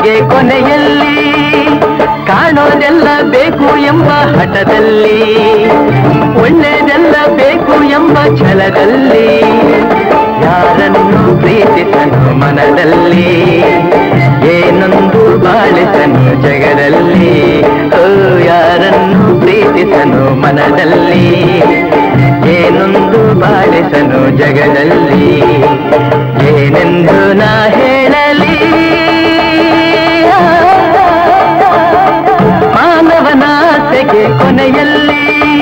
ಆಸೆಗೆ ಕೊನೆಯಲ್ಲಿ ಕಾಣೋದೆಲ್ಲ ಬೇಕು ಎಂಬ ಹಠದಲ್ಲಿ ಒಳ್ಳೆಯದೆಲ್ಲ ಬೇಕು ಎಂಬ ಛಲದಲ್ಲಿ ಯಾರನ್ನು ಪ್ರೀತಿಸನು ಮನದಲ್ಲಿ ಏನೊಂದು ಬಾಳಿಸನು ಜಗದಲ್ಲಿ ಓ ಯಾರನ್ನು ಪ್ರೀತಿಸನು ಮನದಲ್ಲಿ ಏನೊಂದು ಬಾಳಿಸನು ಜಗದಲ್ಲಿ ಏನೆಂದು ನಾ ಹೇಳಲಿ ಮಾನವನಾಸೆಗೆ ಕೊನೆಯಲ್ಲಿ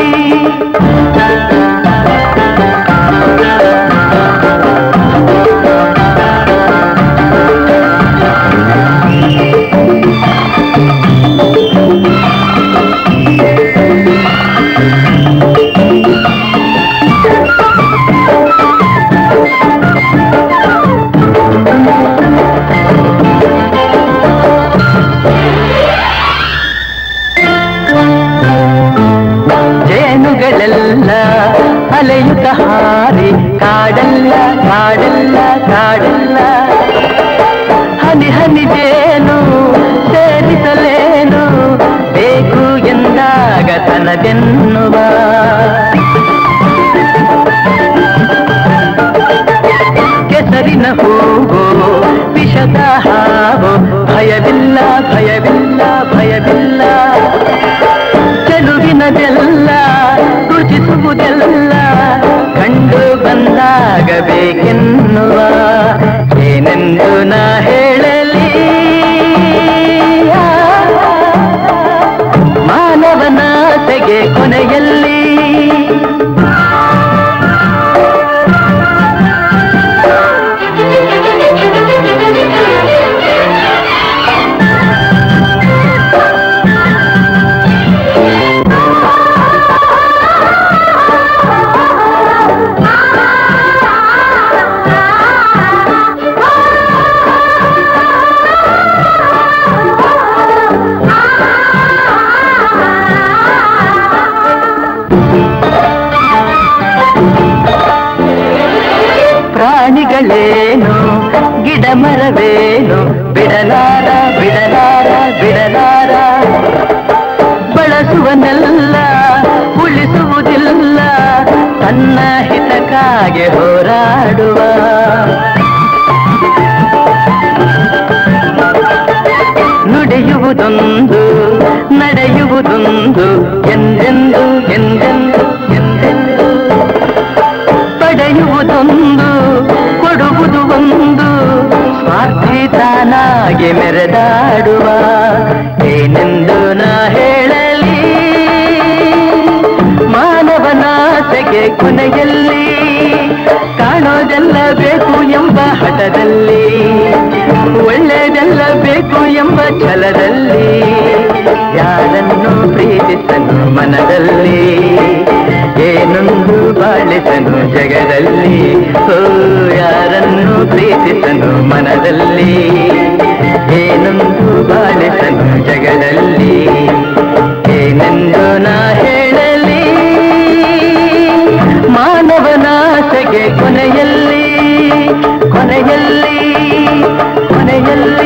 ಜೇನುಗಳೆಲ್ಲ ಅಲೆಯುತ್ತ ಹಾರಿ ಕಾಡಲ್ಲ ಕಾಡಲ್ಲ ಕಾಡಲ್ಲ ಹನಿ ಹನಿ ಜೇನು ಸೇರಿಸಲೇನು ಬೇಕು ಎಂದಾಗ ತನದೆನ್ನುವ ಕೆಸರಿನ ಹೂವು ವಿಷದ ಹಾವು ಭಯವಿಲ್ಲ ಭಯವಿಲ್ಲ ಭಯವಿಲ್ಲ ಚೆಲುವಿನದೆಲ್ಲ ರುಚಿಸುವುದೆಲ್ಲ ಕಂಡು ಬಂದಾಗಬೇಕೆನ್ನುವ ಏನೆಂದು ನಾ ಹೇಳಲಿ ಮಾನವನಾಸೆಗೆ ಕೊನೆಯಲ್ಲಿ ಪ್ರಾಣಿಗಳೇನು ಗಿಡ ಮರವೇನು ಬಿಡಲಾರ ಬಿಡಲಾರ ಬಿಡಲಾರ ಬಳಸುವನೆಲ್ಲ ಉಳಿಸುವುದಿಲ್ಲ ತನ್ನ ಹಿತಕ್ಕಾಗಿ ಹೋರಾಡುವ ನುಡಿಯುವುದೊಂದು ನಡೆಯುವುದೊಂದು ಎಂದೆಂದು ಎಂದೆಂದು ಎಂದೆಂದು ಪಡೆಯುವುದೊಂದು ಕೊಡುವುದು ಒಂದು ಸ್ವಾರ್ಥಿ ತಾನಾಗಿ ಮೆರೆದಾಡುವ ಏನೆಂದು ನಾ ಹೇಳಲಿ ಮಾನವನಾಸೆಗೆ ಕೊನೆಯಲ್ಲಿ ಕಾಣೋದೆಲ್ಲ ಬೇಕು ಎಂಬ ಹಠದಲ್ಲಿ ಒಳ್ಳೆಯದೆಲ್ಲ ಬೇಕು ಎಂಬ ಛಲದಲ್ಲಿ ಯಾರನ್ನು ಪ್ರೀತಿಸನು ಮನದಲ್ಲಿ ಏನೊಂದು ಬಾಳಿಸನು ಜಗದಲ್ಲಿ ಓ ಯಾರನ್ನು ಪ್ರೀತಿಸನು ಮನದಲ್ಲಿ ಏನೊಂದು ಬಾಳಿಸನು ಜಗದಲ್ಲಿ ಏನೆಂದು ನಾ ಹೇಳಲಿ ಮಾನವನಾಸೆಗೆ ಕೊನೆಯಲ್ಲಿ ಕೊನೆಯಲ್ಲಿ ಕೊನೆಯಲ್ಲಿ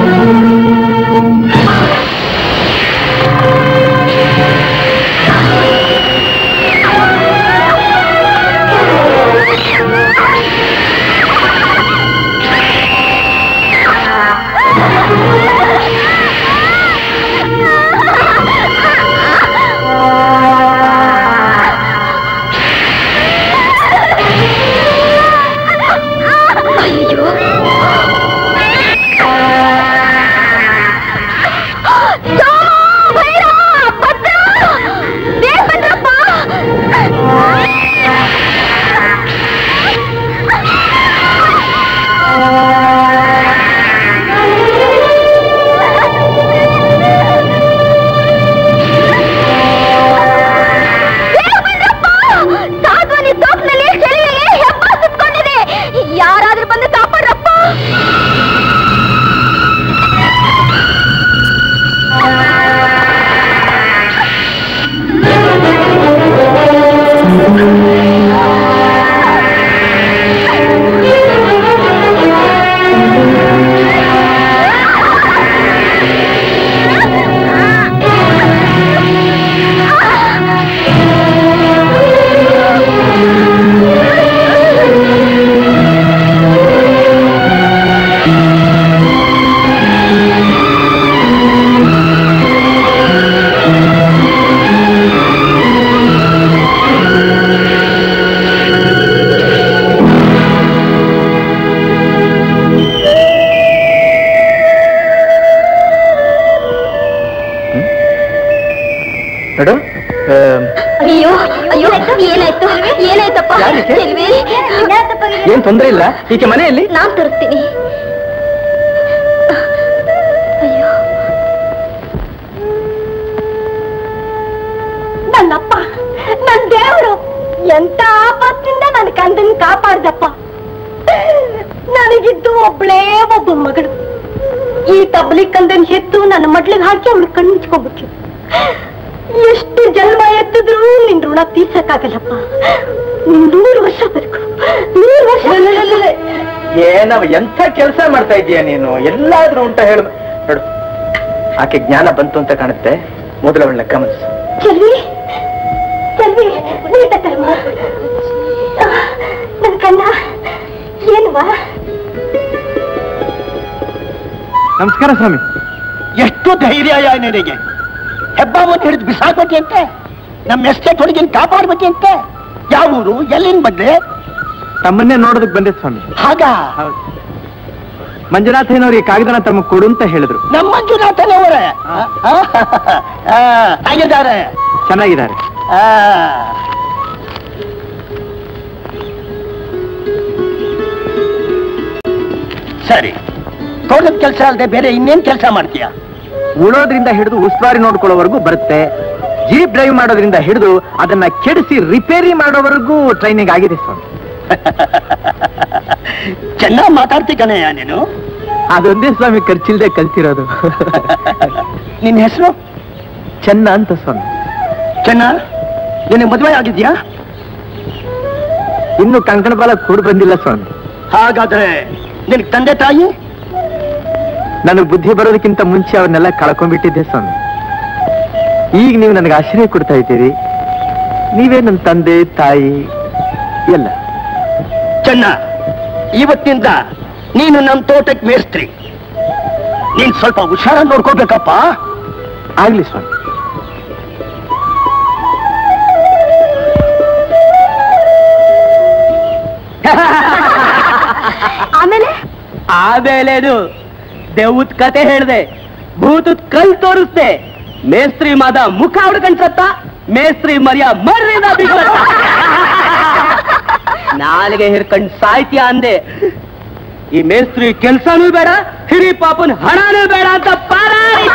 ಆ ನೋಡು ಆ, ಅಯ್ಯೋ ಅಯ್ಯೋ ಏನಾಯ್ತು ಏನಾಯ್ತಪ್ಪ ಯಾರಿಗೆ? ಚೆಲ್ವಿ, ಏನಾಯ್ತಪ್ಪ ನಿನಗೆ? ಏನ್ ತೊಂದ್ರೆ ಇಲ್ಲ ಈಕೆ ಮನೆಯಲ್ಲಿ ನಾನ್ ತರಿಸ್ತೀನಿ ಅಯ್ಯೋ ನನ್ನಪ್ಪ ನನ್ ದೇವರು ಎಂತ ಆಪತ್ತಿಂದ ನನ್ನ ಕಂದನ್ ಕಾಪಾಡ್ದಪ್ಪ ನನಗಿದ್ದು ಒಬ್ಳೇ ಒಬ್ಬ ಮಗಳು ಈ ತಬ್ಲಿ ಕಂದನ್ ಹೆತ್ತು ನನ್ನ ಮಡ್ಲಿಗೆ ಹಾಕಿ ಅವಳು ಕಣ್ಮುಚ್ಕೊಂಡ್ಬಿಟ್ಲು ಎಷ್ಟು ಜನ್ಮ ಎತ್ತಿದ್ರು ನಿನ್ ಋಣ ತೀರ್ಸಕ್ಕಾಗಲ್ಲಪ್ಪ ನೂರು ವರ್ಷ ಬೇಕು ನೂರು ವರ್ಷ ಏನವ ಎಂಥ ಕೆಲಸ ಮಾಡ್ತಾ ಇದೀಯ ನೀನು ಎಲ್ಲಾದ್ರೂ ಉಂಟ ಹೇಳು ನೋಡು ಆಕೆ ಜ್ಞಾನ ಬಂತು ಅಂತ ಕಾಣುತ್ತೆ ಮೊದಲು ಅವಳನ್ನ ಗಮನಿಸು ಚೆಲ್ವಿ ಚೆಲ್ವಿ ನೀಟ ಕರ್ಮ ನನ್ ಕಣ್ಣ ಏನುವಾ ನಮಸ್ಕಾರ ಸ್ವಾಮಿ ಎಷ್ಟು ಧೈರ್ಯ ನಿನಗೆ ಹೆಬ್ಬಾವನ್ನು ಹಿಡಿದು ಬಿಸಾಕ್ಬೇಕಂತೆ ನಮ್ಮ ಎಸ್ಟೇಟ್ ಹುಡುಗಿನ ಕಾಪಾಡ್ಬೇಕಂತೆ ಯಾವ ಊರು ಎಲ್ಲಿನ ಬಗ್ಗೆ ತಮ್ಮನ್ನೇ ನೋಡೋದಕ್ಕೆ ಬಂದೆ ಸ್ವಾಮಿ ಹಾಗ ಮಂಜುನಾಥಯ್ಯನವ್ರಿಗೆ ಕಾಗದನ ತಮ್ಮ ಕೊಡು ಅಂತ ಹೇಳಿದ್ರು ನಮ್ಮ ಮಂಜುನಾಥನವರೇ ಆಗಿದ್ದಾರೆ ಚೆನ್ನಾಗಿದ್ದಾರೆ ಆ. ಸರಿ ತೋಟದ ಕೆಲಸ ಅಲ್ಲದೆ ಬೇರೆ ಇನ್ನೇನ್ ಕೆಲಸ ಮಾಡ್ತೀಯ ಉಳೋದ್ರಿಂದ ಹಿಡಿದು ಉಸ್ತುವಾರಿ ನೋಡ್ಕೊಳ್ಳೋವರೆಗೂ ಬರುತ್ತೆ ಜೀಪ್ ಡ್ರೈವ್ ಮಾಡೋದ್ರಿಂದ ಹಿಡಿದು ಅದನ್ನ ಕೆಡಿಸಿ ರಿಪೇರಿ ಮಾಡೋವರೆಗೂ ಟ್ರೈನಿಂಗ್ ಆಗಿದೆ ಸ್ವಾಮಿ ಚೆನ್ನಾಗಿ ಮಾತಾಡ್ತಿ ಕಣಯ್ಯ ನೀನು ಅದೊಂದೇ ಸ್ವಾಮಿ ಖರ್ಚಿಲ್ದೆ ಕಲ್ತಿರೋದು ನಿನ್ನ ಹೆಸರು ಚೆನ್ನ ಅಂತ ಸ್ವಾಮಿ ಚೆನ್ನ ನಿನಗೆ ಮದುವೆ ಆಗಿದ್ಯಾ ಇನ್ನು ಕಂಕಣ ಬಾಲ ಕೂಡ ಬಂದಿಲ್ಲ ಸ್ವಾಮಿ ಹಾಗಾದ್ರೆ ನಿನಗೆ ತಂದೆ ತಾಯಿ ನನಗೆ ಬುದ್ಧಿ ಬರೋದಕ್ಕಿಂತ ಮುಂಚೆ ಅವನ್ನೆಲ್ಲ ಕಳ್ಕೊಂಡ್ಬಿಟ್ಟಿದ್ದೆ ಸ್ವಾಮಿ ಈಗ ನೀವು ನನಗೆ ಆಶ್ರಯ ಕೊಡ್ತಾ ಇದ್ದೀರಿ ನೀವೇ ನನ್ನ ತಂದೆ ತಾಯಿ ಎಲ್ಲ ಚೆನ್ನ ಇವತ್ತಿಂದ ನೀನು ನಮ್ಮ ತೋಟಕ್ಕೆ ಮೇಸ್ತ್ರಿ ನೀನ್ ಸ್ವಲ್ಪ ಹುಷಾರಾಗಿ ನೋಡ್ಕೋಬೇಕಪ್ಪ ಆಗ್ಲಿ ಸ್ವಾಮಿ ಆಮೇಲೆ ಆಮೇಲೇನು ದೇವತ್ ಕತೆ ಹೇಳ್ದೆ ಭೂತದ್ ಕಲ್ ತೋರಿಸ್ದೆ ಮೇಸ್ತ್ರಿ ಮಾದ ಮುಖ ಹೊಡ್ಕೊಂಡ್ ಸತ್ತ ಮೇಸ್ತ್ರಿ ಮರಿಯ ಮರ್ರಿನ ಬಿಟ್ಬಿಟ್ಟ. ನಾಲಿಗೆ ಹಿರ್ಕಂಡ್ ಸಾಯ್ತೀಯ ಅಂದೆ ಈ ಮೇಸ್ತ್ರಿ ಕೆಲ್ಸನೂ ಬೇಡ ಹಿರಿ ಪಾಪನ್ ಹಣನೂ ಬೇಡ ಅಂತ ಪಾರಾರಿ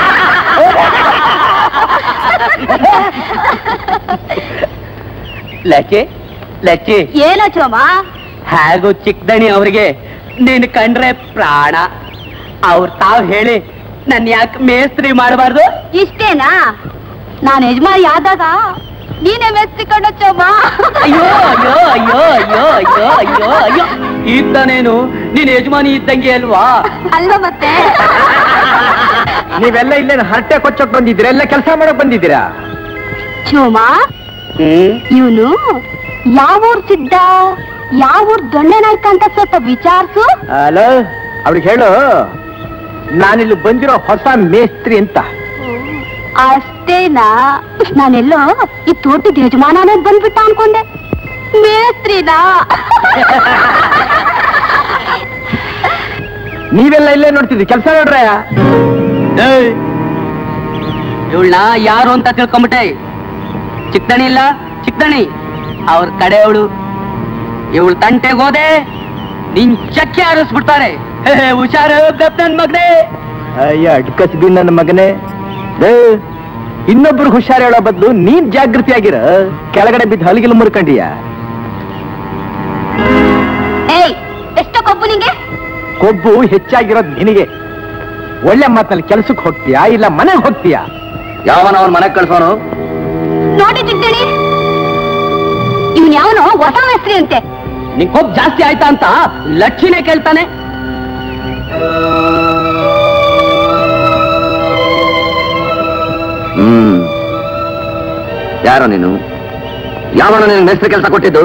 ಲಚ್ಚಿ ಲಚ್ಚಿ ಏನೋ ಚೋಮ ಹಾಗೂ ಚಿಕ್ಕದಣಿ ಅವ್ರಿಗೆ ನೀನ್ ಕಂಡ್ರೆ ಪ್ರಾಣ ಅವ್ರ ತಾವ್ ಹೇಳಿ ನನ್ ಯಾಕೆ ಮೇಸ್ತ್ರಿ ಮಾಡಬಾರ್ದು ಇಷ್ಟೇನಾ ನಾನು ಯಜಮಾನಿ ಆದಾಗ ನೀನೇ ಮೆಚ್ಚಿಕೊಂಡ ಚೋಮ ಅಯ್ಯೋ ಅಯ್ಯೋ ಅಯ್ಯೋ ಅಯ್ಯೋ ಅಯ್ಯೋ ಅಯ್ಯೋ ಅಯ್ಯೋ ಇದ್ದಾನೇನು ನೀನ್ ಯಜಮಾನಿ ಇದ್ದಂಗೆ ಅಲ್ವಾ ಅಲ್ವಾ ಮತ್ತೆ ನೀವೆಲ್ಲ ಇಲ್ಲೇನು ಹರಟೆ ಕೊಚ್ಚಕ್ ಬಂದಿದ್ದೀರಾ ಎಲ್ಲ ಕೆಲಸ ಮಾಡಕ್ ಬಂದಿದ್ದೀರಾ ಚೋಮ ಹ್ಮ್ ಇವನು ಯಾವೂರ್ ಸಿದ್ಧ ಯಾವೂರ್ ದೊಣ್ಣೆನಾಯ್ಕ ಅಂತ ಸ್ವಲ್ಪ ವಿಚಾರಿಸು ಹಲೋ ಅವ್ರಿಗೆ ಹೇಳು ನಾನಿಲ್ಲಿ ಬಂದಿರೋ ಹೊಸ ಮೇಸ್ತ್ರಿ ಅಂತ ಅಷ್ಟೇನಾ ನಾನೆಲ್ಲೋ ಈ ತೋಟದ ಯಜಮಾನನೇ ಬಂದ್ಬಿಟ್ಟ ಅನ್ಕೊಂಡೆ ಮೇಸ್ತ್ರಿನಾ ನೀವೆಲ್ಲ ಇಲ್ಲೇ ನೋಡ್ತಿದ್ರಿ ಕೆಲಸ ನೋಡ್ರೆ ಇವಳನ್ನ ಯಾರು ಅಂತ ತಿಳ್ಕೊಂಬಿಟ್ಟೆ ಚಿಕ್ಕದಣಿ ಇಲ್ಲ ಚಿಕ್ಕದಣಿ ಅವ್ರ ಕಡೆ ಅವಳು ಇವಳು ತಂಟೆಗೆ ಹೋದೆ ನಿನ್ ಚಕ್ಕೆ ಹಾರಿಸ್ಬಿಡ್ತಾರೆ ಹೇ, ಹೇ, ಹುಷಾರು ಗಪ್ ನನ್ ಮಗನೇ ಅಯ್ಯ ಅಡ್ಕಸ್ಬಿ ನನ್ನ ಮಗನೇ ಏ, ಇನ್ನೊಬ್ರು ಹುಷಾರ್ ಹೇಳೋ ಬದಲು ನೀನ್ ಜಾಗೃತಿ ಆಗಿರ ಕೆಳಗಡೆ ಬಿದ್ದು ಹಲಗಿಲು ಮುರ್ಕಂಡಿಯ ಏಯ್ ಎಷ್ಟೋ ಕೊಬ್ಬು ನಿಂಗೆ ಕೊಬ್ಬು ಹೆಚ್ಚಾಗಿರೋದ್ ನಿನಗೆ ಒಳ್ಳೆ ಮಾತಲ್ಲಿ ಕೆಲ್ಸಕ್ಕೆ ಹೋಗ್ತೀಯಾ ಇಲ್ಲ ಮನೆಗೆ ಹೋಗ್ತೀಯಾ ಯಾವನ ಅವ್ರ ಮನೆಗ್ ಕಳ್ಸೋನು ನೋಡಿ ಚಿಕ್ಕಣಿ ಇವನ್ ಯಾವನೋ ಹೊಸ ಮೇಸ್ತ್ರಿ ಅಂತೆ ನಿನ್ ಕೊಬ್ಬು ಜಾಸ್ತಿ ಆಯ್ತಾ ಅಂತ ಲಕ್ಷಿನೇ ಕೇಳ್ತಾನೆ ಹ್ಮ್ ಯಾರೋ ನೀನು ಯಾವನ ನಿನ್ ಮೇಸ್ತ್ರಿ ಕೆಲಸ ಕೊಟ್ಟಿದ್ದು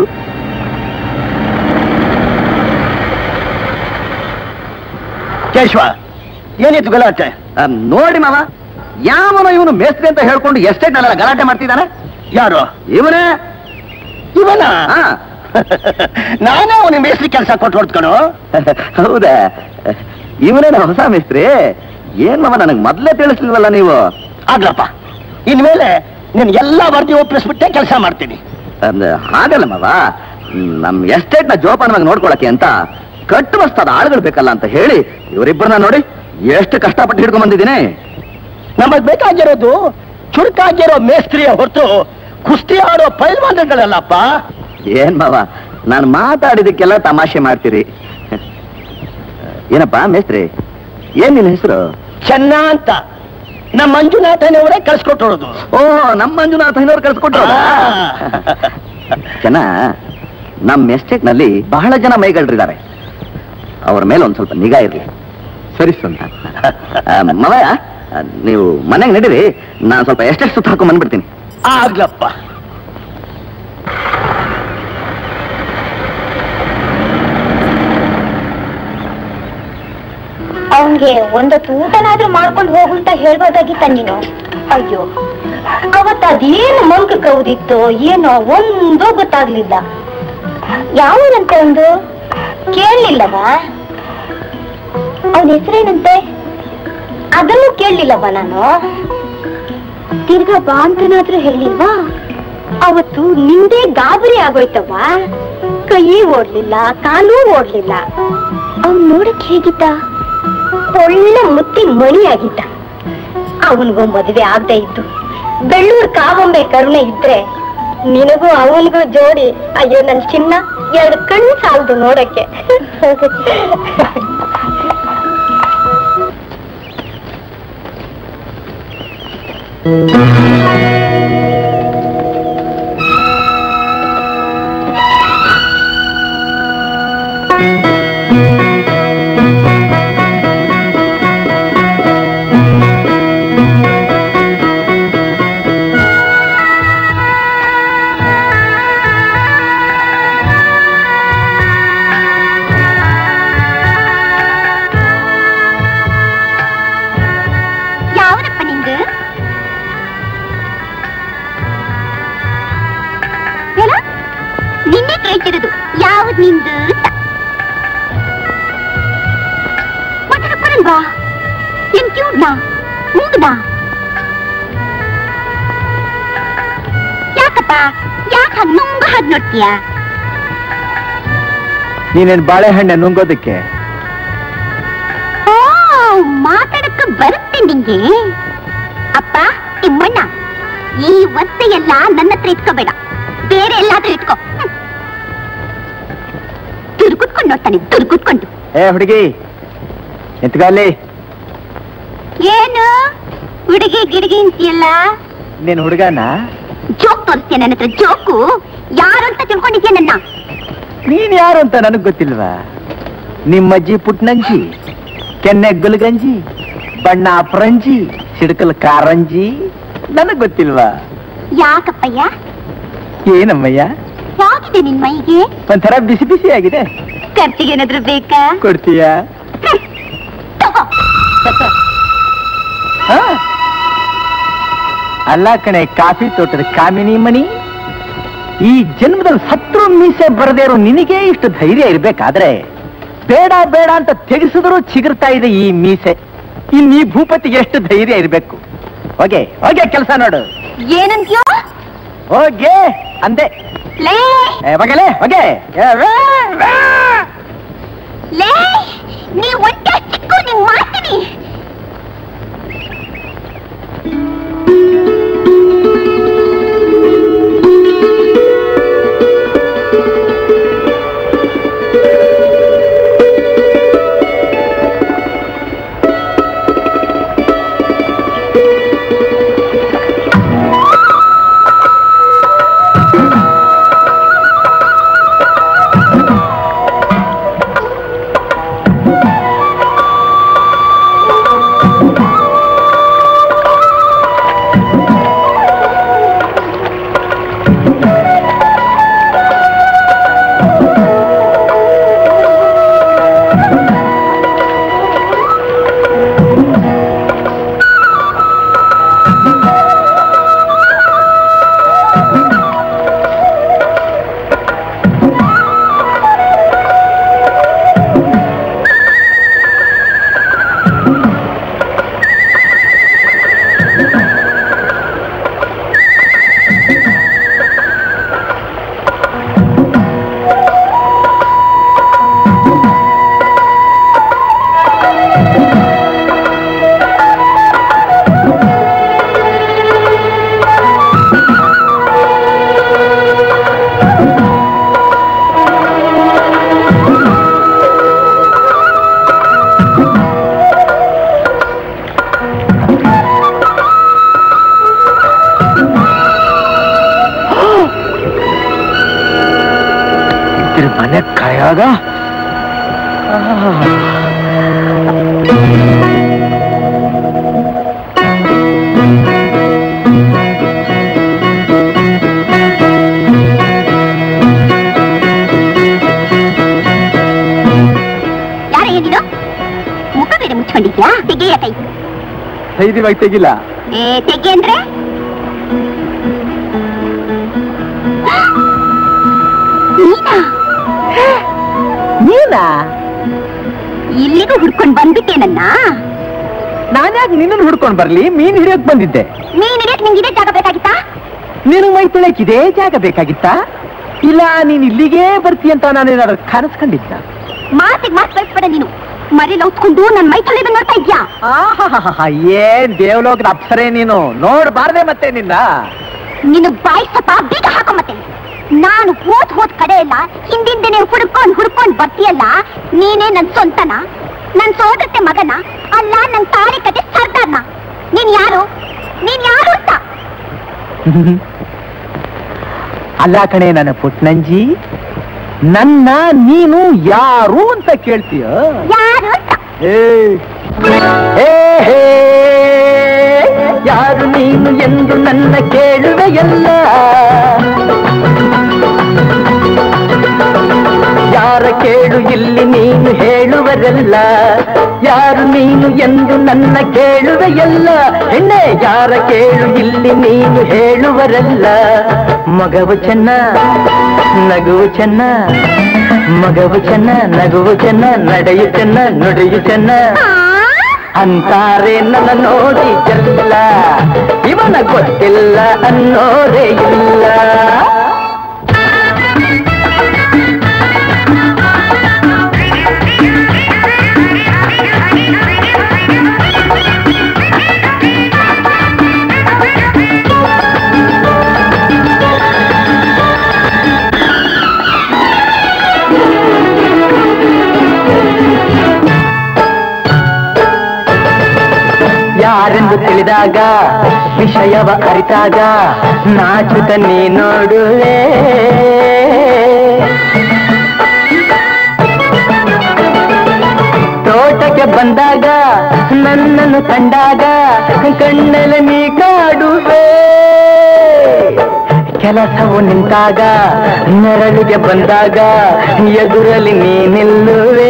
ಕೇಶವ ಏನಿತ್ತು ಗಲಾಟೆ ಆ, ನೋಡಿ ಮಾವ ಯಾವನ ಇವನು ಮೇಸ್ತ್ರಿ ಅಂತ ಹೇಳ್ಕೊಂಡು ಎಸ್ಟೇಟ್ ನಲ್ಲೆಲ್ಲ ಗಲಾಟೆ ಮಾಡ್ತಿದ್ದಾನೆ ಯಾರು ಇವನೇ ಇವನ ಹಾ ನಾನೇ ಅವನಿಗೆ ಮೇಸ್ತ್ರಿ ಕೆಲಸ ಕೊಟ್ಟು ಹೊಡ್ತ್ಕಣು ಹೌದಾ ಇವನೇನ ಹೊಸ ಮೇಸ್ತ್ರಿ ಏನ್ ಮಾವ ನನಗೆ ಮೊದ್ಲೇ ತಿಳಿಸ್ಲಿಲ್ವಲ್ಲ ನೀವು ಆಗ್ಲಪ್ಪ ಇನ್ಮೇಲೆ ನಿನ್ ಎಲ್ಲ ವರದಿ ಒಪ್ಪಿಸ್ಬಿಟ್ಟೆ ಕೆಲಸ ಮಾಡ್ತೀನಿ ಅಂದ್ರೆ ಹಾಗಲ್ಲ ಮಾವ ನಮ್ ಎಸ್ಟೇಟ್ ನ ಜೋಪಾನವಾಗಿ ನೋಡ್ಕೊಳಕ್ಕೆ ಅಂತ ಕಟ್ಟು ಬಸ್ತಾದ ಆಳುಗಳು ಬೇಕಲ್ಲ ಅಂತ ಹೇಳಿ ಇವರಿಬ್ಬರನ್ನ ನೋಡಿ ಎಷ್ಟು ಕಷ್ಟಪಟ್ಟು ಹಿಡ್ಕೊಂಡ್ ಬಂದಿದ್ದೀನಿ ನಮಗ್ ಬೇಕಾಗಿರೋದು ಚುರುಕಾಗಿರೋ ಮೇಸ್ತ್ರಿಯ ಹೊರತು ಕುಸ್ತಿ ಆಡೋ ಪೈಲ್ವಾನಗಳಲ್ಲಪ್ಪ ಏನ್ ಮಾವ ನಾನು ಮಾತಾಡಿದಕ್ಕೆಲ್ಲ ತಮಾಷೆ ಮಾಡ್ತೀರಿ ಏನಪ್ಪಾ ಮೇಸ್ತ್ರಿ ಏನ್ ನಿನ್ನ ಹೆಸರು ಚೆನ್ನ ಅಂತ ನಮ್ಮ ಮಂಜುನಾಥನವರೇ ಕಳ್ಸ್ಕೊಟ್ಟೋದು ಓ ನಮ್ಮ ಮಂಜುನಾಥ ಐನವ್ರು ಕಳ್ಸಿಕೊಟ್ರು ಜನ ನಮ್ಮ ಎಸ್ಟೇಟ್ ನಲ್ಲಿ ಬಹಳ ಜನ ಮೈಗಳ್ರಿದ್ದಾರೆ ಅವ್ರ ಮೇಲೆ ಒಂದ್ ಸ್ವಲ್ಪ ನಿಗಾ ಇರ್ಲಿ ಸರಿ ಸ್ವಂತ ಮವಯ್ಯ ನೀವು ಮನೆಗೆ ನಡೀರಿ ನಾನು ಸ್ವಲ್ಪ ಎಷ್ಟೆಷ್ಟು ಸುತ್ತ ಹಾಕೊಂಡ್ ಬಂದ್ಬಿಡ್ತೀನಿ ಆಗ್ಲಪ್ಪ ಅವನ್ಗೆ ಒಂದೊತ್ತು ಊಟನಾದ್ರೂ ಮಾಡ್ಕೊಂಡು ಹೋಗು ಅಂತ ಹೇಳ್ಬೋದಾಗಿತ್ತ ನೀನು ಅಯ್ಯೋ ಅವತ್ತ ಅದೇನು ಮಂಕ ಕೌದಿತ್ತು ಏನೋ ಒಂದೂ ಗೊತ್ತಾಗ್ಲಿಲ್ಲ ಯಾವನಂತ ಒಂದು ಕೇಳಲಿಲ್ಲವಾ ಅವನ ಹೆಸರೇನಂತೆ ಅದನ್ನು ಕೇಳಲಿಲ್ಲವ ನಾನು ತಿರ್ಗಾ ಬಾ ಅಂತನಾದ್ರೂ ಹೇಳಿಲ್ವಾ ಅವತ್ತು ನಿಂದೇ ಗಾಬರಿ ಆಗೋಯ್ತವ್ವ ಕೈ ಓಡ್ಲಿಲ್ಲ ಕಾಲೂ ಓಡ್ಲಿಲ್ಲ ಅವ್ನ್ ನೋಡಕ್ ಹೇಗಿದ್ದ ಒಳ್ಳೆ ಮುತ್ತಿ ಮಣಿ ಆಗಿದ್ದ ಅವನಿಗೂ ಮದುವೆ ಆಗದೆ ಇತ್ತು ಬೆಳ್ಳೂರ್ ಕಾವಂಬೆ ಕರುಣೆ ಇದ್ರೆ ನಿನಗೂ ಅವನಿಗೂ ಜೋಡಿ ಅಯ್ಯೋ ನನ್ ಚಿನ್ನ ಎರಡು ಕಣ್ಣು ಸಾಲದು ನೋಡಕ್ಕೆ ಯಾವನಪ್ಪ ನಿಂದು ಏನ ನಿನ್ನೆ ಕೇಳ್ತಿರೋದು ಯಾವ್ದು ನಿಂದು ಅಂತ ಮಾತಾಡಕ್ ಬರಲ್ವಾ ಏನ್ ಕ್ಯೂಡ್ನಾ ಮೂಗ್ನಾ ಯಾಕಪ್ಪ ಯಾಕೆ ಹಂಗ ನುಂಗ ಹಾಗೆ ನೋಡ್ತೀಯಾ ನೀನೇನ್ ಬಾಳೆಹಣ್ಣೆ ನುಂಗೋದಕ್ಕೆ ಓ ಮಾತಾಡಕ್ಕ ಬರುತ್ತೆ ನಿಂಗೆ ಅಪ್ಪ ತಿಮ್ಮಣ್ಣ ಈ ಒತ್ತೆ ಎಲ್ಲ ನನ್ನ ಹತ್ರ ಇಟ್ಕೋಬೇಡ ಬೇರೆ ಎಲ್ಲಾದ್ರೂ ಇಟ್ಕೋ ಹ್ಮ್. ತುರುಕುತ್ಕೊಂಡು ನೋಡ್ತಾನೆ ತುರುಕುತ್ಕೊಂಡು ಏ ಹುಡುಗಿ ನಿಂತ್ಕೊಳ್ಳಿ ಏನು ಹುಡುಗಿ ಗಿಡಗಿ ಅಂತೀಯಲ್ಲ ನೀನ್ ಹುಡುಗನ ಜೋಕ್ ತೋರಿಸ್ತೀಯ ನನ್ನ ಹತ್ರ ಜೋಕು ಯಾರು ಅಂತ ತಿಳ್ಕೊಂಡಿದ್ಯಾ ನನ್ನ ನೀನ್ ಯಾರು ಅಂತ ನನಗ್ ಗೊತ್ತಿಲ್ವಾ ನಿಮ್ಮಜ್ಜಿ ಪುಟ್ನಂಜಿ ಕೆನ್ನೆ ಗುಲ್ಗಂಜಿ ಬಣ್ಣ ಅಪರಂಜಿ ಸಿಡ್ಕಲ್ ಕಾರಂಜಿ ನನಗ್ ಗೊತ್ತಿಲ್ವಾ ಯಾಕಪ್ಪಯ್ಯ ಏನಮ್ಮಯ್ಯ ಯಾಗಿದೆ ನಿನ್ ಮೈಗೆ ಒಂಥರ ಬಿಸಿ ಬಿಸಿ ಆಗಿದೆ ಖರ್ಚಿಗೆ ಏನಾದ್ರೂ ಬೇಕಾ ಕೊಡ್ತೀಯಾ ಹ್ಮ್. ತಗೋ ಹಾ? ಅಲ್ಲ ಕಣೆ ಕಾಫಿ ತೋಟದ ಕಾಮಿನಿ ಮಣಿ ಈ ಜನ್ಮದಲ್ಲಿ ಸತ್ರು ಮೀಸೆ ಬರದೇ ಇರೋ ನಿನಗೆ ಇಷ್ಟು ಧೈರ್ಯ ಇರ್ಬೇಕಾದ್ರೆ ಬೇಡ ಬೇಡ ಅಂತ ತೆಗೆಸಿದ್ರು ಚಿಗುರ್ತಾ ಇದೆ ಈ ಮೀಸೆ ಇನ್ ಈ ಭೂಪತಿಗೆ ಎಷ್ಟು ಧೈರ್ಯ ಇರ್ಬೇಕು ಹೋಗೆ ಹೋಗೆ ಕೆಲಸ ನೋಡು ಏನಂತ್ಯೋ ಹೋಗೆ ಅಂದೆ ಲೇ ಏ, ಹೋಗಲೇ ಹೋಗೆ ಏ, ವೇ, ವೇ. ಲೇ ನೀ ಒಂಟೆ ಚಿಕ್ಕು ನೀ ಮಾಡ್ತೀನಿ ಜಾಗ ಯಾರ ಏನಿದು ಮುಖ ಬೇರೆ ಮುಚ್ಕೊಂಡಿದ್ಯಾ ತೆಗೆಯ ಕೈ ಧೈರ್ಯವಾಗಿ ತೆಗಿಲ್ಲ ಏ ತೆಗೆ ಅಂದ್ರೆ ನೀನಾ ನೀನಾ ಇಲ್ಲಿಗೂ ಹುಡ್ಕೊಂಡ್ ಬಂದ್ಬಿಟ್ಟೆ ನನ್ನ ನಾನ್ಯಾಕೆ ನಿನ್ನನ್ನು ಹುಡ್ಕೊಂಡು ಬರ್ಲಿ ಮೀನ್ ಹಿಡಿಯೋಕ್ ಬಂದಿದ್ದೆ ನೀನ್ ಇಡಕ್ ನಿಂಗೆ ಇದೇ ಜಾಗ ಬೇಕಾಗಿತ್ತಾ ನೀನು ಮೈ ತೊಳೆಯಕ್ ಇದೇ ಜಾಗ ಬೇಕಾಗಿತ್ತಾ ಇಲ್ಲ ನೀನ್ ಇಲ್ಲಿಗೇ ಬರ್ತೀಯ ಅಂತ ನಾನೇನಾದ್ರು ಕನಸ್ಕೊಂಡಿದ್ದ ಮಾತಿಗೆ ಮಾತು ಕಳಿಸ್ಬೇಡ ನೀನು ಮರಿ ಲೌತ್ಕೊಂಡು ನನ್ ಮೈ ತೊಳೆದು ನೋಡ್ತಾ ಇದ್ಯಾ ಆಹಾಹಾಹಾ, ಏನ್ ದೇವಲೋಕದ ಅಪ್ಸರೆ ನೀನು ನೋಡ್ಬಾರ್ದೆ ಮತ್ತೆ ನಿನ್ನ ನೀನು ಬಾಯಿ ಸ್ವಲ್ಪ ಬೀಗ ಹಾಕೋ ಮತ್ತೆ ನಾನು ಹೋದ್ ಹೋದ್ ಕಡೆ ಎಲ್ಲ ಹಿಂದಿಂದನೇ ಹುಡ್ಕೊಂಡ್ ಹುಡ್ಕೊಂಡ್ ಬರ್ತೀಯಲ್ಲ ನೀನೇ ನನ್ ಸ್ವಂತನ ನನ್ ಸೋದತ್ತೆ ಮಗನ ಅಲ್ಲ ನನ್ ತಾಳಿ ಕತೆ ಸರ್ದಾರ್ನ ನೀನ್ ಯಾರು ನೀನ್ ಯಾರು ಅಂತ ಅಲ್ಲ ಕಣೆ ನನ್ನ ಪುಟ್ನಂಜಿ ನನ್ನ ನೀನು ಯಾರು ಅಂತ ಕೇಳ್ತೀಯ ಯಾರು ಅಂತ ಏ ಏ, ಹೇ, ಯಾರು ನೀನು ಎಂದು ನನ್ನ ಕೇಳುವೆಯಲ್ಲ ಯಾರ ಕೇಳು ಇಲ್ಲಿ ನೀನು ಹೇಳುವರಲ್ಲ ಯಾರು ನೀನು ಎಂದು ನನ್ನ ಕೇಳುವೆಯಲ್ಲ ಹೆಣ್ಣೆ ಯಾರ ಕೇಳು ಇಲ್ಲಿ ನೀನು ಹೇಳುವರಲ್ಲ ಮಗವು ಚೆನ್ನ ನಗುವು ಚೆನ್ನ ಮಗವು ಚೆನ್ನ ನಗುವು ಚೆನ್ನ ನಡೆಯು ಚೆನ್ನ ನುಡಿಯು ಚೆನ್ನ ಅಂತಾರೆ ನನ್ನ ನೋಡಿ ಎಲ್ಲ ಇವನ ಗೊತ್ತಿಲ್ಲ ಅನ್ನೋರೇ ಇಲ್ಲ ಯಾರೆಂದು ತಿಳಿದಾಗ ವಿಷಯವ ಅರಿತಾಗ ನಾಚುತ್ತ ನೀ ನೋಡುವೆ ತೋಟಕ್ಕೆ ಬಂದಾಗ ನನ್ನನ್ನು ಕಂಡಾಗ ಕಣ್ಣಲ್ಲಿ ನೀ ಕಾಡುವೆ ಕೆಲಸವು ನಿಂತಾಗ ನೆರಳಿಗೆ ಬಂದಾಗ ಎದುರಲ್ಲಿ ನೀ ನಿಲ್ಲುವೆ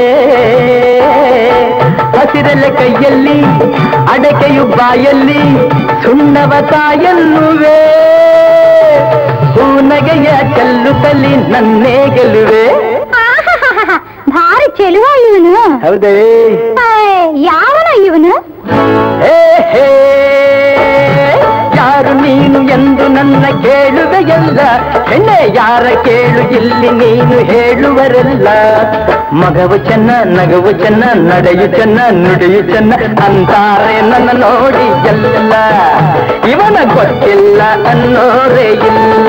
ಹಸಿರಲೆ ಕೈಯಲ್ಲಿ ಅಡಕೆಯು ಬಾಯಲ್ಲಿ ಸುಣ್ಣವ ತಾಯಲ್ಲುವೆ ಹೂನಗೆಯ ಚೆಲ್ಲುತ್ತಲಿ ನನ್ನೇ ಗೆಲುವೆ ಭಾರಿ ಚೆಲುವ ಇವನು ಹೌದೇ ಯಾವನ ಇವನು ಹೇ ಹೇ ಯಾರು ನೀನು ಎಂದು ನನ್ನ ಕೇಳುವೆಯಲ್ಲ ಹೆಣ್ಣೆ ಯಾರ ಕೇಳು ಇಲ್ಲಿ ನೀನು ಹೇಳುವರಲ್ಲ ಮಗವು ಚೆನ್ನ ನಗವು ಚೆನ್ನ ನಡೆಯು ಚೆನ್ನ ನುಡಿಯು ಚೆನ್ನ ಅಂತಾರೆ ನನ್ನ ನೋಡಿ ಎಲ್ಲ ಇವನ ಗೊತ್ತಿಲ್ಲ ಅನ್ನೋರೇ ಇಲ್ಲ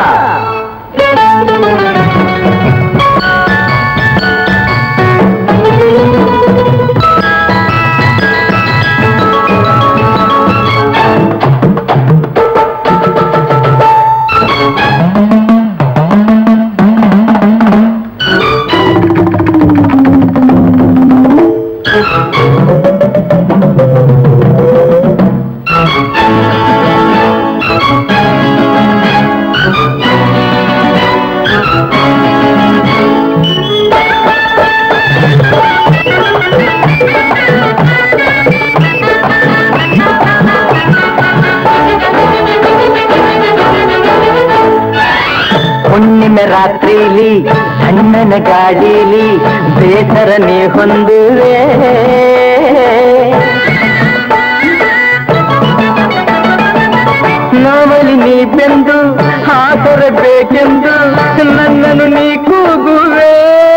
ಹುಣ್ಣಿಮೆ ರಾತ್ರಿಲಿ ಸಣ್ಣನ ಗಾಡೀಲಿ ಬೇಸರ ನೀ ಹೊಂದುವೆ ನಾವಲಿ ನೀ ಬೆಂದು ಹಾಸರಬೇಕೆಂದು ನನ್ನನ್ನು ನೀ ಕೂಗುವೆ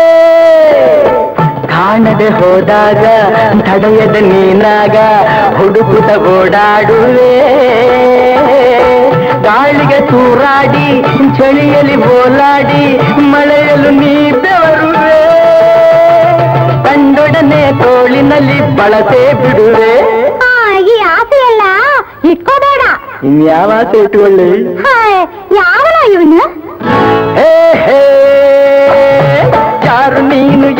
ಕಾಣದೆ ಹೋದಾಗ ತಡೆಯದ ನೀನಾಗ ಹುಡುಕುತ್ತ ಓಡಾಡುವೆ ಗಾಳಿಗೆ ತೂರಾಡಿ ಚಳಿಯಲ್ಲಿ ಓಲಾಡಿ ಮಳೆಯಲು ನೀ ಬೆವರುವೆ ಕಂಡೊಡನೆ ತೋಳಿನಲ್ಲಿ ಬಳಸೇ ಬಿಡುವೆ ಈ ಆಸೆ ಎಲ್ಲ ಇಟ್ಕೋಬೇಡ ಇನ್ಯಾವ ಆಸೆ ಇಟ್ಟುಕೊಳ್ಳಿ ಯಾವನ ಇವನು ಹೇ ಹೇ ಯಾರು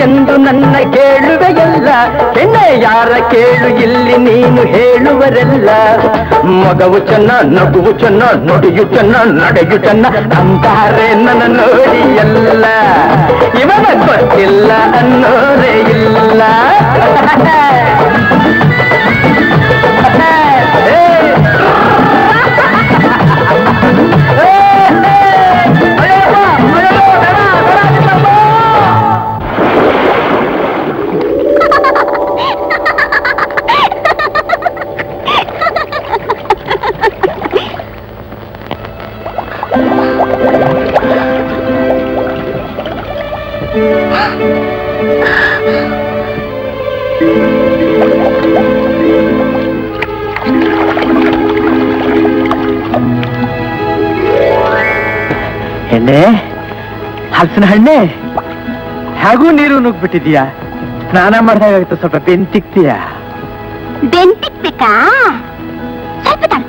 ಎಂದು ನನ್ನ ಕೇಳುವೆಯಲ್ಲ ಹೆಣ್ಣೆ ಯಾರ ಕೇಳು ಇಲ್ಲಿ ನೀನು ಹೇಳುವರೆಲ್ಲ ಮಗವು ಚೆನ್ನ ನಗುವು ಚೆನ್ನ ನುಡಿಯು ಚೆನ್ನ ನಡೆಯು ಚೆನ್ನ ಅಂತಾರೆ ನನ್ನ ನೋಡಿ ಎಲ್ಲ ಇವನ ಗೊತ್ತಿಲ್ಲ ಅನ್ನೋರೇ ಇಲ್ಲ ಎಣ್ಣೆ ಹಲಸಿನ ಹಣ್ಣೆ ಹೇಗೂ ನೀರು ನುಗ್ಬಿಟ್ಟಿದ್ಯಾ ಸ್ನಾನ ಮಾಡ್ದಾಗಾಯ್ತು ಸ್ವಲ್ಪ ಬೆಂತಿಕ್ತೀಯಾ ಬೆಂತಿಕ್ಬೇಕಾ ಸ್ವಲ್ಪ ತಾಳು.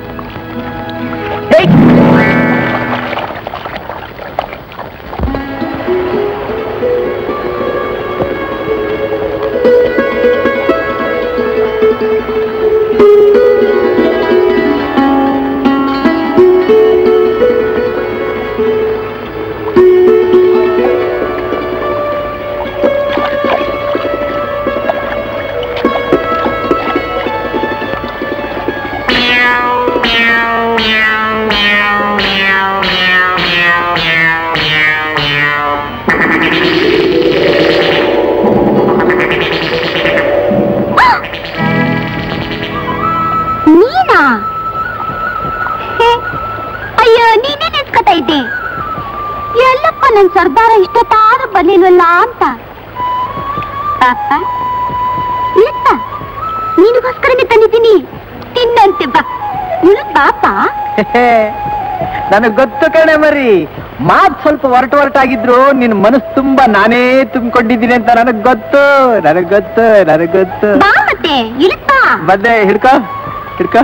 ನೀನಾ ಹೇ, ಅಯ್ಯೋ ನೀನೇ ನೆನ್ಸ್ಕೊತಾ ಇದ್ದೆ ಎಲ್ಲಪ್ಪ ನನ್ ಸರ್ದಾರ ಇಷ್ಟೊತ್ತಾದ್ರೂ ಬರ್ಲಿಲ್ವಲ್ಲ ಅಂತ ಪಾಪ ಇತ್ತ ನಿನಗೋಸ್ಕರನೇ ತಂದಿದ್ದೀನಿ ತಿನ್ನಂತೆ ಬಾ ಉಳು ಪಾಪ ನನಗ್ ಗೊತ್ತು ಕಣೆ ಮರಿ ಮಾತ್ ಸ್ವಲ್ಪ ಹೊರಟು ಹೊರಟಾಗಿದ್ರು ನಿನ್ ಮನಸ್ಸು ತುಂಬಾ ನಾನೇ ತುಂಬಿಕೊಂಡಿದ್ದೀನಿ ಅಂತ ನನಗ್ ಗೊತ್ತು ನನಗ್ ಗೊತ್ತು ನನಗ್ ಗೊತ್ತು ಬಾ ಮತ್ತೆ ಇಳುತ್ತ ಬಂದೆ ಹಿಡ್ಕೋ ಹಿಡ್ಕೋ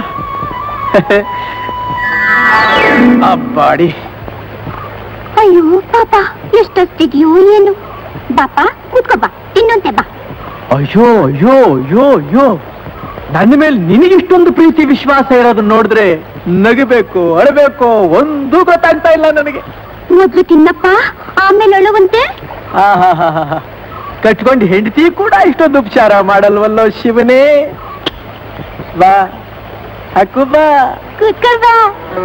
ಅಬ್ಬಾಡಿ ಅಯ್ಯೋ ಪಾಪ ಎಷ್ಟೊತ್ತಿದ್ಯೋ ಏನು ಬಾಪ ಕೂತ್ಕೋ ಬಾ ತಿನ್ನಂತೆ ಬಾ ಅಯ್ಯೋ ಅಯ್ಯೋ ಅಯ್ಯೋ ಅಯ್ಯೋ ನನ್ನ ಮೇಲೆ ನಿನಗಿಷ್ಟೊಂದು ಪ್ರೀತಿ ವಿಶ್ವಾಸ ಇರೋದನ್ನ ನೋಡಿದ್ರೆ ನಗಬೇಕು ಅಳಬೇಕು ಒಂದೂ ಗೊತ್ತಾಗ್ತಾ ಇಲ್ಲ ನನಗೆ ಮೊದ್ಲು ತಿನ್ನಪ್ಪ ಆಮೇಲೆ ಅಳುವಂತೆ ಆಹಾಹಾಹಾ. ಕಟ್ಕೊಂಡು ಹೆಂಡತಿ ಕೂಡ ಇಷ್ಟೊಂದು ಉಪಚಾರ ಮಾಡಲ್ವಲ್ಲೋ ಶಿವನೇ ಬಾ ಹಾಕು ಬಾ ಕೂತ್ಕೋ ಬಾ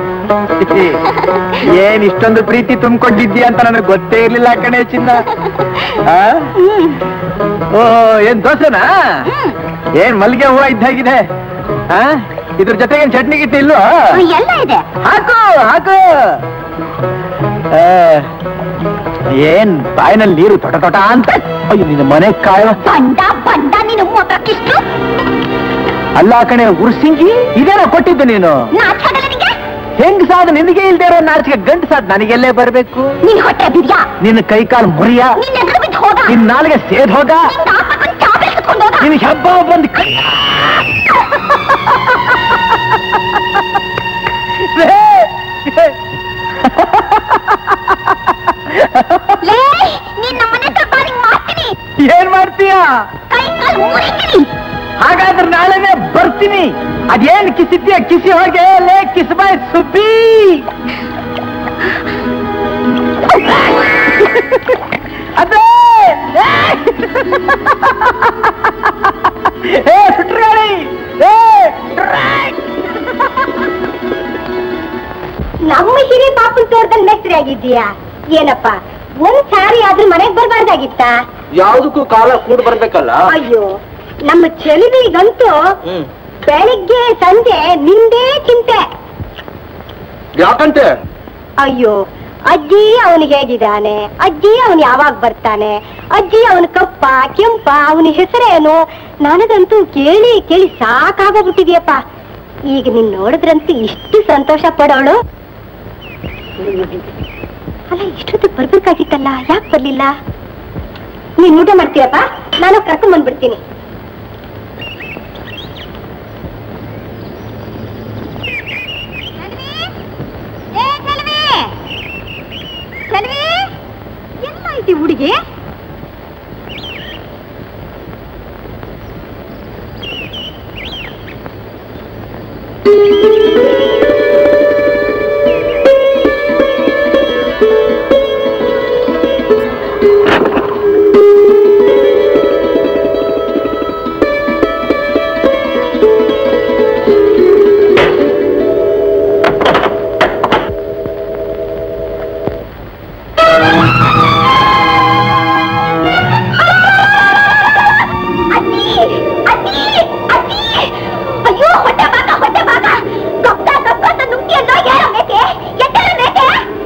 ಏನ್ ಇಷ್ಟೊಂದು ಪ್ರೀತಿ ತುಂಬಿಕೊಂಡಿದ್ದಿ ಅಂತ ನನಗೆ ಗೊತ್ತೇ ಇರ್ಲಿಲ್ಲ ಕಣೆ ಚಿನ್ನ ಆ? ಹ್ಮ್ ಓ ಏನ್ ದೋಸೆನಾ ಹ್ಮ್. ಏನ್ ಮಲ್ಗೆ ಹೂವ ಇದ್ದಾಗಿದೆ ಆ? ಇದ್ರ ಜೊತೆಗೆ ಏನ್ ಚಟ್ನಿ ಗಿಟ್ಟಿ ಇಲ್ವೋ ಎಲ್ಲ ಇದೆ ಹಾಕು ಹಾಕು ಆ, ಏನ್ ಬಾಯಿನಲ್ಲಿ ನೀರು ತೊಟ ತೊಟ ಅಂತ ಅಯ್ಯೋ ನಿನ್ನ ಮನೆ ಕಾಯುವ ಬಂಡ ಬಂಡ ನೀನು ಮೊದಲಕ್ಕಿಷ್ಟು ಅಲ್ಲ ಕಣೆ ಉರ್ಸಿಂಗಿ ಇದೇನೋ ಕೊಟ್ಟಿದ್ದು ನೀನು ನಾಚ್ಕಾಗಲ್ಲ ನಿಂಗೆ ಹೆಂಗ್ ಸಾದ್ ನಿನಗೆ ಇಲ್ದೇ ಇರೋ ನಾಚಿಕೆ ಗಂಟು ಸಾದ್ ನನಗೆಲ್ಲೇ ಬರ್ಬೇಕು ನೀನ್ ಹೊಟ್ಟೆ ಬಿದ್ಯಾ ನಿನ್ನ ಕೈ ಕಾಲು ಮುರಿಯ ನಿನ್ನ ಎದುರು ಬಿದ್ದು ಹೋಗ ನಿನ್ ನಾಲ್ಗೆ ಸೇದ್ ಹೋಗ ನಿನ್ನ ಆಪಕ್ಕೊಂದು ಚಾಪೆ ಸುತ್ಕೊಂಡು ಹೋಗ ನಿನ್ ಹಬ್ಬ ಬಂದ್ ಕೈ ಲೇ ನೀನ್ ನಮ್ಮನೆ ಹತ್ರ ಬಾ ನಿಂಗ್ ಮಾಡ್ತೀನಿ ಏನ್ ಮಾಡ್ತೀಯಾ ಕೈ ಕಾಲು ಮುರಿತೀನಿ ಹಾಗಾದ್ರೆ ನಾಳೆನೆ ಬರ್ತೀನಿ ಅದೇನ್ ಕಿಸಿದ್ಯಾ ಕಿಸಿ ಹೋಗೆ ಲೇ ಕಿಸ್ಬಾಯ್ ಸುಬ್ಬಿ ಅದೇ ಏ ಸುಟ್ರಗಾಳಿ ಏ ಟ್ರ್ಯಾಕ್! ನಮ್ಮ ಹಿರಿಯ ಪಾಪನ್ ತೋಟದಲ್ಲಿ ಮೇಸ್ತ್ರಿ ಆಗಿದ್ದೀಯಾ ಏನಪ್ಪ ಒಂದ್ ಸಾರಿ ಆದ್ರೂ ಮನೆಗ್ ಬರ್ಬಾರ್ದಾಗಿತ್ತ ಯಾವ್ದಕ್ಕೂ ಕಾಲ ಕೂಡ್ ಬರ್ಬೇಕಲ್ಲ ಅಯ್ಯೋ ನಮ್ಮ ಚೆಲುವಿಗಂತೂ ಹ್ಮ್ ಬೆಳಿಗ್ಗೆ ಸಂಜೆ ನಿಂದೇ ಚಿಂತೆ ಯಾಕಂತೆ ಅಯ್ಯೋ ಅಜ್ಜಿ ಅವನಿಗೆ ಹೇಗಿದ್ದಾನೆ ಅಜ್ಜಿ ಅವನು ಯಾವಾಗ ಬರ್ತಾನೆ ಅಜ್ಜಿ ಅವನ ಕಪ್ಪ ಕೆಂಪ ಅವನ ಹೆಸರೇನು ನನಗಂತೂ ಕೇಳಿ ಕೇಳಿ ಸಾಕಾಗೋಗ್ಬಿಟ್ಟಿದ್ಯಪ್ಪ ಈಗ ನೀನ್ ನೋಡಿದ್ರಂತೂ ಇಷ್ಟು ಸಂತೋಷ ಪಡೋಳು ಅಲ್ಲ ಇಷ್ಟೊತ್ತಿಗೆ ಬರ್ಬೇಕಾಗಿತ್ತಲ್ಲ ಯಾಕೆ ಬರ್ಲಿಲ್ಲ ನೀನ್ ಊಟ ಮಾಡ್ತೀಯಪ್ಪ ನಾನು ಕರ್ಕೊಂಡ್ ಬಂದ್ಬಿಡ್ತೀನಿ ಎಲ್ಲಾಯ್ತಿ ಹುಡುಗಿ ಅಯ್ಯೋ ಹೊಟ್ಟೆ ಭಾಗ ಹೊಟ್ಟೆ ಭಾಗ ಗೊತ್ತ ಗೊತ್ತ ಅಂತ ನುಗ್ಗಿಯಲ್ಲೋ ಏನೋ ಮೇಕೆ ಎದ್ದೆಲ್ಲ ಮೇಕೆ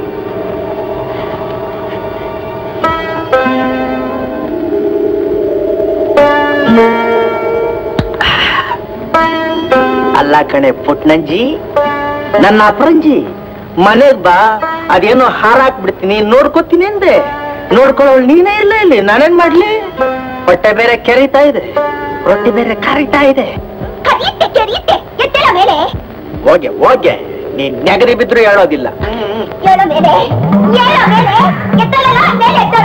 ಅಲ್ಲ ಕಣೆ ಪುಟ್ನಂಜಿ ನನ್ನ ಅಪರಂಜಿ ಮನೆಗ್ ಬಾ ಅದೇನೋ ಹಾರಾಕ್ಬಿಡ್ತೀನಿ ನೋಡ್ಕೋತೀನಿ ಅಂದೆ ನೋಡ್ಕೊಳ್ಳೋಳು ನೀನೇ ಇಲ್ಲ ಇಲ್ಲಿ ನಾನೇನ್ ಮಾಡ್ಲಿ ಹೊಟ್ಟೆ ಬೇರೆ ಕೆರೀತಾ ಇದೆ ರೊಟ್ಟಿ ಬೇರೆ ಕರೀತಾ ಇದೆ ಕರಿಯುತ್ತೆ ಕೆರಿಯುತ್ತೆ ಎದ್ದೆಲ್ಲ ಮೇಲೆ ಹೋಗೆ ಹೋಗೆ ನೀನ್ ನೆಗರಿ ಬಿದ್ರು ಹೇಳೋದಿಲ್ಲ ಏಳೋ ಮೇಲೆ ಏಳೋ ಮೇಲೆ ಎದ್ದಲ್ಲ ಮೇಲೆ ಎದ್ದಲ್ಲ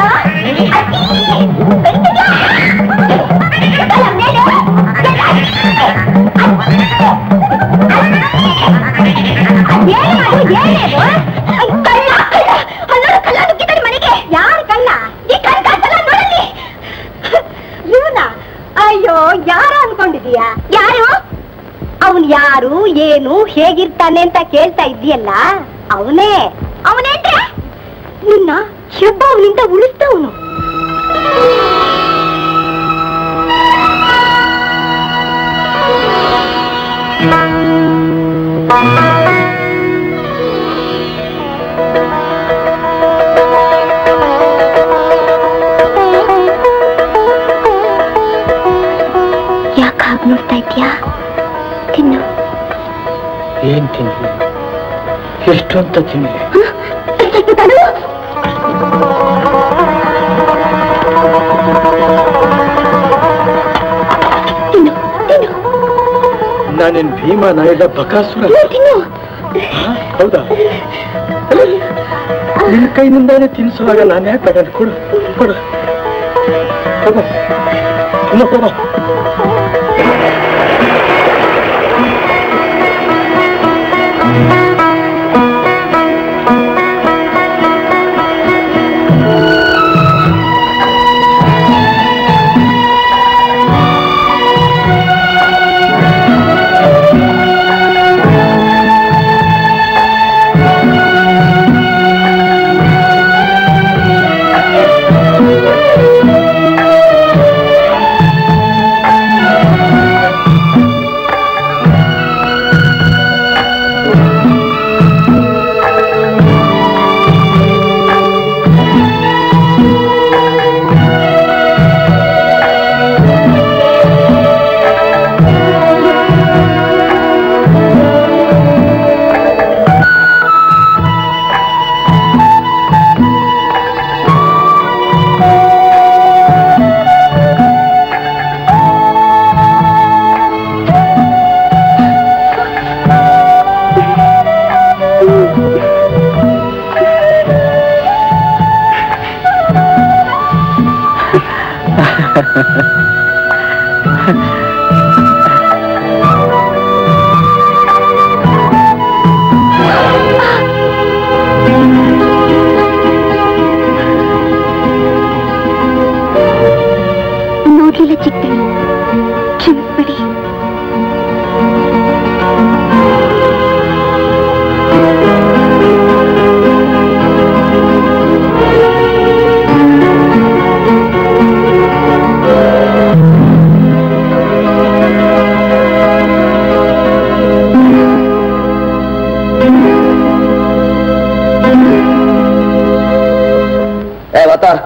ಯಾರು ಕಳ್ಳ ಈ ಕಣ್ ಕಾಸಲ್ಲ ನೋಡಲ್ಲಿ ಇವನ ಅಯ್ಯೋ ಯಾರು ಅನ್ಕೊಂಡಿದೀಯ ಯಾರು ಅವನ್ ಯಾರು ಏನು ಹೇಗಿರ್ತಾನೆ ಅಂತ ಕೇಳ್ತಾ ಇದ್ದೀಯಲ್ಲ ಅವನೇ ಅವನೇ ಅಂದ್ರೆ ನಿನ್ನ ಹೆಬ್ಬ ಅವನಿಂದ ಉಳಿಸ್ತವನು ಯಾಕೆ ಹಾಗೆ ನೋಡ್ತಾ ಇದ್ಯಾ ತಿನ್ನು ಏನ್ ತಿನ್ಲಿ ಎಷ್ಟು ಅಂತ ತಿನ್ಲಿ ಸ್ವಲ್ಪ ತಡು. ತಿನ್ನು ತಿನ್ನು ನಾನೇನ್ ಭೀಮನ ಇಲ್ಲ ಬಕಾಸುರ ತಿನ್ನು, ತಿನ್ನು ಹೌದಾ ನಿನ್ನ ಕೈನಿಂದಾನೇ ತಿನ್ಸುವಾಗ ನಾನು ಯಾಕೆ ತಗೊಂಡು ಕೊಡು ಕೊಡು ತಗೋ ಇನ್ನು ಕೊಡು ನೋಡ್ಲಿಲ್ಲ ಚಿಕ್ಕಣಿ ಕ್ಷಮಿಸ್ಬಿಡಿ ಏ ಅವತಾರ್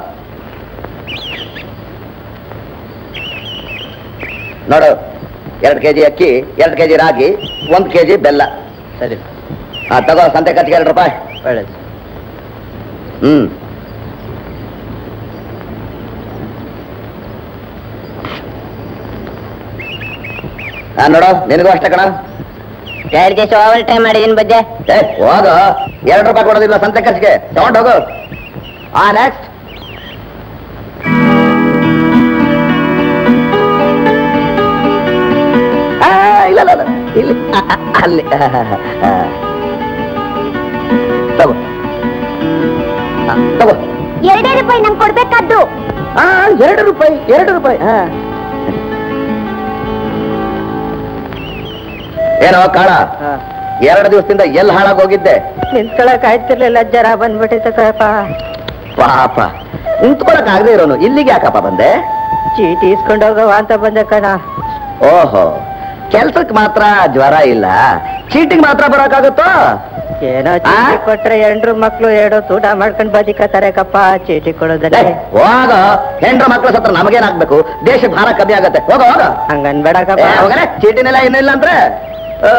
ನೋಡು ಎರಡು ಕೆಜಿ ಅಕ್ಕಿ ಎರಡು ಕೆಜಿ ರಾಗಿ ಒಂದು ಕೆಜಿ ಬೆಲ್ಲ ಸರಿ ಹಾ ತಗೋ ಸಂತೆ ಖರ್ಚಿಗೆ ಎರಡು ರೂಪಾಯಿ ಒಳ್ಳೇದು ಹ್ಮ್ ಹಾ ನೋಡು ನಿನಗೂ ಅಷ್ಟೇ ಕಣ ಎರಡು ದಿವಸ ಓವರ್ ಟೈಮ್ ಮಾಡಿದೀನಿ ಬಜ್ಜೆ ಏ ಹೋಗ ಎರಡು ರೂಪಾಯಿ ಕೊಡೋದಿಲ್ಲ ಸಂತೆ ಖರ್ಚಿಗೆ ತಗೊಂಡು ಹೋಗು ಹಾ ನೆಕ್ಸ್ಟ್ ಇಲ್ಲ ಇಲ್ಲ ಇಲ್ಲ ಇಲ್ಲಿ ಆ, ಆ, ಅಲ್ಲಿ ಆ, ಆ. ತಗೋ ಆ, ತಗೋ ಎರಡೇ ರೂಪಾಯಿ ನಂಗೆ ಕೊಡ್ಬೇಕಾದ್ದು ಆ ಎರಡು ರೂಪಾಯಿ ಎರಡು ರೂಪಾಯಿ ಹಾ ಏನೋ ಕಾಳ ಎರಡು ದಿವಸದಿಂದ ಎಲ್ಲಿ ಹಾಳಾಗೋಗಿದ್ದೆ ನಿಂತ್ಕೊಳಕ್ ಆಯ್ತಿರ್ಲಿಲ್ಲ ಜರ ಬಂದ್ಬಿಟ್ಟಿತ್ತು ಕಣಪ್ಪ ಪಾಪ ನಿಂತ್ಕೊಳಕ್ ಆಗದೆ ಇರೋನು ಇಲ್ಲಿಗೆ ಯಾಕಪ್ಪ ಬಂದೆ ಚೀಟಿ ಇಸ್ಕೊಂಡು ಹೋಗವ ಅಂತ ಬಂದೆ ಕಣ ಓಹೋ ಕೆಲ್ಸಕ್ ಮಾತ್ರ ಜ್ವರ ಇಲ್ಲ ಚೀಟಿಗೆ ಮಾತ್ರ ಬರಕಾಗುತ್ತೋ ಏನೋ ಆ? ಚೀಟಿ ಕೊಟ್ರೆ ಎಂಡ್ರು ಮಕ್ಳು ಎರಡು ಊಟ ಮಾಡ್ಕೊಂಡ್ ಬದಿಕತ್ತಾರೆ ಕಪ್ಪ ಚೀಟಿ ಕೊಡೋದಲ್ಲ ಹೋಗ ಹೆಂಡ್ರ ಮಕ್ಳ ಸತ್ರ ನಮಗೇನಾಗ್ಬೇಕು ದೇಶಕ್ಕೆ ಭಾರ ಕಮ್ಮಿ ಆಗತ್ತೆ ಹೋಗ ಹೋಗ ಹಂಗನ್ಬೇಡ ಏ, ಕಪ್ಪ ಹೋಗನೆ ಚೀಟಿನೆಲ್ಲ ಏನಿಲ್ಲ ಅಂದ್ರೆ ಆ,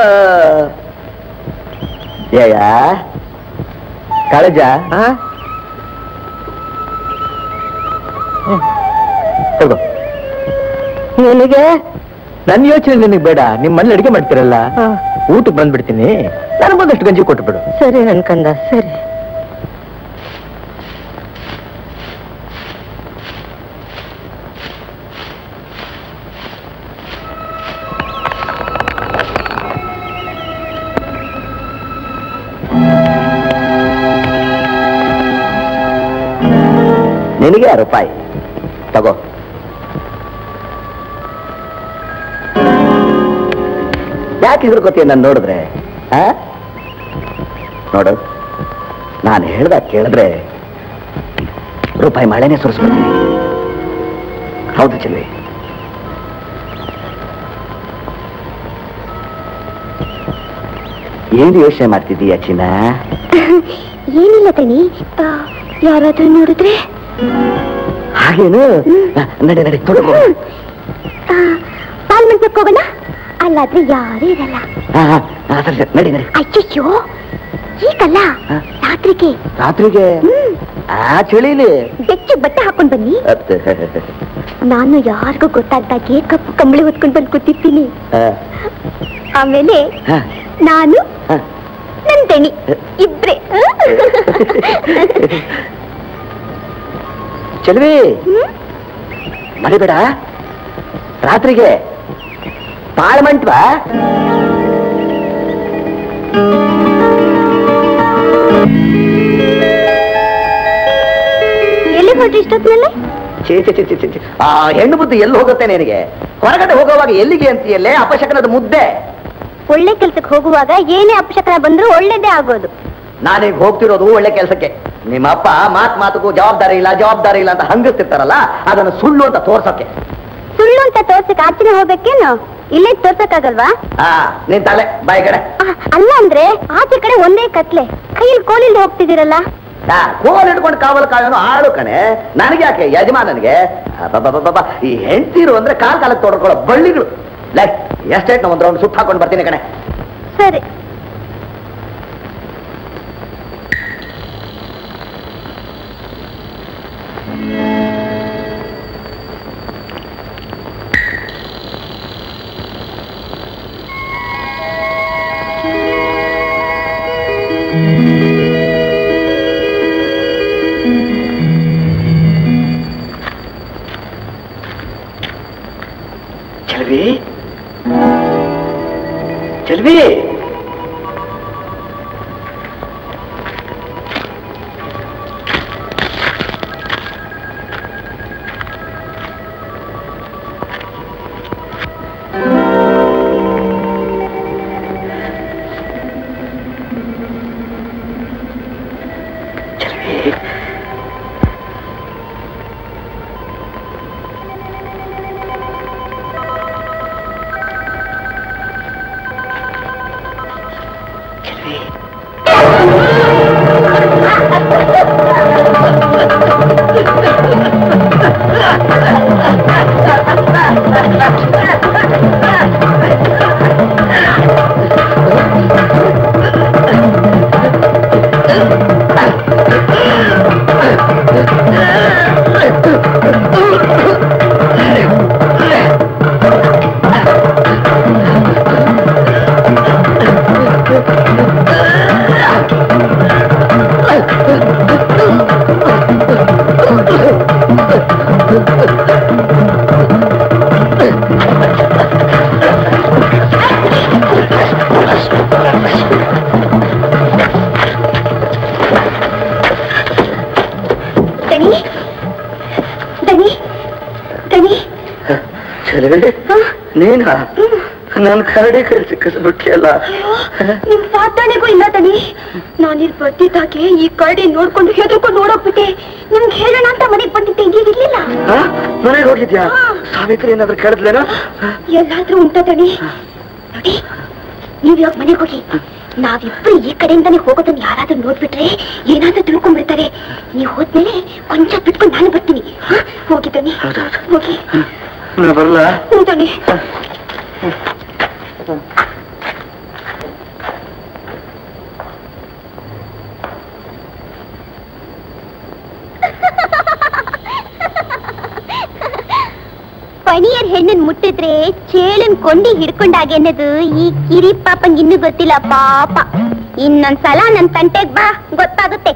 ಏಯ ಕಳಜ ಆ? ತಗೋ ನಿನಗೆ ನನ್ನ ಯೋಚನೆ ನಿನಗೆ ಬೇಡ ನಿಮ್ಮ ಮನೇಲಿ ಅಡಿಗೆ ಮಾಡ್ತಿರಲ್ಲ ಆ, ಊಟಕ್ಕೆ ಬಂದ್ಬಿಡ್ತೀನಿ ನನಗೊಂದಷ್ಟು ಗಂಜಿ ಕೊಟ್ಟು ಬಿಡು ಸರಿ ನನ್ಕಂದ ಸರಿ ನಿನಗೆ ಆ ರೂಪಾಯಿ ತಗೋ ಯಾಕೆ ಹೆದರ್ಕೋತೀಯ ನಾನು ನೋಡಿದ್ರೆ ಆ? ನೋಡು ನಾನು ಹೇಳ್ದ ಕೇಳಿದ್ರೆ ರೂಪಾಯಿ ಮಳೆನೇ ಸುರಿಸ್ಬಿಡ್ತೀನಿ ಹೌದು ಚೆಲ್ವಿ ಏನು ಯೋಚನೆ ಮಾಡ್ತಿದ್ದೀಯ ಚಿನ್ನ ಏನಿಲ್ಲ ಕಣಿ ಯಾರಾದ್ರೂ ನೋಡಿದ್ರೆ ಹಾಗೇನು ನ- ನಡಿ ನಡಿ ತೊಡಗು ಪಾಲ್ ಮಂಟಪಕ್ಕೆ ಹೋಗೋಣ ಅಲ್ಲಾದ್ರೆ ಯಾರೂ ಇರಲ್ಲ ಹಾ ಹಾ ಹಾ, ಸರಿ ಸರಿ ನಡಿ ನಡಿ ಅಯ್ಯಯ್ಯೋ ಈಗಲ್ಲ ಹ? ರಾತ್ರಿಗೆ ರಾತ್ರಿಗೆ ಹ್ಮ್ ಆ ಚಳಿಲಿ ಬೆಚ್ಚ ಬಟ್ಟೆ ಹಾಕೊಂಡ್ ಬನ್ನಿ ಅತ್ತೆ. ನಾನು ಯಾರಿಗೂ ಗೊತ್ತಾಗ್ದಾಗೆ ಕಪ್ಪು ಕಂಬಳಿ ಹೊತ್ಕೊಂಡ್ ಬಂದು ಕೂತಿರ್ತೀನಿ ಆ, ಆಮೇಲೆ ಹಾ, ನಾನು ಹಾ. ನನ್ ದಣಿ ಇಬ್ರೆ ಚೆಲ್ವಿ ಹ್ಮ್? ಮರಿಬೇಡ ರಾತ್ರಿಗೆ ತಾಳ್ಮಂಟ್ವಾ ಎಲ್ಲಿ ಹೊರಟ್ರಿ ಇಷ್ಟೊತ್ತಿನಲ್ಲಿ ಛೇ ಛೇ ಛೇ ಛೇ, ಛೇ, ಛೇ. ಆ ಹೆಣ್ಣು ಬುದ್ಧಿ ಎಲ್ಲಿ ಹೋಗುತ್ತೆ ನಿನಗೆ ಹೊರಗಡೆ ಹೋಗುವಾಗ ಎಲ್ಲಿಗೆ ಅಂತೀಯಲ್ಲೇ ಅಪಶಕನದ ಮುದ್ದೆ ಒಳ್ಳೆ ಕೆಲ್ಸಕ್ಕೆ ಹೋಗುವಾಗ ಏನೇ ಅಪಶಕನ ಬಂದ್ರೂ ಒಳ್ಳೇದೇ ಆಗೋದು ನಾನೀಗ ಹೋಗ್ತಿರೋದು ಒಳ್ಳೆ ಕೆಲಸಕ್ಕೆ ನಿಮ್ಮಪ್ಪ ಮಾತ್ ಮಾತುಗೂ ಜವಾಬ್ದಾರಿ ಇಲ್ಲ ಜವಾಬ್ದಾರಿ ಇಲ್ಲ ಅಂತ ಹಂಗಿಸ್ತಿರ್ತಾರಲ್ಲ ಅದನ್ನು ಸುಳ್ಳು ಅಂತ ತೋರ್ಸಕ್ಕೆ ಸುಳ್ಳು ಅಂತ ತೋರ್ಸಕ್ ಆಚೆನೆ ಹೋಗ್ಬೇಕೇನು ಇಲ್ಲೇ ತೋರ್ಸಕ್ಕಾಗಲ್ವಾ ಹಾ ನಿನ್ ತಲೆ ಬಾಯಿ ಕಡೆ ಆ, ಅಲ್ಲ ಅಂದ್ರೆ ಆಚೆ ಕಡೆ ಒಂದೇ ಕತ್ಲೆ ಕೈಯಲ್ಲಿ ಕೋಲಿಂದ ಹೋಗ್ತಿದ್ದೀರಲ್ಲ ಆ, ಕೋಲ್ ಹಿಡ್ಕೊಂಡು ಕಾವಲು ಕಾಯೋನು ಆಳು ಕಣೆ ನನಗೆ ಯಾಕೆ ಯಜಮಾನನಿಗೆ ಅಬ್ಬಬ್ಬಬ್ಬಬ್ಬ, ಈ ಹೆಂಡ್ತೀರು ಅಂದ್ರೆ ಕಾಲ್ ಕಾಲಕ್ಕೆ ತೊಡ್ಕೊಳ್ಳೋ ಬಳ್ಳಿಗಳು ಲೈ ಎಷ್ಟೇಟ್ ಒಂದು ರೌಂಡ್ ಸುತ್ತ ಹಾಕೊಂಡು ಬರ್ತೀನಿ ಕಣೆ ಸರಿ ಚೆಲ್ವಿ ಚೆಲ್ವಿ ದಣಿ ದಣಿ ದಣಿ ಚೆಲುವೆ ನೀನ ನಾನು ಕರಡಿ ಕೈ ಸಿಕ್ಕಿಸ್ಬಿಟ್ಟಿಯಲ್ಲ ಅಯ್ಯೋ, ನಿಮ್ ಸಾಧನೆಗೂ ಇಲ್ಲ ದಣಿ ನಾನಿಲ್ಲಿ ಬರ್ತಿದ್ದಾಗೆ ಈ ಕರಡಿ ನೋಡ್ಕೊಂಡು ಹೆದರ್ಕೊಂಡು ಓಡೋಗ್ಬಿಟ್ಟೆ ನಿಮ್ಗೆ ಹೇಳೋಣ ಅಂತ ಮನೆಗೆ ಬಂದಿದ್ದೆ ಈಗ ಇರ್ಲಿಲ್ಲ ಮನೆಗೆ ಹೋಗಿದ್ಯಾ ಸಾವಿತ್ರಿ ಏನಾದ್ರು ಕೇಳಿದ್ಲೇನೋ ಎಲ್ಲಾದ್ರೂ ಉಂಟ ದಣಿ ನೋಡಿ ನೀವ್ ಇವಾಗ ಮನೆಗೆ ಹೋಗಿ ನಾವಿಬ್ರು ಈ ಕಡೆಯಿಂದಾನೆ ಹೋಗೋದನ್ನ ಯಾರಾದ್ರೂ ನೋಡ್ಬಿಟ್ರೆ ಏನಾದ್ರೂ ತಿಳ್ಕೊಂಡ್ಬಿಡ್ತಾರೆ ನೀವ್ ಹೋದ್ಮೇಲೆ ಕೊಂಚ ಬಿಟ್ಕೊಂಡು ನಾನು ಬರ್ತೀನಿ ಹ? ಹೋಗಿ ದಣಿ ಹೋಗಿ ನಾ ಬರಲ್ಲ ಹ್ಞೂ ದಣಿ ಪಣಿಯರ್ ಹೆಣ್ಣನ್ ಮುಟ್ಟಿದ್ರೆ ಚೇಳನ್ ಕೊಂಡಿ ಹಿಡ್ಕೊಂಡಾಗೆ ಅನ್ನೋದು ಈ ಕಿರಿ ಪಾಪಂಗ್ ಇನ್ನೂ ಗೊತ್ತಿಲ್ಲ ಪಾಪ ಇನ್ನೊಂದ್ಸಲ ನನ್ ತಂಟೆಗ್ ಬಾ ಗೊತ್ತಾಗುತ್ತೆ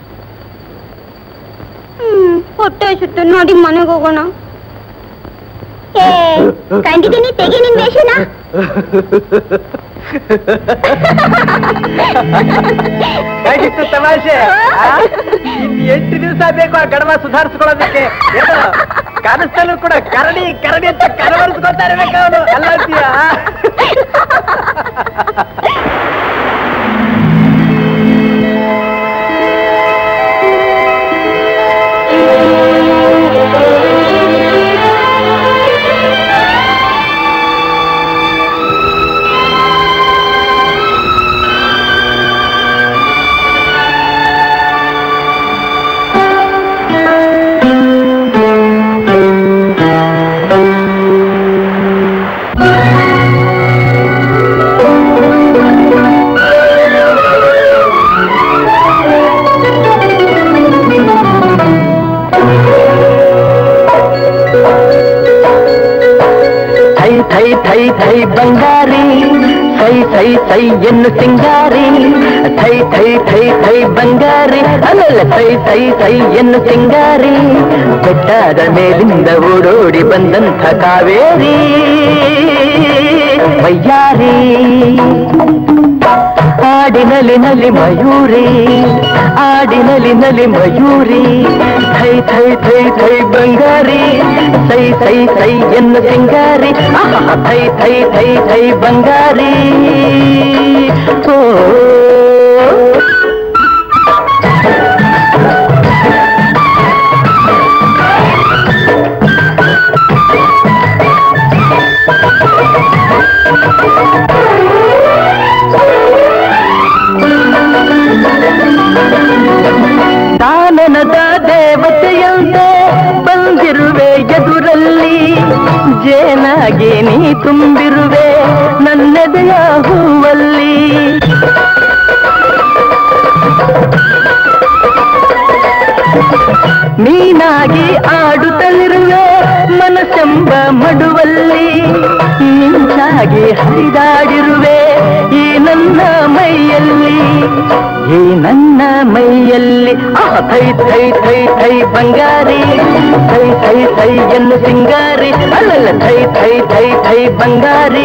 ಹ್ಮ್ ಹೊಟ್ಟೆ ಸುತ್ತು ನೋಡಿ ಮನೆಗೆ ಹೋಗೋಣ ಏ ಕಂಡಿದ್ದೀನಿ ತೆಗಿ ನಿನ್ ವೇಷನ ಹೇಗಿತ್ತು ತಮಾಷೆ ಆ? ಇನ್ ಎಂಟು ದಿವಸ ಬೇಕು ಆ ಗಡವ ಸುಧಾರಿಸ್ಕೊಳ್ಳೋದಕ್ಕೆ ಏನೋ ಕನಸಲ್ಲೂ ಕೂಡ ಕರಡಿ ಕರಡಿ ಅಂತ ಕನವರ್ಸ್ಕೊತಾ ಇರ್ಬೇಕು ಅವನು ಅಲ್ಲ ಅಂತೀಯ ಥೈ ಥೈ ಥೈ ಥೈ ಬಂಗಾರಿ ಸೈ ಸೈ ಸೈ ಎನ್ನು ಸಿಂಗಾರಿ ಥೈ ಥೈ ಥೈ ಥೈ ಬಂಗಾರಿ ಅಲ್ಲಲ್ಲ ಸೈ ಸೈ ಸೈ ಎನ್ನು ಸಿಂಗಾರಿ ಬೆಟ್ಟದ ಮೇಲಿಂದ ಓಡೋಡಿ ಬಂದಂಥ ಕಾವೇರಿ ವಯ್ಯಾರಿ ಆಡಿನಲಿ ನಲಿ ಮಯೂರಿ ಆಡಿನಲಿ ನಲಿ ಮಯೂರಿ ಥೈ ಥೈ ಥೈ ಥೈ ಬಂಗಾರಿ ಸೈ ಸೈ ಸೈ ಎನ್ನು ಸಿಂಗಾರಿ ಆಹಾ, ಥೈ ಥೈ ಥೈ ಥೈ ಬಂಗಾರಿ ಓ ದಾನನದ ದೇವತೆಯಂತೆ ಬಂದಿರುವೆ ಎದುರಲ್ಲಿ ಜೇನಾಗಿ ನೀ ತುಂಬಿರುವೆ ನನ್ನೆದೆಯ ಹೂವಲ್ಲಿ ನೀನಾಗಿ ಆಡುತ್ತಲಿರುವೆ ಮನಸ್ಸೆಂಬ ಮಡುವಲ್ಲಿ ಮಿಂಚಾಗಿ ಹರಿದಾಡಿರುವೆ ಈ ನನ್ನ ಮೈಯಲ್ಲಿ ಈ ನನ್ನ ಮೈಯಲ್ಲಿ ಆಹ, ಥೈ ಥೈ ಥೈ ಥೈ ಬಂಗಾರಿ ಥೈ ಥೈ ಥೈ ಎನ್ನು ಸಿಂಗಾರಿ ಅಲ್ಲಲ್ಲ ಥೈ ಥೈ ಥೈ ಥೈ ಬಂಗಾರಿ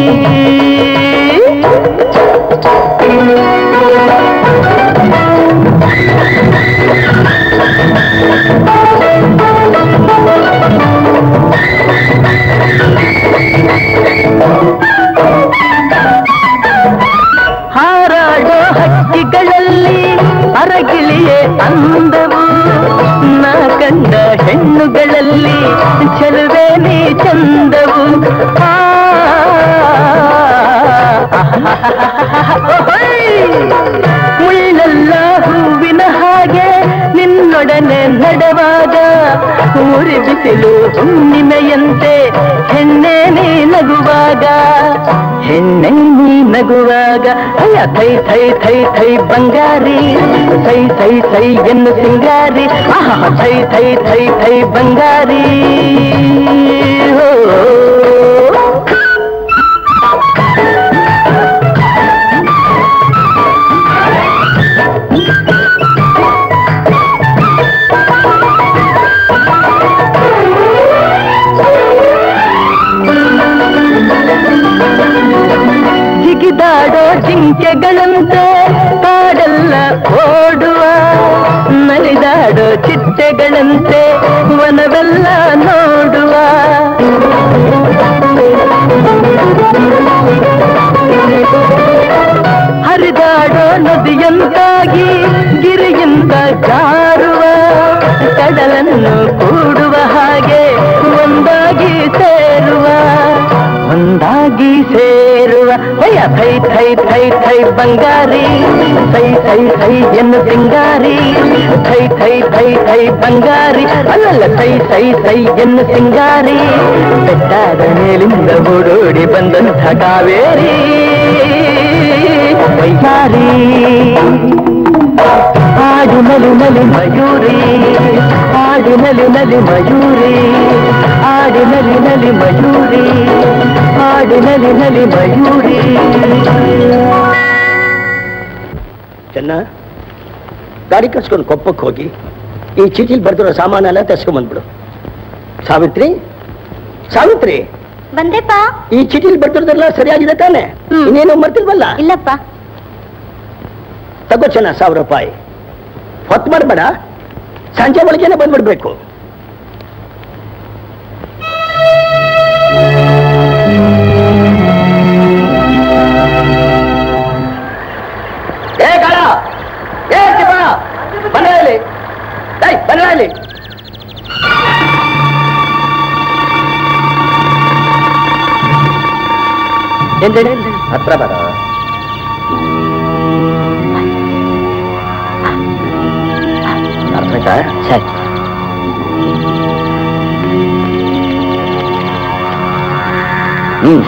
ಹಾರಾಡೋ ಹಕ್ಕಿಗಳಲ್ಲಿ ಅರಗಿಳಿಯೇ ಅಂದವು ನಾ ಕಂಡ ಹೆಣ್ಣುಗಳಲ್ಲಿ ಚೆಲುವೆ ನೀ ಚಂದವು ಆ, ಮುಳ್ಳಲ್ಲ ಹೂವಿನ ಹಾಗೆ ನಿನ್ನೊಡನೆ ನಡೆವಾಗ ಉರಿ ಬಿಸಿಲು ಹುಣ್ಣಿಮೆಯಂತೆ ಹೆಣ್ಣೆ ನೀ ನಗುವಾಗ ಹೆಣ್ಣೆ ನೀ ನಗುವಾಗ ಅಯ್ಯ ಥೈ ಥೈ ಥೈ ಥೈ ಬಂಗಾರಿ ಸೈ ಸೈ ಸೈ ಎನ್ನು ಸಿಂಗಾರಿ ಆಹಾ ಥೈ ಥೈ ಥೈ ಥೈ ಬಂಗಾರಿ ಹೋ ಜಿಗಿದ ಹರಿದಾಡೋ ಜಿಂಕೆಗಳಂತೆ ಕಾಡೆಲ್ಲ ಓಡುವ ನಲಿದಾಡೋ ಚಿಟ್ಟೆಗಳಂತೆ ವನವೆಲ್ಲ ನೋಡುವ ಹರಿದಾಡೋ ನದಿಯಂತಾಗಿ ಗಿರಿಯಿಂದ ಜಾರುವ ಕಡಲನ್ನು ಕೂಡುವ ಹಾಗೆ ಒಂದಾಗಿ ಸೇರುವ ಒಂದಾಗಿ ಸೇರುವ ಹೊಯ್ಯ ಥೈ ಥೈ ಥೈ ಥೈ ಬಂಗಾರಿ ಥೈ ಥೈ ಥೈ ಎನ್ನು ಸಿಂಗಾರಿ ಥೈ ಥೈ ಥೈ ಥೈ ಬಂಗಾರಿ ಅಲ್ಲಲ್ಲ ಥೈ ಥೈ ಥೈ ಎನ್ನು ಸಿಂಗಾರಿ ಬೆಟ್ಟಾದ ಮೇಲಿಂದ ಓಡೋಡಿ ಬಂದಂಥ ಕಾವೇರಿ ವೈಯಾರಿ ಆಡು ನಲಿ ನಲಿ ಮಯೂರಿ ಆಡು ನಲಿ ನಲಿ ಮಯೂರಿ ಆಡು ನಲಿ ನಲಿ ಮಯೂರಿ ಆಡು ನಲಿ ನಲಿ ಮಯೂರಿ ಚೆನ್ನ ಗಾಡಿ ಕರ್ಸ್ಕೊಂಡು ಕೊಪ್ಪಕ್ಕೆ ಹೋಗಿ ಈ ಚೀಟಿಲಿ ಬರ್ದಿರೋ ಸಾಮಾನೆಲ್ಲ ತೆಸ್ಕೊಂಬಂದ್ಬಿಡು ಸಾವಿತ್ರಿ ಸಾವಿತ್ರಿ ಬಂದೆಪ್ಪ ಈ ಚೀಟಿಲಿ ಬರ್ದಿರೋದೆಲ್ಲ ಸರಿಯಾಗಿದೆ ತಾನೆ ಹ್ಮ್. ಇನ್ನೇನು ಮರ್ತಿಲ್ವಲ್ಲ ಇಲ್ಲಪ್ಪ ತಗೋ ಚೆನ್ನ ಸಾವಿರ ರೂಪಾಯಿ ಹೊತ್ತು ಮಾಡಬೇಡ ಸಂಜೆ ಒಳಗೇನೆ ಬಂದ್ಬಿಡ್ಬೇಕು ಏ ಕಾಳ ಏ ಚಿಪ್ಪಣ್ಣ ಬಂದ್ರೆ ಇಲ್ಲಿ ಏಯ್ ಬಂದ್ರೆ ಇಲ್ಲಿ ಹತ್ರ ಬರ ಅರ್ಥ ಆಯ್ತಾ ಸರಿ ಹ್ಮ್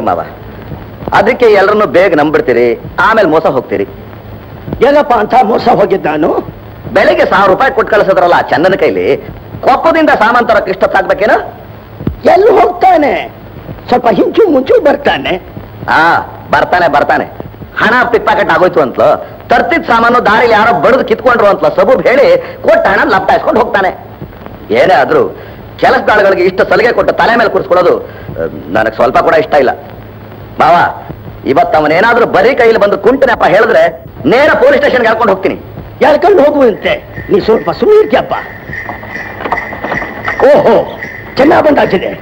ಡ್ರೈವರ್ ಮಾವ ಅದಕ್ಕೆ ಎಲ್ಲರನ್ನು ಬೇಗ ನಂಬಿಡ್ತೀರಿ ಆಮೇಲೆ ಮೋಸ ಹೋಗ್ತೀರಿ ಏನಪ್ಪ ಅಂತ ಮೋಸ ಹೋಗಿದ್ದ ನಾನು ಬೆಳಿಗ್ಗೆ ಸಾವಿರ ರೂಪಾಯಿ ಕೊಟ್ಟು ಕಳಿಸಿದ್ರಲ್ಲ ಆ ಚಂದನ ಕೈಲಿ ಕೊಪ್ಪದಿಂದ ಸಾಮಾನ್ ತರಕ್ಕೆ ಇಷ್ಟೊತ್ತಾಗ್ಬೇಕೇನು ಎಲ್ಲಿ ಹೋಗ್ತಾನೆ ಸ್ವಲ್ಪ ಹಿಂಚು ಮುಂಚು ಬರ್ತಾನೆ ಹಾ ಬರ್ತಾನೆ ಬರ್ತಾನೆ ಹಣ ಪಿಕ್ ಪ್ಯಾಕೆಟ್ ಆಗೋಯ್ತು ಅಂತಲೋ ತರ್ತಿದ್ ಸಾಮಾನು ದಾರಿಲಿ ಯಾರೋ ಬಡದು ಕಿತ್ಕೊಂಡ್ರು ಅಂತಲೋ ಸಬೂಬ್ ಹೇಳಿ ಕೊಟ್ಟ ಹಣ ಲಪ್ಟಾಯಿಸ್ಕೊಂಡು ಹೋಗ್ತಾನೆ ಏನೇ ಆದ್ರೂ ಕೆಲಸದಾಳುಗಳಿಗೆ ಇಷ್ಟು ಸಲಿಗೆ ಕೊಟ್ಟು ತಲೆ ಮೇಲೆ ಕೂರಿಸ್ಕೊಳ್ಳೋದು ನನಗೆ ಸ್ವಲ್ಪ ಕೂಡ ಇಷ್ಟ ಇಲ್ಲ ಬಾವ ಇವತ್ತು ಅವನೇನಾದ್ರೂ ಬರೀ ಕೈಯಲ್ಲಿ ಬಂದು ಕುಂಟನಪ್ಪ ಹೇಳಿದ್ರೆ ನೇರ ಪೊಲೀಸ್ ಸ್ಟೇಷನ್ಗೆ ಹಾಕೊಂಡು ಹೋಗ್ತೀನಿ ಎಳ್ಕೊಂಡು ಹೋಗುವಂತೆ ನೀ ಸ್ವಲ್ಪ ಸುಮ್ಮನೆ ಇರ್ತೀಯಪ್ಪ ಓಹೋ ಚೆನ್ನಾಗ್ ಬಂದಾಗಿದೆ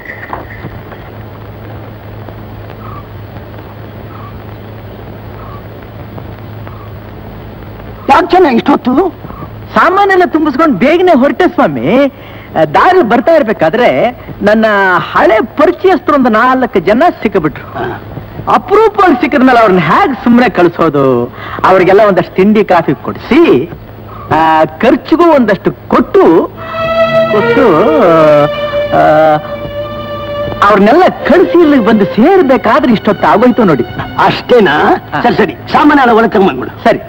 ಯಾಕೆ ಚೆನ್ನಾಗಿ ಇಷ್ಟೊತ್ತು ಸಾಮಾನೆಲ್ಲ ತುಂಬಿಸ್ಕೊಂಡು ಬೇಗನೆ ಹೊರಟೆ ಸ್ವಾಮಿ ಆ, ದಾರಿ ಬರ್ತಾ ಇರ್ಬೇಕಾದ್ರೆ ನನ್ನ ಹಳೆ ಪರಿಚಯಸ್ಥರು ಒಂದು ನಾಲ್ಕು ಜನ ಸಿಕ್ಕಿಬಿಟ್ರು ಅಪರೂಪವಾಗಿ ಸಿಕ್ಕಿದ್ಮೇಲೆ ಅವ್ರನ್ನ ಹೇಗೆ ಸುಮ್ಮನೆ ಕಳಿಸೋದು ಅವ್ರಿಗೆಲ್ಲ ಒಂದಷ್ಟು ತಿಂಡಿ ಕಾಫಿ ಕೊಡಿಸಿ ಖರ್ಚಿಗೂ ಒಂದಷ್ಟು ಕೊಟ್ಟು ಕೊಟ್ಟು ಆ, ಅವ್ರನ್ನೆಲ್ಲ ಕಳಿಸಿ ಇಲ್ಲಿಗೆ ಬಂದು ಸೇರ್ಬೇಕಾದ್ರೆ ಇಷ್ಟೊತ್ತು ಆಗೋಯ್ತು ನೋಡಿ ಅಷ್ಟೇನಾ ಸರಿ ಸರಿ ಸಾಮಾನ್ಯ ಒಳಗೆ ತಗೊಂಡ್ಬಿಡು ಸರಿ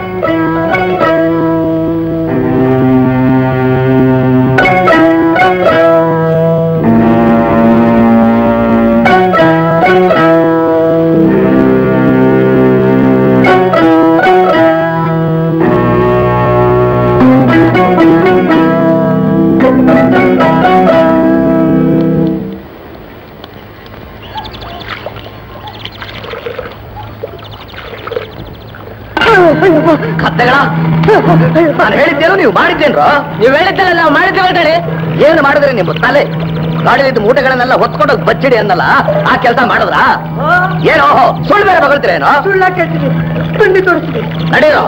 ಕತ್ತೆಗಳ ನಾನು ಹೇಳಿದ್ದೇನು ನೀವು ಮಾಡಿದ್ದೇನ್ರ ನೀವ್ ಹೇಳಿದ್ದಲ್ಲ ನಾವು ಮಾಡಿದ್ದೇವೆ ಕಡೆ ಏನು ಮಾಡಿದ್ರಿ ನಿಮ್ಮ ತಲೆ ಗಾಡಿಲಿದ್ದ ಮೂಟೆಗಳನ್ನೆಲ್ಲ ಹೊತ್ಕೊಂಡು ಹೋಗ್ ಬಚ್ಚಿಡಿ ಅನ್ನಲ್ಲ ಆ ಕೆಲಸ ಮಾಡಿದ್ರಾ ಏನೋ ಸುಳ್ಳು ಬೇರೆ ಬಗಳ್ತೀರೇನೋ ಸುಳ್ಳ ಕೇಳ್ತೀನಿ ಬಂಡಿ ತೋರಿಸ್ತೀನಿ ನಡೀರೋ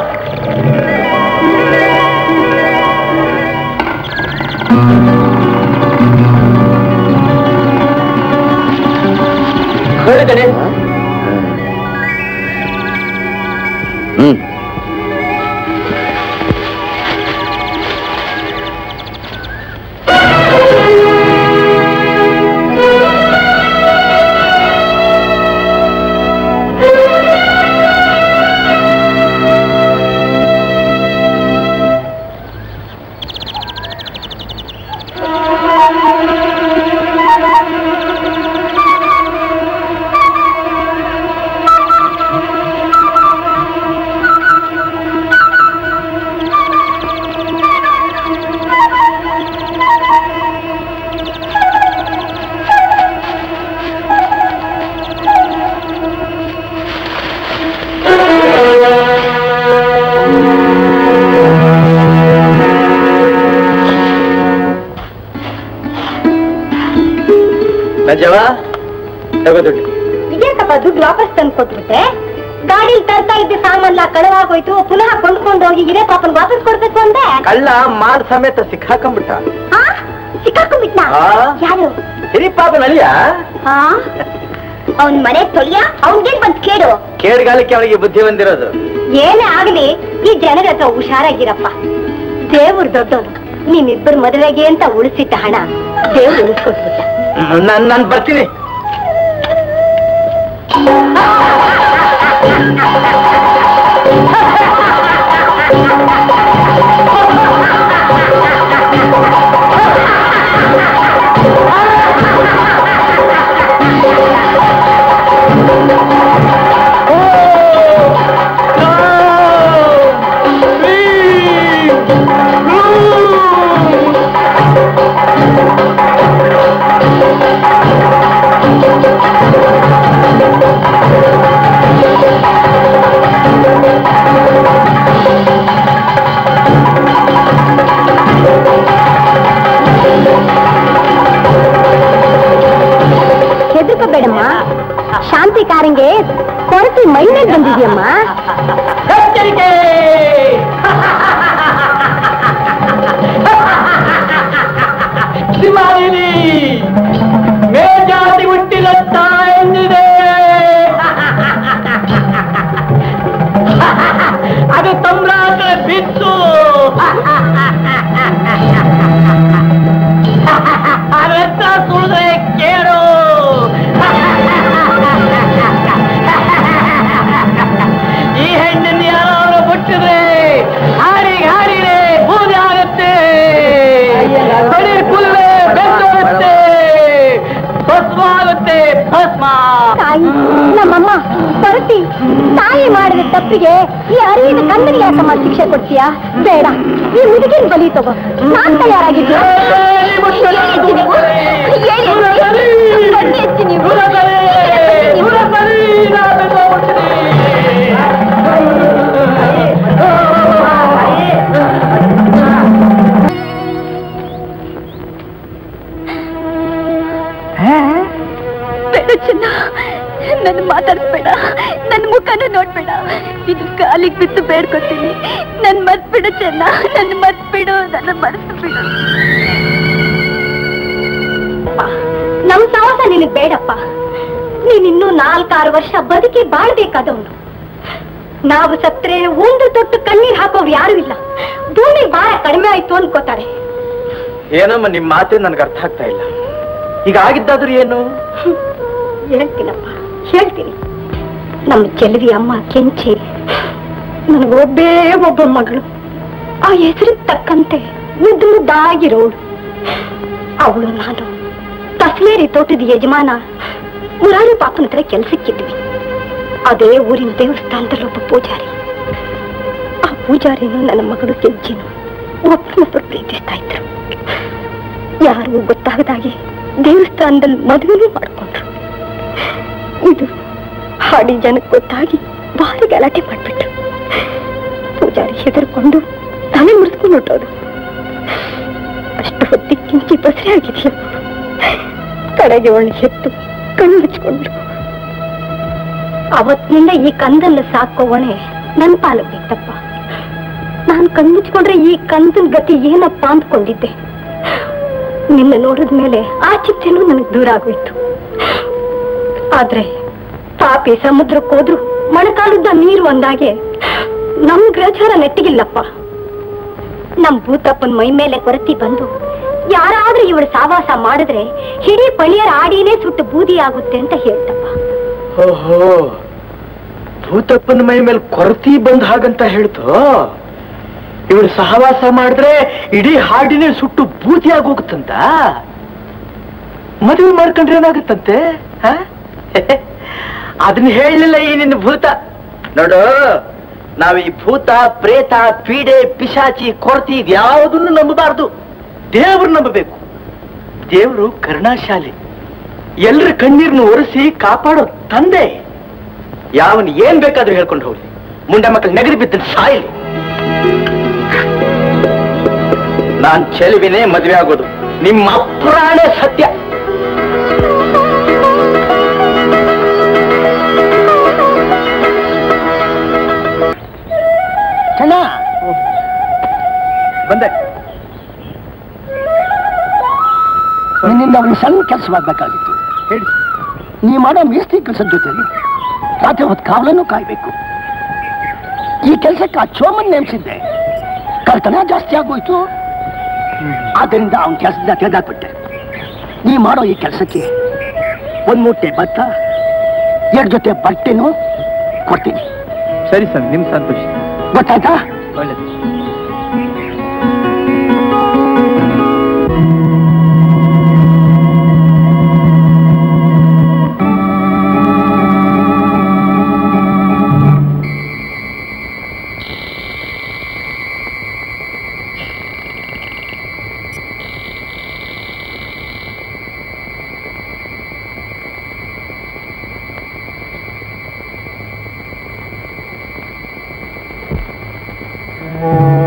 ಹ್ಮ್ ನಜವಾ ದುಡ್ಡು ಇದೇಕಪ್ಪ ದುಡ್ಡು ವಾಪಸ್ ತಂದು ಕೊಟ್ಬಿಟ್ಟೆ ಗಾಡಿಲಿ ತರ್ತಾ ಇದ್ದ ಸಾಮಾನ್ಲ ಕಳವಾಗೋಯ್ತು ಪುನಃ ಕೊಂಡ್ಕೊಂಡು ಹೋಗಿ ಇದೇ ಪಾಪನ್ ವಾಪಸ್ ಕೊಡ್ಬೇಕು ಅಂದೆ ಕಳ್ಳ ಮಾಲ್ ಸಮೇತ ಸಿಕ್ಕಾಕೊಂಡ್ಬಿಟ್ಟ ಆ? ಸಿಕ್ಕಾಕೊಂಡ್ಬಿಟ್ನಾ ಆ? ಯಾರು ಹಿರಿಪಾಪ ನಳಿಯ ಹಾ ಅವನ್ ಮನೆ ತೊಳಿಯ ಅವನ್ಗೇನ್ ಬಂದ್ ಕೇಳು ಕೇಡ್ಗಾಲಕ್ಕೆ ಅವನಿಗೆ ಬುದ್ಧಿ ಬಂದಿರೋದು ಏನೇ ಆಗ್ಲಿ ಈ ಜನರ ಹತ್ರ ಹುಷಾರಾಗಿರಪ್ಪ ದೇವ್ರು ದೊಡ್ಡವನು ನಿಮ್ಮಿಬ್ಬರು ಮದುವೆಗೆ ಅಂತ ಉಳಿಸಿಟ್ಟ ಹಣ ದೇವ್ರು ಉಳಿಸ್ಕೊಟ್ಬಿಟ್ಟ ನಾನ್ ನಾನ್ ಬರ್ತೀನಿ ಹೆದರ್ಕೋಬೇಡಮ್ಮ ಶಾಂತಿ ಕಾರಂಗೆ ಕೊರತಿ ಮೈಮೇಲೆ ಬಂದಿದ್ಯಮ್ಮ ಮೇಜಾತಿ ಹುಟ್ಟಿದಂತ ಎಂದಿದೆ ಅದು ತಮ್ರಾಟ ಬಿತ್ತು ಅದೆಂತ ಸುಳಿದ್ರೆ ಕೇಳು ನಮ್ಮಮ್ಮ ಬರ್ತಿ ತಾಯಿ ಮಾಡಿದ ತಪ್ಪಿಗೆ ಈ ಅರಿವಿನ ಕಣ್ಣಿಗೆ ಯಾಕಮ್ಮ ಶಿಕ್ಷೆ ಕೊಡ್ತೀಯಾ ಬೇಡ ಈ ಹುಡುಗಿನ ಬಲಿ ತಗೋ ನಾನ್ ತಯಾರಾಗಿದ್ಯಾ ಬೇಡ ಚಿನ್ನ ನನ್ನ ಮಾತಾಡ್ಬೇಡ ನನ್ನ ಮುಖನೂ ನೋಡ್ಬೇಡ ನಿನ್ ಕಾಲಿಗೆ ಬಿದ್ದು ಬೇಡ್ಕೊತೀನಿ ನನ್ ಮರ್ತ್ಬಿಡು ಚೆನ್ನ ನನ್ನ ಮರ್ತ್ಬಿಡು ನನ್ನ ಮರ್ತ್ಬಿಡು ನಮ್ ಸವಾಸ ನಿನಗ್ ಬೇಡಪ್ಪ ನೀನ್ ಇನ್ನೂ ನಾಲ್ಕಾರು ವರ್ಷ ಬದುಕಿ ಬಾಳ್ಬೇಕಾದವನು ನಾವು ಸತ್ರೆ ಒಂದು ತೊಟ್ಟು ಕಣ್ಣೀರ್ ಹಾಕೋರು ಯಾರು ಇಲ್ಲ ಭೂಮಿ ಭಾರ ಕಡಿಮೆ ಆಯ್ತು ಅನ್ಕೋತಾರೆ ಏನಮ್ಮ ನಿಮ್ ಮಾತೇ ನನ್ಗೆ ಅರ್ಥ ಆಗ್ತಾ ಇಲ್ಲ ಈಗ ಆಗಿದ್ದಾದ್ರೂ ಏನು ಹೇಳ್ತೀನಪ್ಪ ಹೇಳ್ತೀನಿ ನಮ್ಮ ಚೆಲುವಿ ಅಮ್ಮ ಕೆಂಚಿ ನನಗೊಬ್ಬೇ ಒಬ್ಬ ಮಗಳು ಆ ಹೆಸರಿಗೆ ತಕ್ಕಂತೆ ಮುದ್ದು ಮುದ್ದಾಗಿರೋಳು ಅವಳು ನಾನು ತಸ್ಲೇರಿ ತೋಟದ ಯಜಮಾನ ಮುರಾರಿ ಪಾಪನ ಹತ್ರ ಕೆಲ್ಸಕ್ಕಿದ್ವಿ ಅದೇ ಊರಿನ ದೇವಸ್ಥಾನದಲ್ಲಿ ಒಬ್ಬ ಪೂಜಾರಿ ಆ ಪೂಜಾರಿನು ನನ್ನ ಮಗಳು ಕೆಂಚಿನು ಒಬ್ಬನೊಬ್ಬರು ಪ್ರೀತಿಸ್ತಾ ಇದ್ರು ಯಾರಿಗೂ ಗೊತ್ತಾಗದಾಗೆ ದೇವಸ್ಥಾನದಲ್ಲಿ ಮದುವೆನೂ ಮಾಡ್ಕೊಂಡ್ರು ಇದು ಹಾಡಿ ಜನಕ್ಕೆ ಗೊತ್ತಾಗಿ ಭಾರಿ ಗಲಾಟೆ ಮಾಡ್ಬಿಟ್ರು ಪೂಜಾರಿ ಹೆದರ್ಕೊಂಡು ತಲೆ ಮುರಿಸ್ಕೊಂಡು ಹೊಟ್ಟೋದು ಅಷ್ಟು ಹೊತ್ತಿಗೆ ಕಿಂಚಿ ಬಸರೆ ಆಗಿದೆಯಾ ಕಡೆಗೆ ಒಳ್ಳೆ ಎತ್ತು ಕಣ್ಣು ಮುಚ್ಕೊಂಡ್ರು ಅವತ್ತಿನಿಂದ ಈ ಕಂದನ್ನು ಸಾಕೋವಣೆ ನನ್ ಪಾಲು ಬೇಕಪ್ಪ ನಾನ್ ಕಣ್ಮುಚ್ಕೊಂಡ್ರೆ ಈ ಕಂದನ್ ಗತಿ ಏನಪ್ಪ ಅಂದ್ಕೊಂಡಿದ್ದೆ ನಿನ್ನ ನೋಡಿದ ಮೇಲೆ ಆ ಚಿಂತೆನೂ ನನಗೆ ದೂರ ಆಗೋಯ್ತು ಆದ್ರೆ ಪಾಪಿ ಸಮುದ್ರಕ್ಕೆ ಹೋದ್ರು ಮೊಣಕಾಲುದ್ದ ನೀರು ಒಂದಾಗೆ ನಮ್ ಗ್ರಹಚಾರ ನೆಟ್ಟಿಗಿಲ್ಲಪ್ಪ ನಮ್ ಭೂತಪ್ಪನ್ ಮೈ ಮೇಲೆ ಕೊರತಿ ಬಂದು ಯಾರಾದ್ರೂ ಇವಳು ಸಾವಾಸ ಮಾಡಿದ್ರೆ ಹಿಡೀ ಪಳಿಯರ ಆಡಿನೇ ಸುಟ್ಟು ಬೂದಿ ಆಗುತ್ತೆ ಅಂತ ಹೇಳ್ತಪ್ಪ ಓಹೋ ಭೂತಪ್ಪನ ಮೈ ಮೇಲೆ ಕೊರತಿ ಬಂದ್ ಹಾಗಂತ ಹೇಳ್ತು ಇವಳು ಸಹವಾಸ ಮಾಡಿದ್ರೆ ಇಡೀ ಹಾಡಿನೇ ಸುಟ್ಟು ಬೂದಿಯಾಗಿ ಹೋಗುತ್ತಂತ ಮದುವೆ ಮಾಡ್ಕೊಂಡ್ರೆ ಏನಾಗುತ್ತಂತೆ ಹ? ಅದನ್ನ ಹೇಳಲಿಲ್ಲ ಈ ನಿನ್ನ ಭೂತ ನೋಡು ನಾವು ಈ ಭೂತ ಪ್ರೇತ ಪೀಡೆ ಪಿಶಾಚಿ ಕೊರತಿ ಇದ್ಯಾವುದನ್ನು ನಂಬಬಾರ್ದು ದೇವ್ರು ನಂಬಬೇಕು ದೇವರು ಕರುಣಾಶಾಲಿ ಎಲ್ಲರ ಕಣ್ಣೀರ್ನು ಒರೆಸಿ ಕಾಪಾಡೋ ತಂದೆ ಯಾವನ್ ಏನ್ ಬೇಕಾದ್ರೂ ಹೇಳ್ಕೊಂಡು ಹೋಗ್ಲಿ ಮುಂಡೆ ಮಕ್ಕಳು ನೆಗಡಿ ಬಿದ್ದ ಸಾಯಿಲಿ ನಾನ್ ಚೆಲುವಿನೇ ಮದ್ವೆ ಆಗೋದು ನಿಮ್ಮ ಅಪುರಾಣ ಸತ್ಯ ಚೆನ್ನ ಬಂದೆ ನಿನ್ನಿಂದ ಒಂದು ಸಣ್ಣ ಕೆಲಸ ಮಾಡ್ಬೇಕಾಗಿತ್ತು ಹೇಳಿ ನೀ ಮಾಡೋ ಮೇಸ್ತ್ರಿ ಕೆಲಸದ ಜೊತೆಲಿ ರಾತ್ರಿ ಹೊತ್ತು ಕಾವಲನ್ನು ಕಾಯ್ಬೇಕು ಈ ಕೆಲಸಕ್ಕೆ ಆ ಚೋಮನ್ ನೇಮಿಸಿದ್ದೆ ಕಳ್ತನ ಜಾಸ್ತಿ ಆಗೋಯ್ತು ಆದ್ದರಿಂದ ಅವನ ಕೆಲಸದಿಂದ ತೆಗೆದಾಕ್ಬಿಟ್ಟೆ ನೀ ಮಾಡೋ ಈ ಕೆಲಸಕ್ಕೆ ಒಂದ್ ಮೂಟೆ ಭತ್ತ ಎರಡು ಜೊತೆ ಬಟ್ಟೆನೂ ಕೊಡ್ತೀನಿ ಸರಿ ಸರ್ ನಿಮ್ ಸಂತೋಷ ಗೊತ್ತಾಯ್ತಾ ಒಳ್ಳೇದು ಆ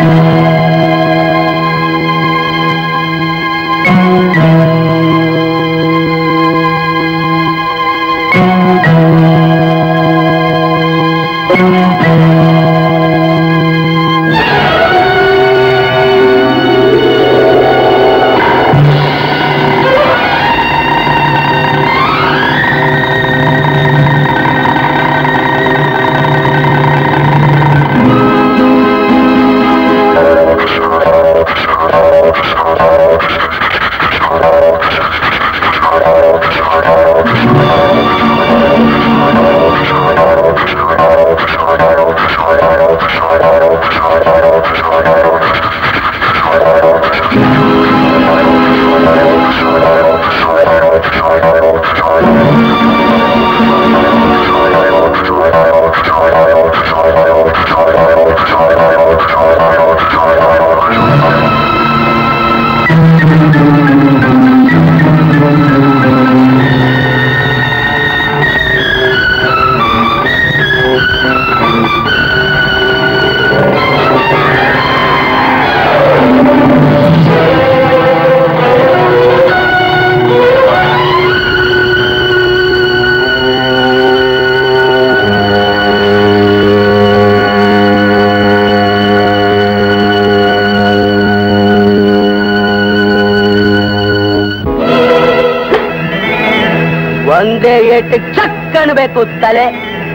ಒಂದೇ ಏಟು ಚಕ್ ಅನ್ಬೇಕು ತಲೆ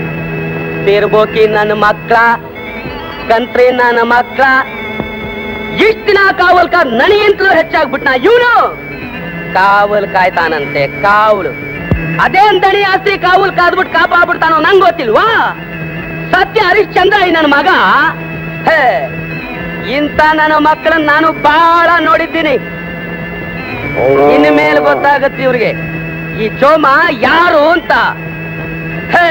ತಿರ್ಬೋಕಿ ನನ್ನ ಮಕ್ಳ ಕಂತ್ರಿ ನನ್ನ ಮಕ್ಳ ಇಷ್ಟ ದಿನ ಕಾವಲ್ ಕಾ ನನಗಿಂತಲೂ ಹೆಚ್ಚಾಗ್ಬಿಟ್ನ ಇವನು ಕಾವಲ್ ಕಾಯ್ತಾನಂತೆ ಕಾವಲು ಅದೇನ್ ದಣಿ ಆಸ್ತಿ ಕಾವಲ್ ಕಾದ್ಬಿಟ್ಟು ಕಾಪಾಡ್ಬಿಡ್ತಾನೋ ನಂಗ್ ಗೊತ್ತಿಲ್ವಾ ಸತ್ಯ ಹರಿಶ್ಚಂದ್ರ ಈ ನನ್ನ ಮಗ ಹೇ ಇಂಥ ನನ್ನ ಮಕ್ಕಳನ್ನ ನಾನು ಬಹಳ ನೋಡಿದ್ದೀನಿ ಇನ್ನು ಮೇಲೆ ಗೊತ್ತಾಗತ್ತೆ ಇವ್ರಿಗೆ ಈ ಚೋಮ ಯಾರು ಅಂತ ಹೇ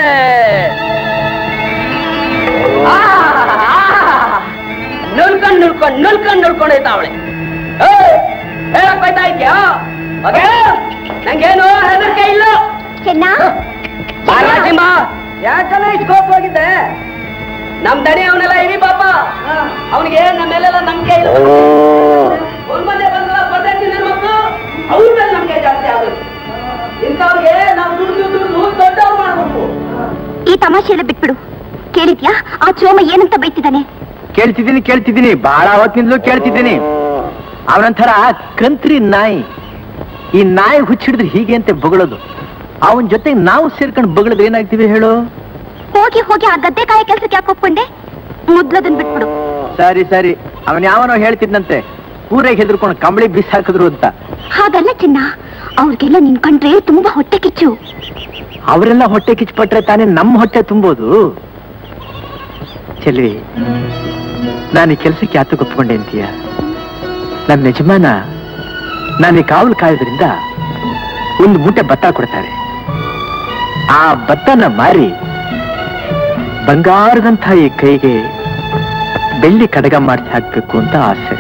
ಆ, ಆ, ನುಲ್ಕೊಂಡ್ ನುಲ್ಕೊಂಡ್ ನುಲ್ಕೊಂಡ್ ನುಲ್ಕೊಂಡ್ ಹೋಯ್ತಾವಳೆ ಹೇಳಕ್ ಹೋಯ್ತಾ ಇದ್ಯಾ ಓಕೆ ನಂಗೇನು ಹೆದರಿಕೆ ಇಲ್ಲ ಚೆನ್ನ ರಾಜಿಂಬ ಯಾಕಲ್ಲ ಇಷ್ಟು ಕೋಪ ಹೋಗಿದ್ದೆ ನಮ್ ದಣಿ ಅವನೆಲ್ಲ ಇರಿ ಪಾಪ ಅವನಿಗೆ ನಮ್ಮೆಲ್ಲೆಲ್ಲ ನಂಬಿಕೆ ಇಲ್ಲ ಒಂದ್ಮನೆ ಬಂದಲ್ಲ ಪದ್ಧತಿ ಮಕ್ಕಳು ಅವ್ರ ಮೇಲೆ ನಂಬಿಕೆ ಜಾಸ್ತಿ ಆಗುತ್ತೆ ಇಂಥವ್ರಿಗೆ ನಾವು ದುಡ್ದು ದುಡ್ದು ದೊಡ್ಡವ್ರು ಮಾಡ್ಬೇಕು ಈ ತಮಾಷೆ ಎಲ್ಲ ಬಿಟ್ಬಿಡು ಕೇಳಿದ್ಯಾ ಆ ಚೋಮ ಏನಂತ ಬೈತಿದ್ದಾನೆ ಕೇಳ್ತಿದ್ದೀನಿ ಕೇಳ್ತಿದ್ದೀನಿ ಬಹಳ ಹೊತ್ತಿನಿಂದಲೂ ಕೇಳ್ತಿದ್ದೀನಿ ಅವನಂತರ ಕಂತ್ರಿ ನಾಯಿ ಈ ನಾಯಿ ಹುಚ್ಚಿಡಿದ್ರೆ ಹೀಗೆ ಅಂತ ಬೊಗಳೋದು ಅವನ ಜೊತೆಗೆ ನಾವು ಸೇರ್ಕೊಂಡು ಬೊಗಳದ್ರೆ ಏನಾಗ್ತೀವಿ ಹೇಳು ಹೋಗಿ ಹೋಗಿ ಆ ಗದ್ದೆ ಕಾಯ ಕೆಲ್ಸಕ್ಕೆ ಯಾಕೆ ಒಪ್ಕೊಂಡೆ ಮೊದ್ಲದನ್ ಬಿಟ್ಬಿಡು ಸರಿ ಸರಿ ಅವನ್ ಯಾವನೋ ಹೇಳ್ತಿದ್ನಂತೆ ಊರಾಗ ಹೆದರ್ಕೊಂಡು ಕಂಬಳಿ ಬಿಸಾಕಿದ್ರು ಅಂತ ಹಾಗಲ್ಲ ಚಿನ್ನ ಅವ್ರಿಗೆಲ್ಲ ನಿನ್ ಕಂಡ್ರೆ ತುಂಬಾ ಹೊಟ್ಟೆ ಕಿಚ್ಚು ಅವರೆಲ್ಲ ಹೊಟ್ಟೆ ಕಿಚ್ಪಟ್ರೆ ತಾನೇ ನಮ್ಮ ಹೊಟ್ಟೆ ತುಂಬೋದು ಚೆಲ್ವಿ ನಾನು ಈ ಕೆಲಸಕ್ಕೆ ಯಾತಕ್ಕೆ ಒಪ್ಕೊಂಡೆ ಅಂತೀಯ ನನ್ನ ಯಜಮಾನ ನಾನು ಈ ಕಾವಲು ಕಾಯೋದ್ರಿಂದ ಒಂದು ಮೂಟೆ ಭತ್ತ ಕೊಡ್ತಾರೆ ಆ ಭತ್ತನ ಮಾರಿ ಬಂಗಾರದಂಥ ಈ ಕೈಗೆ ಬೆಳ್ಳಿ ಕಡಗ ಮಾಡಿಸಿ ಹಾಕ್ಬೇಕು ಅಂತ ಆಸೆ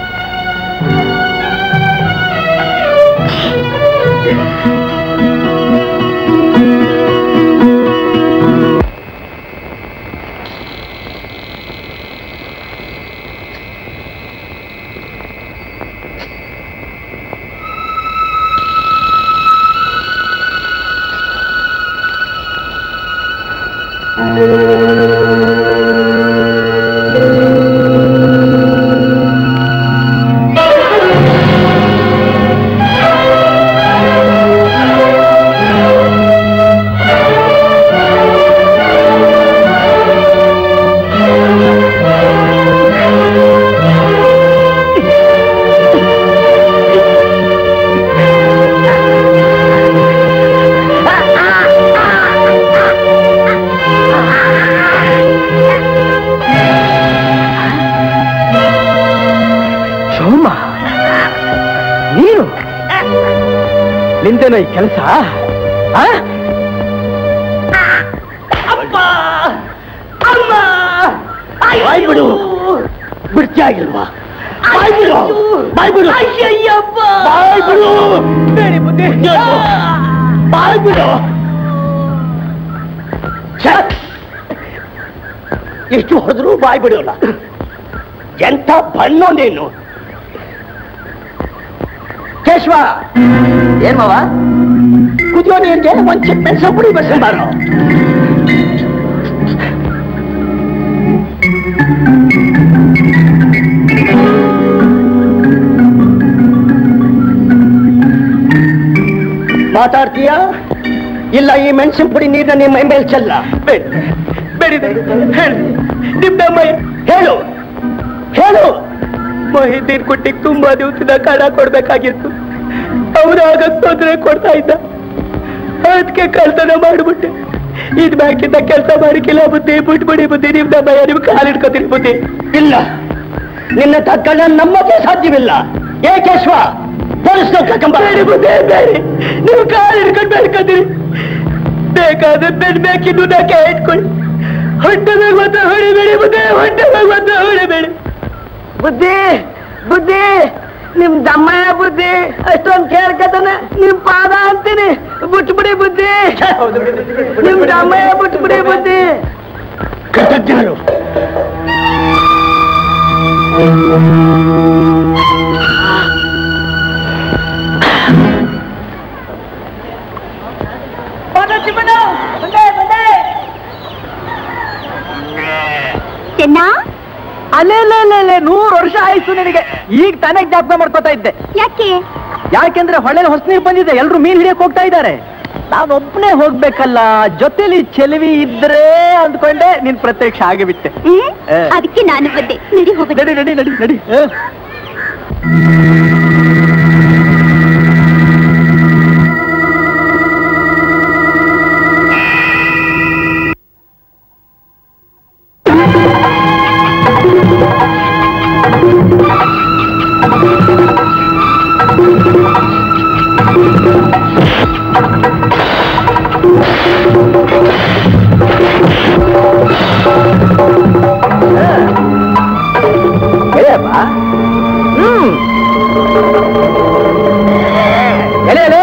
ಸೋಮ ನೀನು ನಿಂದೇನೋ ಈ ಕೆಲಸ ಬಾಯ್ ಬಿಡು ಬಿಡ್ತಿಯಾಗಿಲ್ವಾ ಬಾಯ್ ಬಿಡು ಬಾಯ್ ಬಿಡು ಬಾಯ್ ಬಿಡು ಬೇಡಿ ಬುದ್ಧಿ ಬಾಯ್ ಬಿಡು ಛೆ! ಎಷ್ಟು ಹೊಡೆದ್ರು ಬಾಯ್ ಬಿಡೋಲ್ಲ ಎಂತ ಬಣ್ಣು ನೀನು ಕೇಶವ ಏನ್ ಮಾವ ಕುದಿಯೋ ನೀರಿಗೆ ಒಂದ್ ಚಿಕ್ಕ ಮೆಣಸ ಪುಡಿ ಬಸ್ಕೊಂಬಾರು ಮಾತಾಡ್ತೀಯಾ ಇಲ್ಲ ಈ ಮೆಣಸಿನ ಪುಡಿ ನೀರನ್ನ ನಿಮ್ಮ ಮೈ ಮೇಲೆ ಚೆಲ್ಲ ಬೇಡಿದೆ ನಿಮ್ಮ ಮೈ ಹೇಳು ಹೇಳು ಮೊಹಿದ್ದೀನ್ ಕುಟ್ಟಿಗೆ ತುಂಬಾ ದಿವಸದ ಕಾಡ ಕೊಡ್ಬೇಕಾಗಿತ್ತು ಅವನು ಆಗ ತೊಂದರೆ ಕೊಡ್ತಾ ಇದ್ದ ಅದಕ್ಕೆ ಕಳ್ತನ ಮಾಡ್ಬಿಟ್ಟೆ ಇದ್ ಬ್ಯಾಂಕಿಂದ ಕೆಲಸ ಮಾಡಿಕಿಲ್ಲ ಬುದ್ಧಿ ಬಿಟ್ಬಿಡಿ ಬುದ್ಧಿ ನಿಮ್ ದಮ್ಮಯ್ಯ ನಿಮ್ ಕಾಲಿಡ್ಕೋತೀನಿ ಬುದ್ಧಿ ಇಲ್ಲ ನಿನ್ನ ತಕ್ಕಣ್ಣ ನಮ್ಮಕ್ಕೆ ಸಾಧ್ಯವಿಲ್ಲ ಏ ಕೇಶವ ಪೊಲೀಸ್ ಬೇಡಿ ಬುದ್ಧಿ ಬೇಡಿ ನೀವು ಕಾಲು ಹಿಡ್ಕೊಂಡು ಬೇಡ್ಕೊತೀರಿ ಬೇಕಾದ್ರೆ ಬೆನ್ ಬೇಕಿದ್ದು ನಾಕೆ ಇಟ್ಕೊಳ್ಳಿ ಹೊಟ್ಟೆ ಮೇಲೆ ಮತ್ತೆ ಹೊಡಿಬೇಡಿ ಬುದ್ಧಿ ಹೊಟ್ಟೆ ಮೇಲೆ ಮತ್ತೆ ಹೊಡಿಬೇಡಿ ಬುದ್ಧಿ ಬುದ್ಧಿ ನಿಮ್ ದಮ್ಮಯ್ಯ ಬುದ್ಧಿ ಅಷ್ಟೊಂದು ಕೇಳ್ಕತಾನೆ ನಿಮ್ ಪಾದ ಅಂತೀನಿ ಬಿಟ್ಬಿಡಿ ಬುದ್ಧಿ ನಿಮ್ ದಮ್ಮಯ್ಯ ಬಿಟ್ಬಿಡಿ ಬುದ್ಧಿ ಕೃತಜ್ಞರು ಚೆನ್ನ ಅಲ್ಲೇ ಅಲ್ಲೇ ಅಲ್ಲೇ ಅಲ್ಲೇ ನೂರು ವರ್ಷ ಆಯ್ತು ನಿನಗೆ ಈಗ ತಾನೇ ಜ್ಞಾಪಕ ಮಾಡ್ಕೋತಾ ಇದ್ದೆ ಯಾಕೆ ಯಾಕೆಂದ್ರೆ ಹೊಳೆಲಿ ಹೊಸ ನೀರು ಬಂದಿದೆ ಎಲ್ರು ಮೀನ್ ಹಿಡಿಯಕ್ ಹೋಗ್ತಾ ಇದ್ದಾರೆ ನಾನೊಬ್ನೇ ಹೋಗ್ಬೇಕಲ್ಲ ಜೊತೆಲಿ ಚೆಲುವಿ ಇದ್ರೆ ಅಂದ್ಕೊಂಡೆ ನೀನ್ ಪ್ರತ್ಯಕ್ಷ ಆಗಿಬಿಟ್ಟೆ ಹ್ಮ್ ಏ. ಅದಕ್ಕೆ ನಾನು ಬಂದೆ ನಡಿ ಹೋಗೋಣ ನಡಿ ನಡಿ ನಡಿ ನಡಿ ಹ. ಎಲೆಯಪ್ಪ? ಹ್ಮ್ ಎಲೆ ಎಲೆ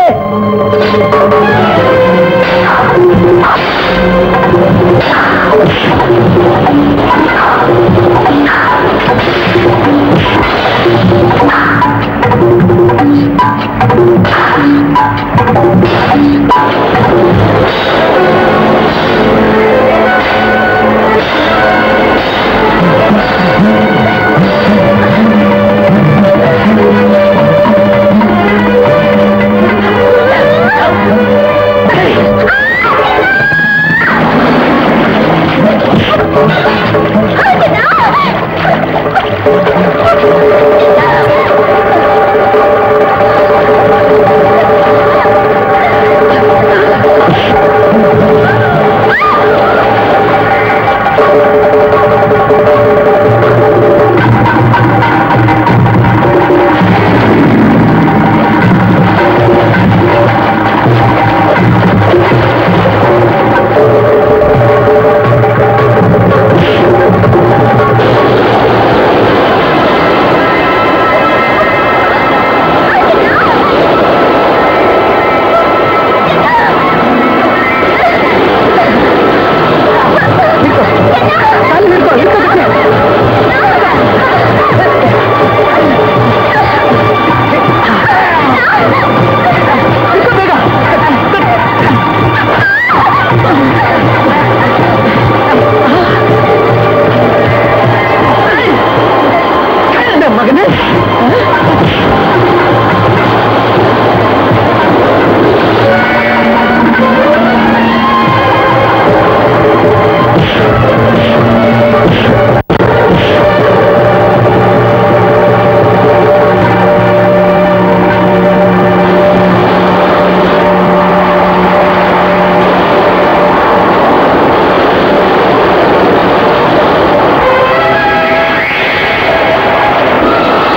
ಮಗನೇ ಆ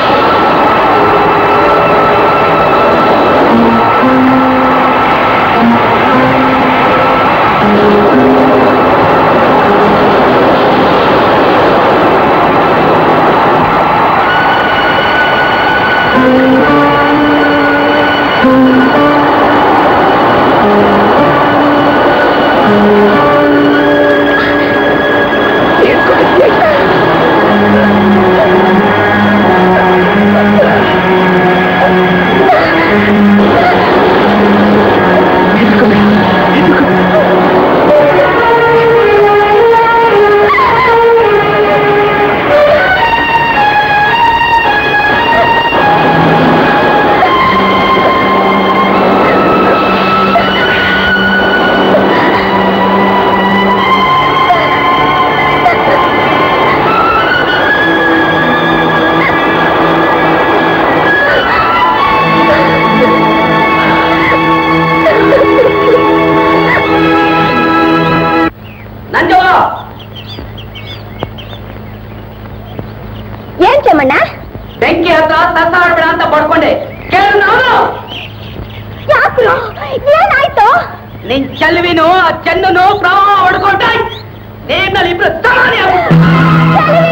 ಬೆಂಕಿ ಹತ್ರ ಸತ್ತ ಆಡ್ಬೇಡ ಅಂತ ಬಡ್ಕೊಂಡೆ ಕೇಳು ನಾನು ಯಾಕ್ರೋ ಏನಾಯ್ತು ನಿನ್ ಚೆಲುವಿನು ಆ ಚೆನ್ನನು ಪ್ರವಾಹ ಹೊಡ್ಕೊಂಡ ನೇಮ್ನಲ್ಲಿ ಇಬ್ರು ಸಮಾನಿ ಆಗ್ಬಿಟ್ರು.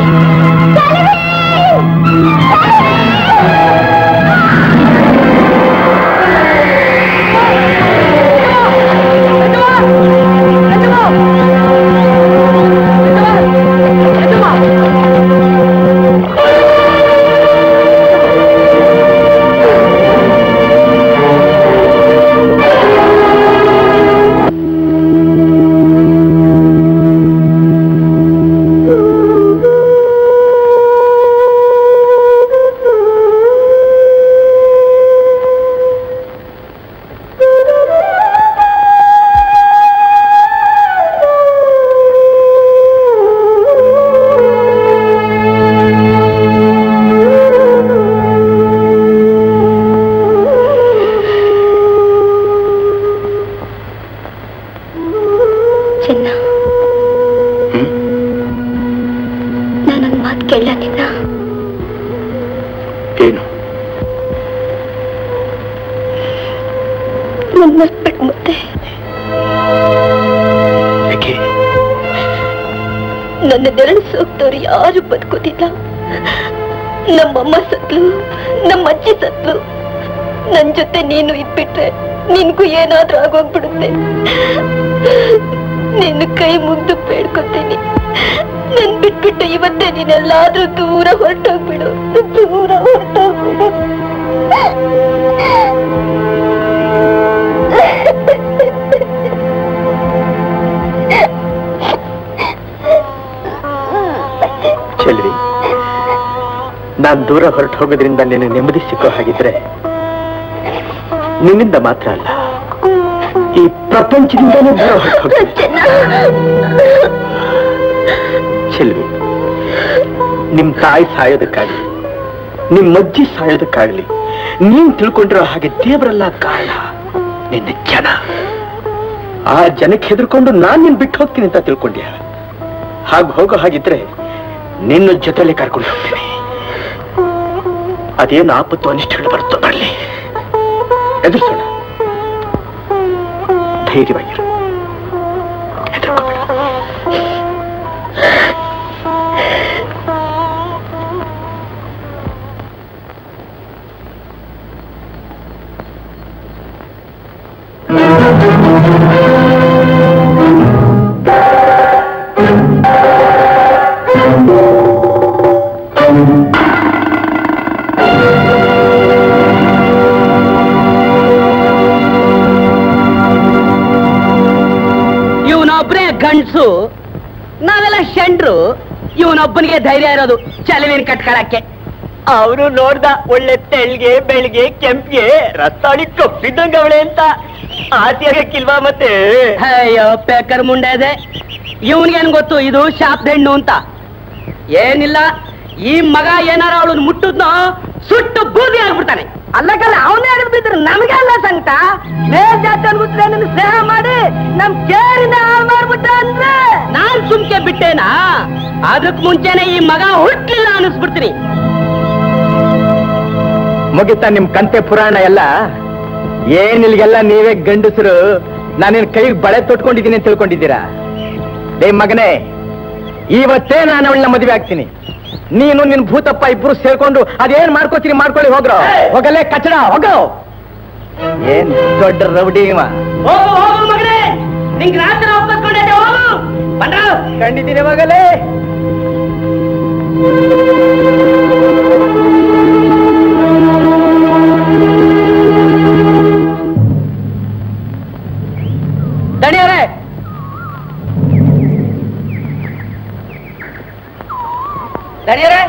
ಚೆನ್ನ ನಾನೊಂದು ಮಾತು ಕೇಳಲಿಲ್ಲ ಏನು ನನ್ನ ಬಿಟ್ಟು ಮತ್ತೆ ಯಾಕೆ ನನ್ನ ನೆರಳು ಸೋಕ್ತವ್ರು ಯಾರು ಬದುಕೋದಿಲ್ಲ ನಮ್ಮಮ್ಮ ಸತ್ಲು ನಮ್ಮ ಅಜ್ಜಿ ಸತ್ಲು ನನ್ ಜೊತೆ ನೀನು ಇದ್ಬಿಟ್ರೆ ನಿನ್ಗೂ ಏನಾದ್ರೂ ಆಗೋಗ್ಬಿಡುತ್ತೆ ನಿನ್ನ ಕೈ ಮುಗ್ದು ಬೇಡ್ಕೊತೀನಿ ನನ್ ಬಿಟ್ಬಿಟ್ಟು ಇವತ್ತೇ ನೀನೆಲ್ಲಾದ್ರೂ ದೂರ ಹೊರಟೋಗ್ಬಿಡು ದೂರ ಹೊರಟೋಗ್ಬಿಡು ಚೆಲ್ವಿ ನಾನ್ ದೂರ ಹೊರಟು ಹೋಗೋದ್ರಿಂದ ನಿನ್ನ ನೆಮ್ಮದಿ ಸಿಕ್ಕೋ ಹಾಗಿದ್ರೆ ನಿನ್ನಿಂದ ಮಾತ್ರ ಅಲ್ಲ ಈ ಪ್ರಪಂಚದಿಂದಲೇ ದೂರ ಹೊರಟು ಹೋಗ್ತೀನಿ ಚೆಲ್ವಿ ನಿಮ್ ತಾಯಿ ಸಾಯೋದಕ್ಕಾಗ್ಲಿ ನಿಮ್ ಅಜ್ಜಿ ಸಾಯೋದಕ್ಕಾಗ್ಲಿ ನೀನ್ ತಿಳ್ಕೊಂಡಿರೋ ಹಾಗೆ ದೇವರಲ್ಲ ಕಾರಣ ನಿನ್ನ ಜನ ಆ ಜನಕ್ಕೆ ಹೆದರ್ಕೊಂಡು ನಾನ್ ನಿನ್ ಬಿಟ್ಟು ಹೋಗ್ತೀನಿ ಅಂತ ತಿಳ್ಕೊಂಡ್ಯ ಹಾಗೆ ಹೋಗೋ ಹಾಗಿದ್ರೆ ನಿನ್ನ ಜೊತೆಲೆ ಕರ್ಕೊಂಡು ಹೋಗ್ತೀನಿ ಅದೇನು ಆಪತ್ತು ಅನಿಷ್ಟಗಳು ಬರುತ್ತೋ ಬರಲಿ ಎದುರಿಸೋಣ ಧೈರ್ಯವಾಗಿರು ಹೆದರ್ಕೋಬೇಡ ಇವನೊಬ್ಬನೇ ಗಂಡ್ಸು ನಾವೆಲ್ಲ ಶಂಡ್ರು ಇವನೊಬ್ಬನಿಗೆ ಧೈರ್ಯ ಇರೋದು ಚಲವಿನ ಕಟ್ಕೊಳಕ್ಕೆ ಅವನು ನೋಡ್ದ ಒಳ್ಳೆ ತೆಳ್ಗೆ ಬೆಳ್ಗೆ ಕೆಂಪ್ಗೆ ರಸ್ತಾಳಿ ಕಪ್ಪಿದ್ದಂಗ ಅವಳೆ ಅಂತ ಆಸೆಯಾಗಕ್ಕಿಲ್ವಾ ಮತ್ತೆ ಅಯ್ಯೋ ಪೇಕರ್ ಮುಂಡೆ ಇದೆ ಇವನ್ಗೇನ್ ಗೊತ್ತು ಇದು ಶಾಪ್ ಹೆಣ್ಣು ಅಂತ ಏನಿಲ್ಲ ಈ ಮಗ ಏನಾರ ಅವಳನ್ನ ಮುಟ್ಟುದ್ನೋ ಸುಟ್ಟು ಬೂದಿ ಆಗ್ಬಿಡ್ತಾನೆ ಅಲ್ಲಕಲ್ಲ ಅವನೇ ಬಿದ್ರೆ ನಮಗೆ ಅಲ್ಲ ಸಂಕಟ ಮೇಲ್ ಜಾತಿ ಅನ್ಬಿಟ್ರೆ ನಿನ್ನ ಸ್ನೇಹ ಮಾಡಿ ನಮ್ ಕೇರಿನ ಹಾಳು ಮಾಡ್ಬಿಟ್ಟ ಅಂದ್ರೆ ನಾನ್ ಸುಮ್ಕೆ ಬಿಟ್ಟೇನಾ ಅದಕ್ ಮುಂಚೆನೆ ಈ ಮಗ ಹುಟ್ಲಿಲ್ಲ ಅನಿಸ್ಬಿಡ್ತೀನಿ ಮುಗಿತಾ ನಿಮ್ ಕಂತೆ ಪುರಾಣ ಎಲ್ಲ ಏನಿಲ್ಗೆಲ್ಲ ನೀವೇ ಗಂಡಸರು ನಾನೇನ್ ಕೈಗೆ ಬಳೆ ತೊಟ್ಕೊಂಡಿದ್ದೀನಿ ಅಂತ ತಿಳ್ಕೊಂಡಿದ್ದೀರಾ ಡೇ ಮಗನೇ ಇವತ್ತೇ ನಾನು ಅವಳನ್ನ ಮದುವೆ ಆಗ್ತೀನಿ ನೀನು ನಿನ್ ಭೂತಪ್ಪ ಇಬ್ರು ಸೇರ್ಕೊಂಡು ಅದೇನ್ ಮಾಡ್ಕೋತೀರಿ ಮಾಡ್ಕೊಳ್ಳಿ ಹೋಗ್ರೋ ಹೋಗಲೇ ಕಚಡ ಹೋಗೋ ಏನ್ ದೊಡ್ಡ ರೌಡಿ ಇವ ಹೋಗು ಹೋಗು ಮಗನೇ ನಿಂಗೆ ರಾತ್ರಿ ಒಪ್ಪಿಸ್ಕೊಂಡೆ ಹೋಗು ಬಂದ್ರ ಕಂಡಿದ್ದೀನಿ ಮಗಲೇ ದಣಿಯವರೇ ದಣಿಯವರೇ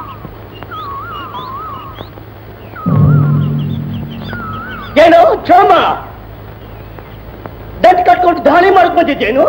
ಏನು ಕ್ಷಮ ದಂಟ್ ಕಟ್ಕೊಂಡು ದಾಳಿ ಮಾಡಕ್ ಬಂದಿದ್ದೇನು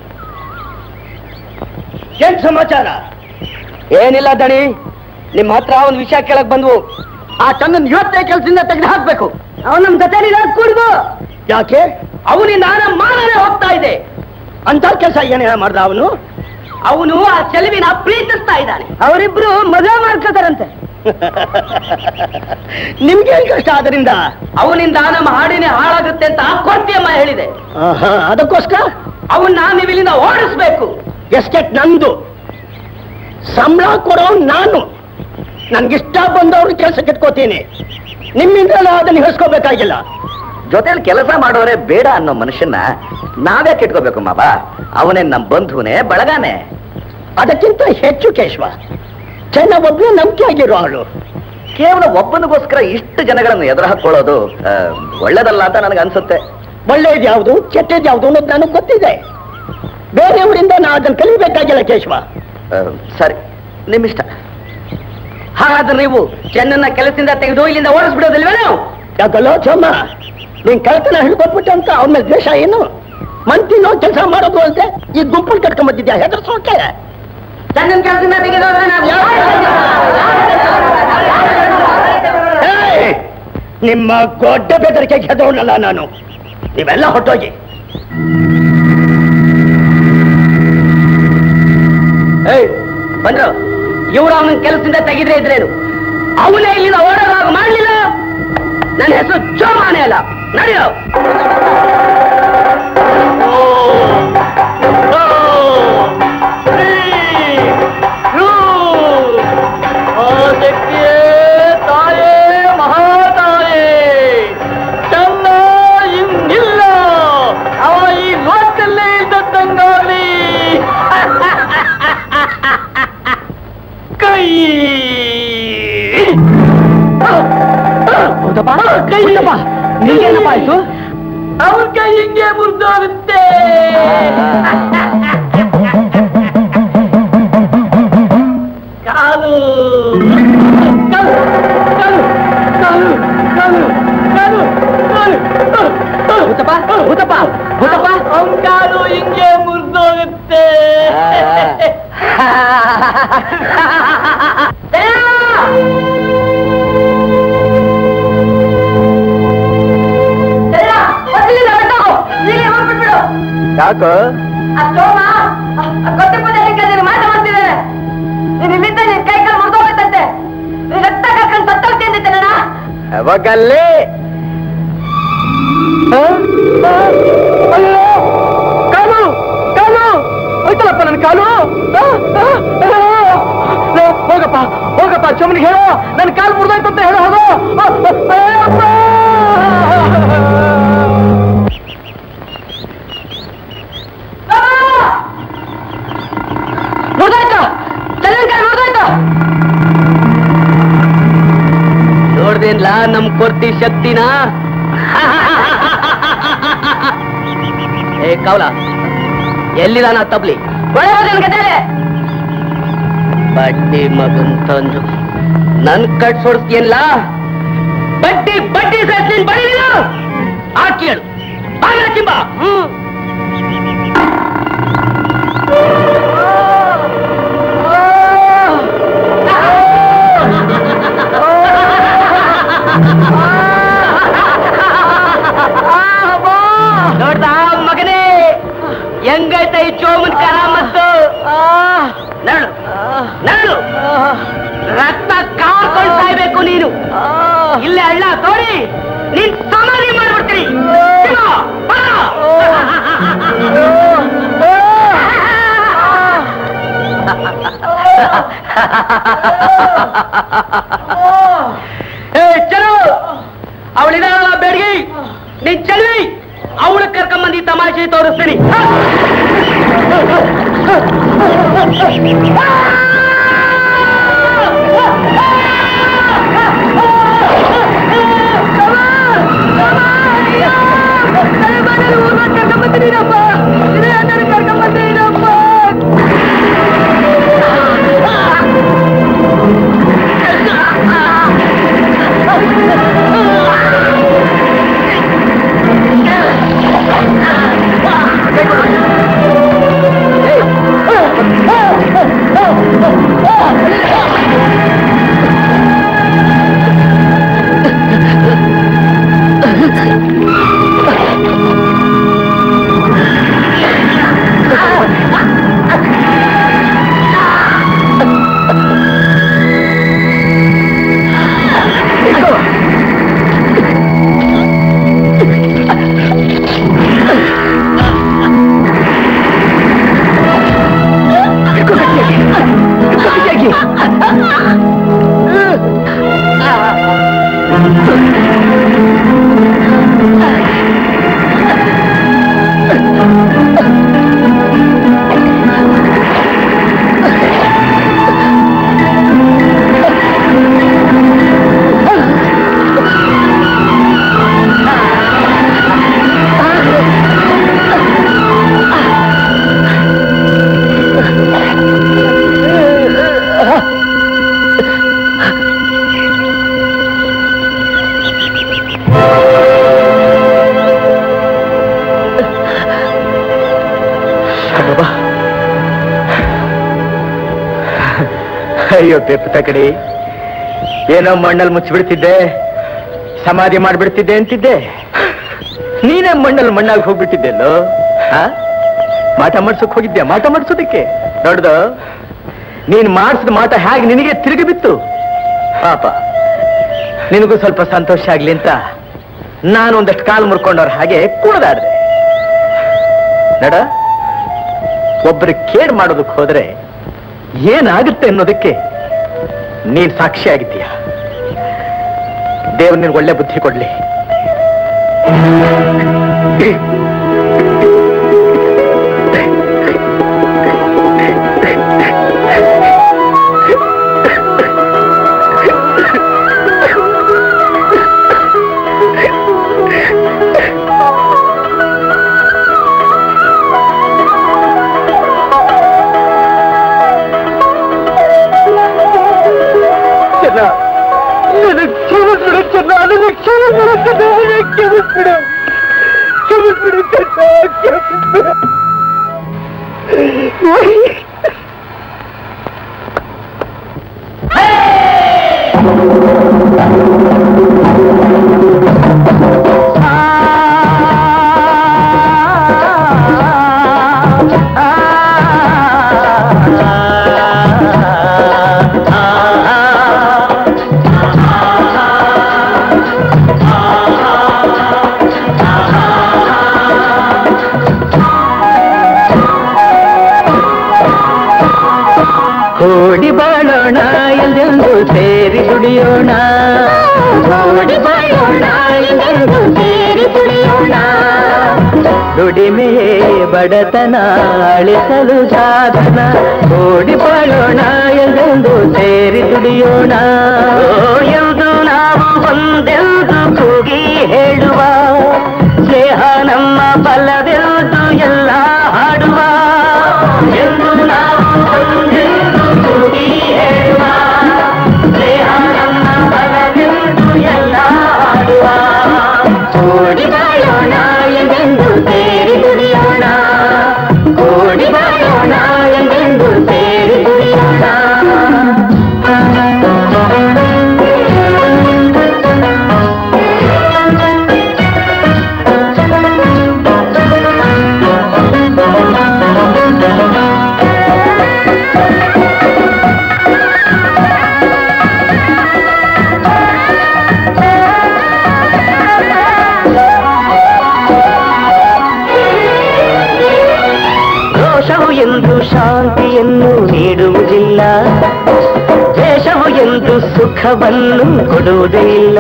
ಏನ್ ಸಮಾಚಾರ ಏನಿಲ್ಲ ದಣಿ ನಿಮ್ಮ ಹತ್ರ ಒಂದು ವಿಷಯ ಕೇಳಕ್ ಬಂದ್ವು ಆ ಚಂದನ್ ಇವತ್ತೇ ಕೆಲಸದಿಂದ ತೆಗೆದು ಹಾಕ್ಬೇಕು ಅವನ್ ನಮ್ ಜೊತೆ ಕೂಡ್ದು ಯಾಕೆ ಅವನಿಂದ ನಮ್ಮ ಮಾನವೇ ಹೋಗ್ತಾ ಇದೆ ಅಂತ ಕೆಲಸ ಏನೇನ ಮಾಡ್ದ ಅವನು ಅವನು ಆ ಚೆಲುವಿನ ಪ್ರೀತಿಸ್ತಾ ಇದ್ದಾನೆ ಅವರಿಬ್ರು ಮದುವೆ ಮಾಡ್ಕೋತಾರಂತೆ ನಿಮ್ಗೆ ಏನ್ ಕಷ್ಟ ಅದರಿಂದ ಅವನಿಂದ ನಮ್ಮ ಹಾಡಿನೇ ಹಾಳಾಗುತ್ತೆ ಅಂತ ಕೊಡ್ತಿಯಮ್ಮ ಹೇಳಿದೆ ಆಹಾ, ಅದಕ್ಕೋಸ್ಕರ ಅವನ್ನ ನೀವು ಇಲ್ಲಿಂದ ಓಡಿಸ್ಬೇಕು ಎಸ್ಟೇಟ್ ನಂದು ಸಂಬಳ ಕೊಡೋ ನಾನು ನನ್ಗಿಷ್ಟ ಬಂದವ್ರು ಕೆಲಸಕ್ಕೆ ಇಟ್ಕೋತೀನಿ ನಿಮ್ಮಿಂದ ನಾನು ಅದನ್ನ ಹಿಡಿಸ್ಕೋಬೇಕಾಗಿಲ್ಲ ಜೊತೆಲಿ ಕೆಲಸ ಮಾಡೋರೆ ಬೇಡ ಅನ್ನೋ ಮನುಷ್ಯನ ನಾವೇ ಇಟ್ಕೋಬೇಕು ಮಾವ ಅವನೇ ನಮ್ ಬಂಧುನೇ ಬಳಗಾನೆ ಅದಕ್ಕಿಂತ ಹೆಚ್ಚು ಕೇಶವ ಚೆನ್ನ ಒಬ್ಬನೇ ನಂಬಿಕೆ ಆಗಿರೋ ಅವಳು ಕೇವಲ ಒಬ್ಬನಿಗೋಸ್ಕರ ಇಷ್ಟು ಜನಗಳನ್ನು ಎದುರು ಹಾಕೊಳ್ಳೋದು ಆ, ಒಳ್ಳೇದಲ್ಲ ಅಂತ ನನಗೆ ಅನ್ಸುತ್ತೆ ಒಳ್ಳೇದು ಯಾವುದು ಕೆಟ್ಟದ್ದು ಯಾವುದು ಅನ್ನೋದು ನನಗೆ ಗೊತ್ತಿದೆ ಬೇರೆಯವರಿಂದ ನಾ ಅದನ್ನ ಕಲಿಬೇಕಾಗಿಲ್ಲ ಕೇಶವ ಆ, ಸರಿ ನಿಮ್ಮಿಷ್ಟ ಹಾಗಾದ್ರೆ ನೀವು ಚೆನ್ನನ್ನ ಕೆಲಸದಿಂದ ತೆಗೆದು ಇಲ್ಲಿಂದ ಓಡಿಸ್ಬಿಡೋದಿಲ್ವೇನೋ ಯಾಕಲ್ಲೋ ಚಮ್ಮ ನೀನ್ ಕಳ್ತನ ಹಿಡ್ಕೊಟ್ಬಿಟ್ಟು ಅಂತ ಅವನ ಮೇಲೆ ದ್ವೇಷ ಏನು ಮಂತಿನೋ ಕೆಲಸ ಮಾಡೋದು ಅಲ್ದೆ ಈ ಗುಂಪಲ್ಲಿ ಕಟ್ಕೊಂಡ್ ಬಂದಿದ್ಯಾ ಹೆದರ್ಸೋಕೆ ಚೆನ್ನನ್ ಕೆಲಸದಿಂದ ತೆಗೆದೋದ್ರೆ ನಾವು ಏಯ್! ನಿಮ್ಮ ದೊಡ್ಡ ಬೆದರಿಕೆಗೆ ಹೆದರೋನಲ್ಲ ನಾನು ನೀವೆಲ್ಲ ಹೊಟ್ಟೋಗಿ ಏಯ್ ಬಂದ್ರು ಇವ್ರು ಅವನ ಕೆಲಸದಿಂದ ತೆಗೆದ್ರೆ ಇದ್ರೇನು ಅವನೇ ಇಲ್ಲಿಂದ ಓಡೋದಾಗ ಮಾಡ್ಲಿಲ್ಲ ನನ್ನ ಹೆಸರು ಜೋಮಾನೆ ಅಲ್ಲ ನಡೆಯೋ ತಾಯೇ ಮಹಾತಾಯೇ ಚೆನ್ನ ಇನ್ನಿಲ್ಲ ಅವ ಈ ಲೋಕದಲ್ಲೇ ಇದ್ದದ್ದಂಗಾಗ್ಲಿ ಕೈ ಹೌದಪ್ಪ ಕೈ ನಿಂಗೇನಪ್ಪ ಆಯ್ತು ಅವ್ರ ಕೈ ಹಿಂಗೆ ಮುರಿದೋಗುತ್ತೆ ಕಾಲು ಕಾಲು ಕಾಲು ಕಾಲು ಕಾಲು ಕಾಲು ಕಾಲು ಭೂತಪ್ಪ ಭೂತಪ್ಪ ಭೂತಪ್ಪ ಅವ್ನ ಕಾಲು ಹಿಂಗೆ ಮುರಿದೋಗುತ್ತೆ ಯಾಕೋ ಯಾವಾಗಲ್ಲೇ ಕಾಲು ಕಾಲು ಹೋಯ್ತಲ್ಲಪ್ಪ ನನ್ನ ಕಾಲು ಆ, ಆ, ಆ. ಹೋಗಪ್ಪ ಹೋಗಪ್ಪ ಚಮನಿಗೆ ಹೇಳು ನನ್ನ ಕಾಲು ಮುರಿದೋಯ್ತು ಅಂತ ಹೇಳು ಹೋಗು ಆ, ಆ, ಅಯ್ಯಪ್ಪ. ಮುರಿದೋಯ್ತು ಚಲನ್ ಕಾಲು ಮುರಿದೋಯ್ತು ನೋಡ್ದೇನ್ಲ ನಮ್ ಕೊರ್ತಿ ಶಕ್ತಿನ ಏ ಕವಲ ಎಲ್ಲಿದಾನ ತಬ್ಲಿ ಬಡ್ಡಿ ಮಗನ್ ತಂದು ನನ್ ಕಟ್ ಸೋಡಿಸ್ತೀಯಲ್ಲ ಬಡ್ಡಿ ಬಡ್ಡಿ ಸೇರ್ತೀನಿ ಬಡಿ ನೀನು ಆ ಕೇಳು ಬಾಗಿಲ ಕಿಂಬ ಹ್ಮ್ ನೋಡ್ದ ಮಗನೇ ಹೆಂಗೈತೆ ಈ ಚೋಮನ್ ಕರಾಮತ್ತು ನಡು ನಡು ರಕ್ತ ಕಾರ್ಕೊಂಡು ಸಾಯ್ಬೇಕು ನೀನು ಇಲ್ಲೇ ಅಳ್ಳ ತೋರಿ ನೀನ್ ಸಮಾಧಿ ಮಾಡ್ಬಿಡ್ತೀನಿ ಸಿಗೋ, ಬರೋ. ಏ ಚಲು ಅವಳಿದಾಳಲ್ಲ ಬೇಡ್ಗಿ ನೀನ್ ಚೆಲ್ವಿ ಅವಳು ಕರ್ಕೊಂಬಂದಿ ತಮಾಷೆ ತೋರಿಸ್ತೀನಿ ಏಯ್! ಅಯ್ಯೋ ಪೆಪ್ಪು ತಕಡಿ ಏನೋ ಮಣ್ಣಲ್ಲಿ ಮುಚ್ಚಿಬಿಡ್ತಿದ್ದೆ ಸಮಾಧಿ ಮಾಡ್ಬಿಡ್ತಿದ್ದೆ ಅಂತಿದ್ದೆ ನೀನೇ ಮಣ್ಣಲ್ಲಿ ಮಣ್ಣಾಗಿ ಹೋಗ್ಬಿಟ್ಟಿದ್ದೆಲ್ಲೋ ಆ? ಮಾಟ ಮಾಡ್ಸೋಕ್ ಹೋಗಿದ್ದೆ ಮಾಟ ಮಾಡ್ಸೋದಕ್ಕೆ ನೋಡ್ದು ನೀನ್ ಮಾಡಿಸಿದ ಮಾಟ ಹೇಗೆ ನಿನಗೆ ತಿರುಗಿ ಬಿತ್ತು ಪಾಪ ನಿನಗೂ ಸ್ವಲ್ಪ ಸಂತೋಷ ಆಗ್ಲಿ ಅಂತ ನಾನು ಒಂದಷ್ಟು ಕಾಲು ಮುರ್ಕೊಂಡವ್ರ ಹಾಗೆ ಕುಣಿದಾಡ್ದೆ ನಡ ಒಬ್ಬರಿಗೆ ಕೇರ್ ಮಾಡೋದಕ್ಕೆ ಹೋದ್ರೆ ಏನಾಗುತ್ತೆ ಅನ್ನೋದಕ್ಕೆ ನೀನ್ ಸಾಕ್ಷಿ ಆಗಿದ್ದೀಯ ದೇವ್ರು ನಿನ್ಗೆ ಒಳ್ಳೆ ಬುದ್ಧಿ ಕೊಡ್ಲಿ ಚೆನ್ನ ನನಗೆ ಕ್ಷಮಿಸ್ಬಿಡು ಚೆನ್ನ ನನಗೆ ಕ್ಷಮಿಸ್ಬಿಡು ಚೆನ್ನ ನನಗೆ ಕ್ಷಮಿಸ್ಬಿಡು ಕ್ಷಮಿಸ್ಬಿಡು ಚೆನ್ನ ಕ್ಷಮಿಸ್ಬಿಡು ಕೂಡಿ ಬಾಳೋಣ ಎಲ್ಲೆಂದು ಸೇರಿ ದುಡಿಯೋಣ ಕೂಡಿ ಬಾಳೋಣ ಎಲ್ಲೆಂದು ಸೇರಿ ದುಡಿಯೋಣ ದುಡಿಮೆಯೇ ಬಡತನ ಅಳಿಸಲು ಸಾಧನ ಕೂಡಿ ಬಾಳೋಣ ಎಲ್ಲೆಂದು ಸೇರಿ ದುಡಿಯೋಣ ಎಂದು ನಾವು ಒಂದೆಂದು ಕೂಗಿ ಹೇಳುವ ಸ್ನೇಹ ನಮ್ಮ ಬಲವೆಂದು ಎಲ್ಲ ಹಾಡುವ ಎಂದು ನಾವು ಒಂದೆಂದು ಕೂಗಿ ಹೇಳುವ ಸ್ನೇಹ ನಮ್ಮ ಬಲವೆಂದು ಎಲ್ಲ ಹಾಡುವ ಕೂಡಿ ಬಾಳೋಣ ಎಂದೆಂದು ಸೇರಿ ದುಡಿಯೋಣ ಕೂಡಿ ಬಾಳೋಣ ಎಂದೆಂದು ಸೇರಿ ದುಡಿಯೋಣ ದೋಷವು ಎಂದು ಶಾಂತಿಯನ್ನು ನೀಡುವುದಿಲ್ಲ ದೇಶವು ಎಂದು ಸುಖವನ್ನು ಕೊಡುವುದೇ ಇಲ್ಲ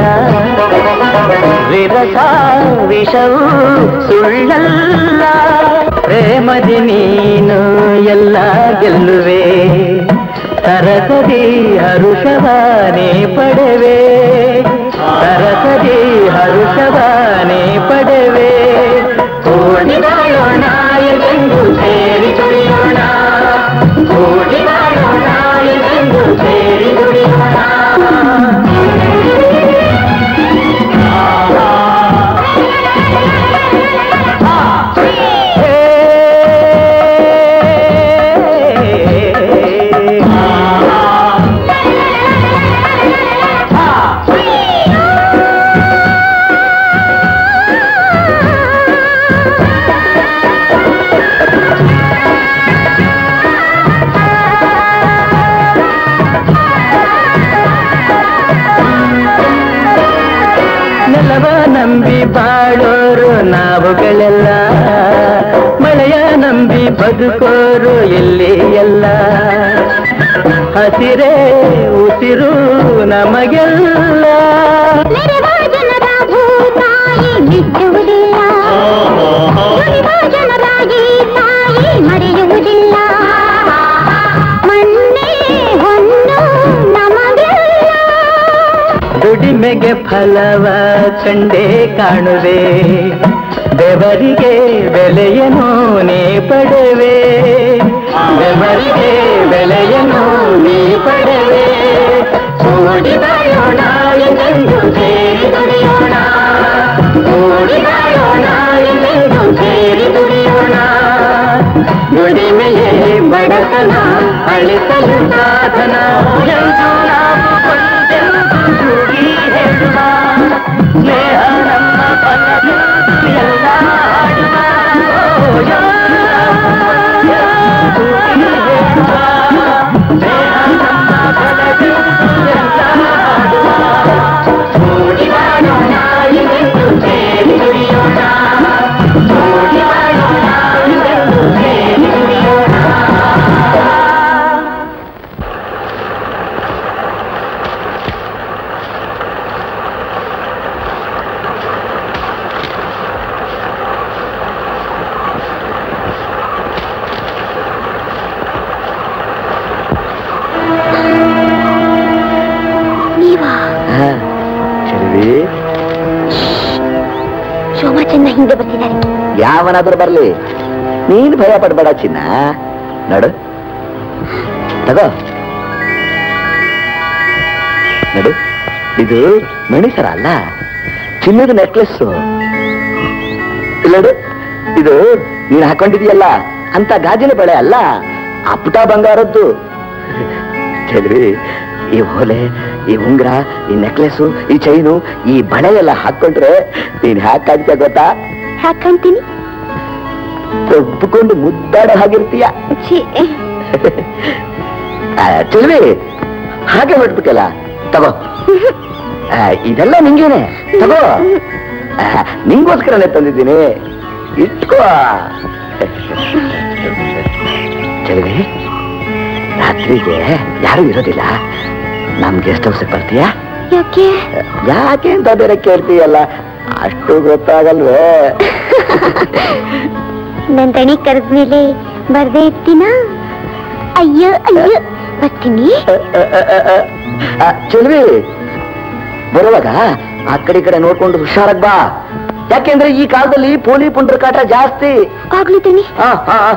ವಿರಸ ವಿಷವು ಸುಳ್ಳಲ್ಲ ಪ್ರೇಮದಿ ನೀನು ಎಲ್ಲ ಗೆಲ್ಲುವೆ ತರಸದಿ ಹರುಷವಾನೇ ಪಡೆವೆ ತರಸದಿ ಹರುಷವಾನೇ ಪಡೆವೆ ಕೂಡಿ ಬಾಳೋಣ ಎಂದು ಸೇರಿ ದುಡಿಯೋಣ ಕೂಡಿ ಬಾಳೋಣ ಎಂದು ಸೇರಿ ದುಡಿಯೋಣ ನೆಲವ ನಂಬಿ ಬಾಳೋರು ನಾವುಗಳೆಲ್ಲ ಮಳೆಯ ನಂಬಿ ಬದುಕೋರು ಎಲ್ಲಿ ಎಲ್ಲ ಹಸಿರೇ ಉಸಿರು ನಮಗೆಲ್ಲ ನೆರೆವ ಜನರ ಭೂತಾಯಿ ಮೆಚ್ಚುವುದಿಲ್ಲ ನುಡಿವ ಜನರಾಗಿ ತಾಯಿ ಮರೆಯುವುದಿಲ್ಲ ಮಣ್ಣೇ ಹೊನ್ನು ನಮಗೆಲ್ಲ ದುಡಿಮೆಗೆ ಫಲವ ಕಂಡೇ ಕಾಣುವೆ ಬೆವರಿಗೆ ಬೆಲೆಯನ್ನು ನೀ ಪಡೆವೆ ಬೆವರಿಗೆ ಬೆಲೆಯನ್ನು ನೀ ಪಡೆವೆ ಕೂಡಿ ಬಾಳೋಣ ಎಂದು ಸೇರಿ ದುಡಿಯೋಣ ಕೂಡಿ ಬಾಳೋಣ ಎಂದು ಸೇರಿ ದುಡಿಯೋಣ ದುಡಿಮೆಯೇ ಬಡತನ ಅಳಿಸಲು ಸಾಧನ ಎಂದು ನಾವು ಒಂದೆಂದು ಕೂಗಿ ಹೇಳುವ ಸ್ನೇಹ ನಮ್ಮ ಬಲವೆಂದು ಎಲ್ಲ ಹಾಡುವ ಓ, ಎಲ್ಲ ಕೂಗಿ ಹೇಳುವ ಸ್ನೇಹ ನಮ್ಮ ಬಲವೆಂದು ಎಲ್ಲ ಹಾಡುವ ಕೂಡಿ ಮಾಡೋಣ ಎಂದು ಸೇರಿ ನುಡಿಯೋಣ ಕೂಡಿ ಮಾಡೋಣ ಎಂದು ಸೇರಿ ನುಡಿಯೋಣ ನೀವಾ ಚೆಲುವಿ ಶೋಭಾ ಚೆನ್ನ ಹಿಂದೆ ಬರ್ತಿದ್ದಾರೆ ಯಾವನಾದ್ರೂ ಬರ್ಲಿ ನೀನು ಭಯ ಪಡ್ಬೇಡ ಚಿನ್ನ ನಡು ತಗೋ ನಡು ಇದು ಮಣಿಸರ ಅಲ್ಲ ಚಿನ್ನದ ನೆಕ್ಲೆಸ್ ಇಲ್ಲಡು ಇದು ನೀನು ಹಾಕೊಂಡಿದೀಯಲ್ಲ ಅಂತ ಗಾಜಿನ ಬಳೆ ಅಲ್ಲ ಅಪ್ಪಟ ಬಂಗಾರದ್ದು ಚೆಲ್ವಿ ಈ ಓಲೆ ಈ ಉಂಗ್ರ ಈ ನೆಕ್ಲೆಸ್ಸು ಈ ಚೈನು ಈ ಬಳೆ ಎಲ್ಲ ಹಾಕೊಂಡ್ರೆ ನೀನ್ ಹಾಕಾಗ್ತೀಯ ಗೊತ್ತಾ ಹಾಕಂತೀನಿ ಒಪ್ಪಿಕೊಂಡು ಮುದ್ದಾಡ ಹಾಗಿರ್ತೀಯ ಛೀ ಆ, ಚೆಲ್ವಿ ಹಾಗೆ ಹೊಟ್ಬಿಟ್ಟಲ್ಲ ತಗೋ ಆ, ಇದೆಲ್ಲ ನಿಂಗೇನೆ ತಗೋ ಆ, ನಿಂಗೋಸ್ಕರನೇ ತಂದಿದ್ದೀನಿ ಇಟ್ಕೋ ಚೆಲ್ವಿ ರಾತ್ರಿಗೆ ಯಾರು ಇರೋದಿಲ್ಲ ನಮ್ ಗೆಸ್ಟ್ ಹೌಸ್ ಬರ್ತೀಯಾ ಯಾಕೆ ಯಾಕೆ ಅಂತ ಬೇರೆ ಕೇಳ್ತೀಯಲ್ಲ ಅಷ್ಟು ಗೊತ್ತಾಗಲ್ವೇ ನನ್ ದಣಿ ಕರೆದ್ಮೇಲೆ ಬರ್ದೇ ಇರ್ತೀನ ಅಯ್ಯೋ ಅಯ್ಯೋ ಬರ್ತೀನಿ ಆ, ಚೆಲ್ವಿ ಬರುವಾಗ ಆ ಕಡೆ ಈ ಕಡೆ ನೋಡ್ಕೊಂಡು ಹುಷಾರಾಗ್ ಬಾ ಯಾಕೆಂದ್ರೆ ಈ ಕಾಲದಲ್ಲಿ ಪೋಲಿ ಪುಂಡ್ರ ಕಾಟ ಜಾಸ್ತಿ ಆಗ್ಲಿ ದಣಿ ಆ, ಆ, ಆ.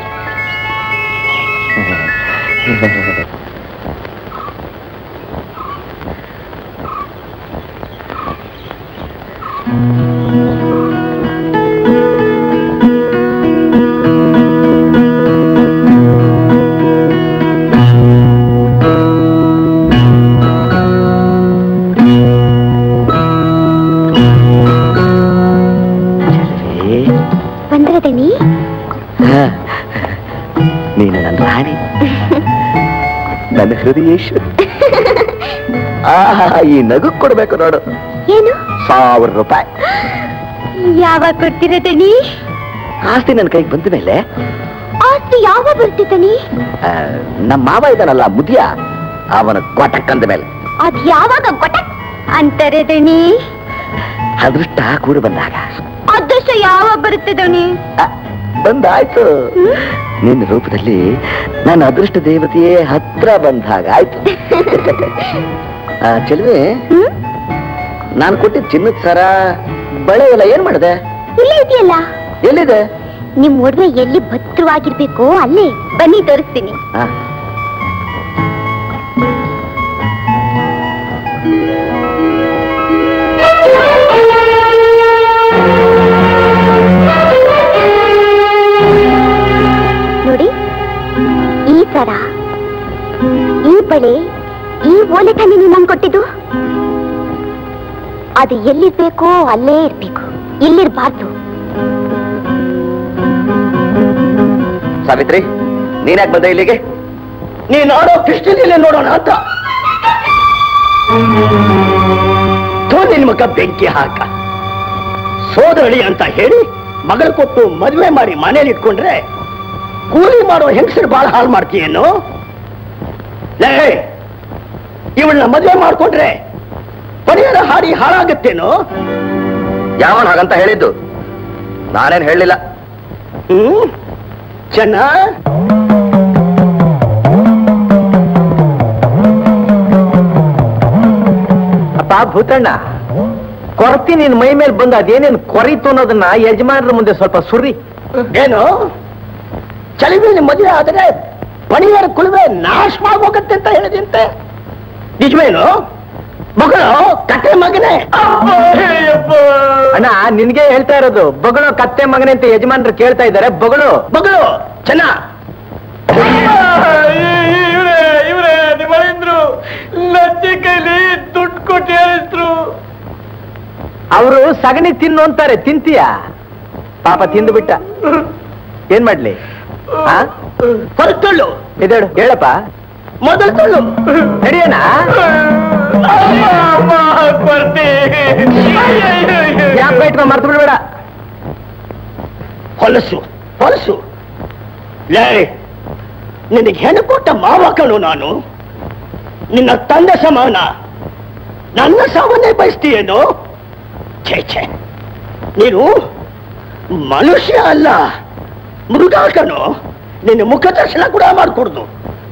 ಚೆಲ್ವಿ ಬಂದ್ರ ದಣಿ ಆ, ನೀನು ನನ್ನ ರಾಣಿ ನನ್ನ ಹೃದಯೇಶ್ವರಿ ಆಹಾ ಈ ನಗು ಕೊಡ್ಬೇಕು ನೋಡು ಏನು ಸಾವಿರ ರೂಪಾಯಿ ಯಾವಾಗ ಕೊಡ್ತೀರ ದಣಿ ಆಸ್ತಿ ನನ್ನ ಕೈಗೆ ಬಂದ ಮೇಲೆ ಆಸ್ತಿ ಯಾವಾಗ ಬರ್ತಿದ್ದನಿ ಆ, ನಮ್ಮ ಮಾವ ಇದ್ದಾನಲ್ಲ ಮುದಿಯ ಅವನ ಗೊಟಕ್ಕಂದ ಮೇಲೆ ಅದ್ ಯಾವಾಗ ಗೊಟಕ್ ಅಂತಾರೆ ದಣಿ ಅದೃಷ್ಟ ಕೂಡಿ ಬಂದಾಗ ಅದೃಷ್ಟ ಯಾವಾಗ ಬರುತ್ತೆ ದಣಿ ಆ, ಬಂದಾಯ್ತು ನಿನ್ನ ರೂಪದಲ್ಲಿ ನನ್ನ ಅದೃಷ್ಟ ದೇವತೆಯೇ ಹತ್ರ ಬಂದಾಗ ಆಯ್ತು ಆ, ಚೆಲುವೆ ಹ್ಮ್ ನಾನು ಕೊಟ್ಟಿದ್ದ ಚಿನ್ನದ ಸರ ಬಳೆ ಎಲ್ಲ ಏನ್ ಮಾಡಿದೆ ಇಲ್ಲೇ ಇದೆಯಲ್ಲ ಎಲ್ಲಿದೆ ನಿಮ್ ಒಡವೆ ಎಲ್ಲಿ ಭದ್ರವಾಗಿರ್ಬೇಕು ಅಲ್ಲೇ ಬನ್ನಿ ತೋರಿಸ್ತೀನಿ ಆ, ನೋಡಿ ಈ ಸರ ಈ ಬಳೆ ಈ ಓಲೆ ತಾನೇ ನೀವು ನಂಗೆ ಕೊಟ್ಟಿದ್ದು ಅದು ಎಲ್ಲಿರ್ಬೇಕೋ ಅಲ್ಲೇ ಇರ್ಬೇಕು ಇಲ್ಲಿರ್ಬಾರ್ದು ಸಾವಿತ್ರಿ ನೀನ್ಯಾಕೆ ಬಂದೆ ಇಲ್ಲಿಗೆ ನೀನ್ ಆಡೋ ಕೃಷ್ಣಲೀಲೆ ನೋಡೋಣ ಅಂತ ಥೋ ನಿನ್ ಮಗ ಬೆಂಕಿ ಹಾಕ ಸೋದರಳಿ ಅಂತ ಹೇಳಿ ಮಗಳ ಕೊಟ್ಟು ಮದುವೆ ಮಾಡಿ ಮನೇಲಿ ಇಟ್ಕೊಂಡ್ರೆ ಕೂಲಿ ಮಾಡೋ ಹೆಂಗಸರು ಬಾಳ ಹಾಳು ಮಾಡ್ತೀಯೇನು ಲೇ ಇವಳನ್ನ ಮದುವೆ ಮಾಡ್ಕೊಂಡ್ರೆ ಪರಿಹಾರ ಹಾಡಿ ಹಾಳಾಗತ್ತೇನೋ ಯಾವನ್ ಹಾಗಂತ ಹೇಳಿದ್ದು ನಾನೇನ್ ಹೇಳಲಿಲ್ಲ ಹ್ಮ್ ಚೆನ್ನ ಅಪ್ಪ ಭೂತಣ್ಣ ಕೊರತಿ ನಿನ್ ಮೈ ಮೇಲೆ ಬಂದು ಅದೇನೇನು ಕೊರಿತು ಅನ್ನೋದನ್ನ ಯಜಮಾನರ ಮುಂದೆ ಸ್ವಲ್ಪ ಸುರ್ರಿ ಏನು ಚಳಿಬೀಳಿ ಮದುವೆ ಆದರೆ ಪಣಿಯರ ಕುಳುವೆ ನಾಶ ಹೋಗತ್ತೆ ಅಂತ ಹೇಳಿದಂತೆ ನಿಜವೇನು ಮಗಳು ಕಟ್ಟೆ ಮಗನೇ ಅಣ್ಣ ನಿನ್ಗೆ ಹೇಳ್ತಾ ಇರೋದು ಬಗಳು ಕತ್ತೆ ಮಗನೆ ಅಂತ ಯಜಮಾನರು ಕೇಳ್ತಾ ಇದ್ದಾರೆ ಬಗಳು ಮಗಳು ಚೆನ್ನ ಇವ್ರೆ ಇವ್ರೆ ನಿಮ್ಮಳಿಂದ್ರು ಲಜ್ಜೆ ಕೈಲಿ ದುಡ್ಡು ಕೊಟ್ಟು ಹೇಳಿದ್ರು ಅವರು ಸಗಣಿ ತಿನ್ನು ಅಂತಾರೆ ತಿಂತೀಯ ಪಾಪ ತಿಂದು ಬಿಟ್ಟ ಏನ್ ಮಾಡ್ಲಿ ಆ? ಹೊರತುಳ್ಳು ಇದೇಳು ಹೇಳಪ್ಪ ಮೊದಲು ತುಳ್ಳು ನಡಿಯೋಣ ಯಾಕೆ ಇಟ್ಕೊಂಡು ಮರ್ತು ಬಿಡ್ಬೇಡ ಹೊಲಸು ಹೊಲಸು ಲೇ ನಿನಗೆ ಹೆಣ್ಣು ಕೊಟ್ಟ ಮಾವ ಕಣು ನಾನು ನಿನ್ನ ತಂದೆ ಸಮಾನ ನನ್ನ ಸಾವನ್ನೇ ಬಯಸ್ತೀಯೇನು ಛೇ ಛೇ ನೀನು ಮನುಷ್ಯ ಅಲ್ಲ ಮೃಗ ಕಣು ನಿನ್ನ ಮುಖ ದರ್ಶನ ಕೂಡ ಮಾಡಿಕೊಡ್ದು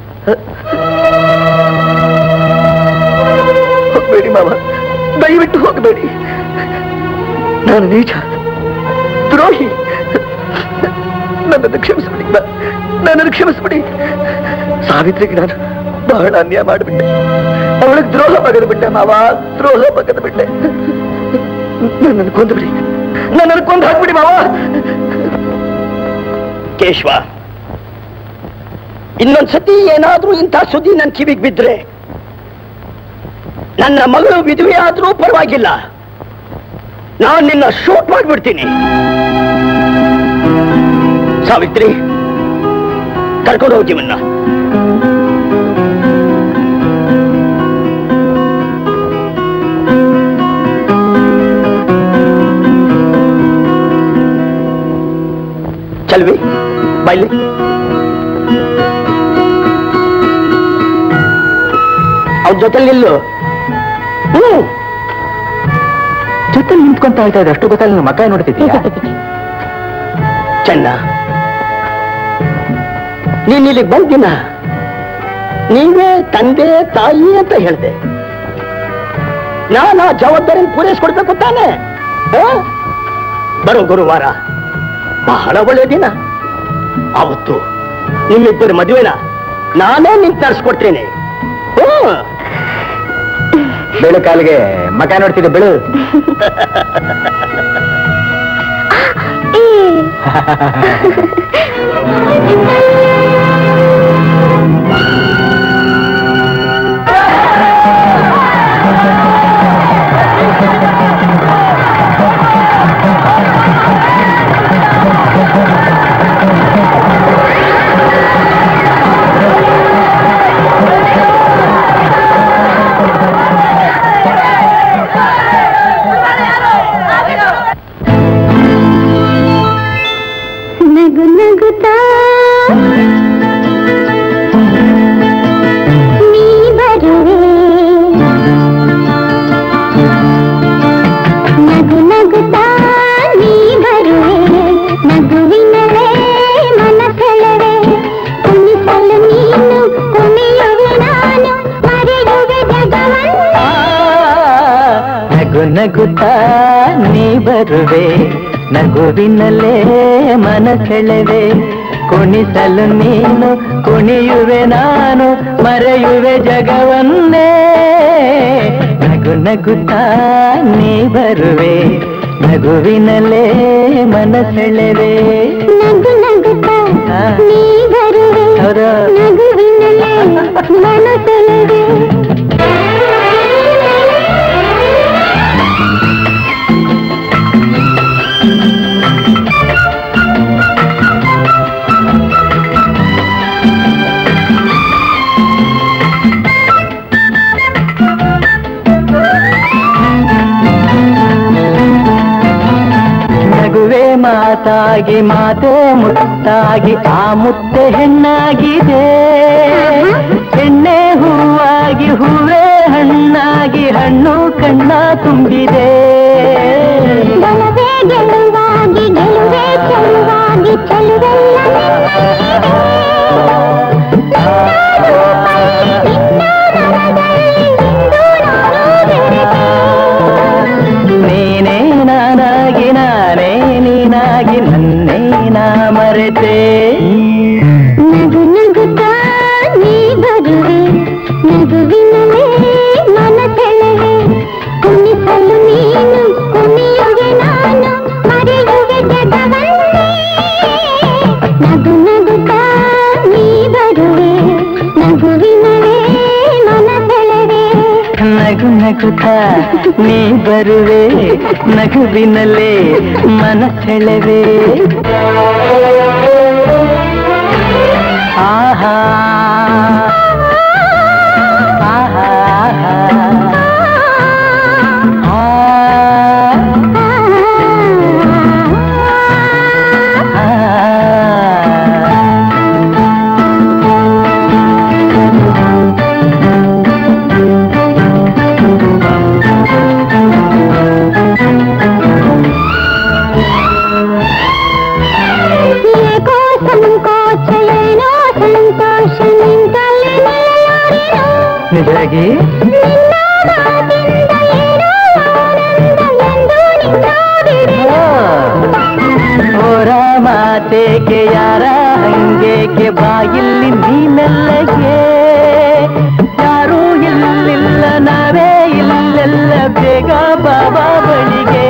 ಹೋಗ್ಬೇಡಿ ಮಾವ ದಯವಿಟ್ಟು ಹೋಗಬೇಡಿ ನಾನು ನೀಚ ದ್ರೋಹಿ ನನ್ನನ್ನು ಕ್ಷಮಿಸ್ಬಿಡಿ ನ- ನನ್ನನ್ನು ಕ್ಷಮಿಸ್ಬಿಡಿ ಸಾವಿತ್ರಿಗೆ ನಾನು ಬಹಳ ಅನ್ಯಾಯ ಮಾಡಿಬಿಟ್ಟೆ ಅವಳಿಗೆ ದ್ರೋಹ ಬಗೆದು ಬಿಟ್ಟೆ ಮಾವ ದ್ರೋಹ ಬಗೆದು ಬಿಟ್ಟೆ ನನ್ನನ್ನು ಕೊಂದು ಬಿಡಿ ನನ್ನನ್ನು ಕೊಂದು ಹಾಕ್ಬಿಡಿ ಮಾವ ಕೇಶವ ಇನ್ನೊಂದ್ಸತಿ ಏನಾದ್ರೂ ಇಂಥ ಸುದ್ದಿ ನನ್ನ ಕಿವಿಗೆ ಬಿದ್ರೆ ನನ್ನ ಮಗಳು ವಿಧವೆ ಆದ್ರೂ ಪರವಾಗಿಲ್ಲ ನಾನು ನಿನ್ನ ಶೂಟ್ ಮಾಡ್ಬಿಡ್ತೀನಿ ಸಾವಿತ್ರಿ ಕರ್ಕೊಂಡು ಹೋಗ್ತೀವನ್ನ ಚಲ್ವಿ ಬೈಲಿ ಅವ್ರ ಜೊತೆ ನಿಲ್ಲು ಹ್ಮ್ ಜೊತೆ ನಿಂತ್ಕೊಂತ ಹೇಳ್ತಾ ಇದ್ರೆ ಅಷ್ಟು ಗೊತ್ತಲ್ಲ ನಿಮ್ಮ ಮಕ್ಕ ನೋಡ್ತಿದ್ದೀಯ ಚೆನ್ನ ನೀನ್ ಇಲ್ಲಿಗೆ ಬಂದಿನ ನೀವೇ ತಂದೆ ತಾಯಿ ಅಂತ ಹೇಳ್ದೆ ನಾನು ಆ ಜವಾಬ್ದಾರಿನ ಪೂರೈಸ್ಕೊಡ್ಬೇಕು ತಾನೆ ಆ? ಬರೋ ಗುರುವಾರ ಬಹಳ ಒಳ್ಳೆ ದಿನ ಅವತ್ತು ನಿಮ್ಮಿಬ್ಬರ ಮದುವೆನ ನಾನೇ ನಿಂತು ತರಿಸ್ಕೊಡ್ತೇನೆ ಹ್ಮ್ ಬೆಳು ಕಾಲಿಗೆ ಮಕ ನೋಡ್ತಿದ್ದೆ ಬೆಳು ನಗು ನಗುತ್ತಾ ನೀ ಬರುವೆ ನಗು ನಗುತ್ತಾ ನೀ ಬರುವೆ ನಗುವಿನಲೇ ಮನಸೆಳೆವೆ ಕುಣಿಸಲು ನೀನು ಕುಣಿಯುವೆ ನಾನು ಮರೆಯುವೆ ಜಗವನ್ನೇ ನಗು ನಗುತ್ತಾ ನೀ ಬರುವೆ ನಗುವಿನಲ್ಲೇ ಮನಸೆಳೆವೆ ಕುಣಿಸಲು ನೀನು ಕುಣಿಯುವೆ ನಾನು ಮರೆಯುವೆ ಜಗವನ್ನೇ ನಗು ನಗುತ್ತಾ ನೀ ಬರುವೆ ನಗುವಿನಲ್ಲೇ ಮನಸೆಳೆವೆ ನಗು ನಗುತ್ತಾ ನೀ ಬರುವೆ ಹೌದಾ? ನಗುವಿನಲೇ ಮನಸೆಳೆವೆ ನಗುವೆ ಮಾತಾಗಿ ಮಾತೆ ಮುತ್ತಾಗಿ ಆ ಮುತ್ತೆ ಹೆಣ್ಣಾಗಿದೆ ಹೆಣ್ಣೆ ಹೂವಾಗಿ ಹೂವೇ ಹಣ್ಣಾಗಿ ಹಣ್ಣು ಕಣ್ಣ ತುಂಬಿದೆ ಬಲವೇ ಗೆಲುವಾಗಿ ಗೆಲುವೆ ಚೆಲುವಾಗಿ ಚೆಲುವೆಲ್ಲ ನೀನೇ ನಾನಾಗಿ ನಾನೇ ನೀನಾಗಿ ನನ್ನೇ ನಾ ಮರೆತೆ ನಗು ನಗುತ್ತಾ ನೀ ಬರುವೆ ನಗುವಿನಲೇ ಮನಸೆಳೆವೆ ಕುಣಿಸಲು ನೀನು ಕುಣಿಯುವೆ ನಾನು ಮರೆಯುವೆ ಜಗವನ್ನೇ ನಗು ನಗುತ್ತಾ ನಗುತ್ತ ನೀ ಬರುವೆ ನಗುವಿನಲ್ಲೇ ಮನಸೆಳೆವೆ ಆಹಾ ಆಹಾ ಆ ಏಕೋ ಸಂಕೋಚ ಏನೋ ಸಂತೋಷ ನಿಂತಲ್ಲಿ ನಿಲ್ಲಲಾರೆನು. ನಿಜವಾಗಿ ನಿನ್ನ ಮಾತಿಂದ ಏನೋ ಆನಂದ ಎಂದು ನಿನ್ನಾಡಿದೆ. ಹೋರ ಮಾತೇಕೆ ಯಾರ ಹಂಗೇಕೆ ಬಾಯಿಲ್ಲಿ ನೀನೆಲ್ಲಗೆ ಯಾರೂ ಇಲ್ಲಿಲ್ಲ ನಾವೇ ಇಲ್ಲೆಲ್ಲ ಬೇಗ ಬಾಬಾ ಬಳಿಗೆ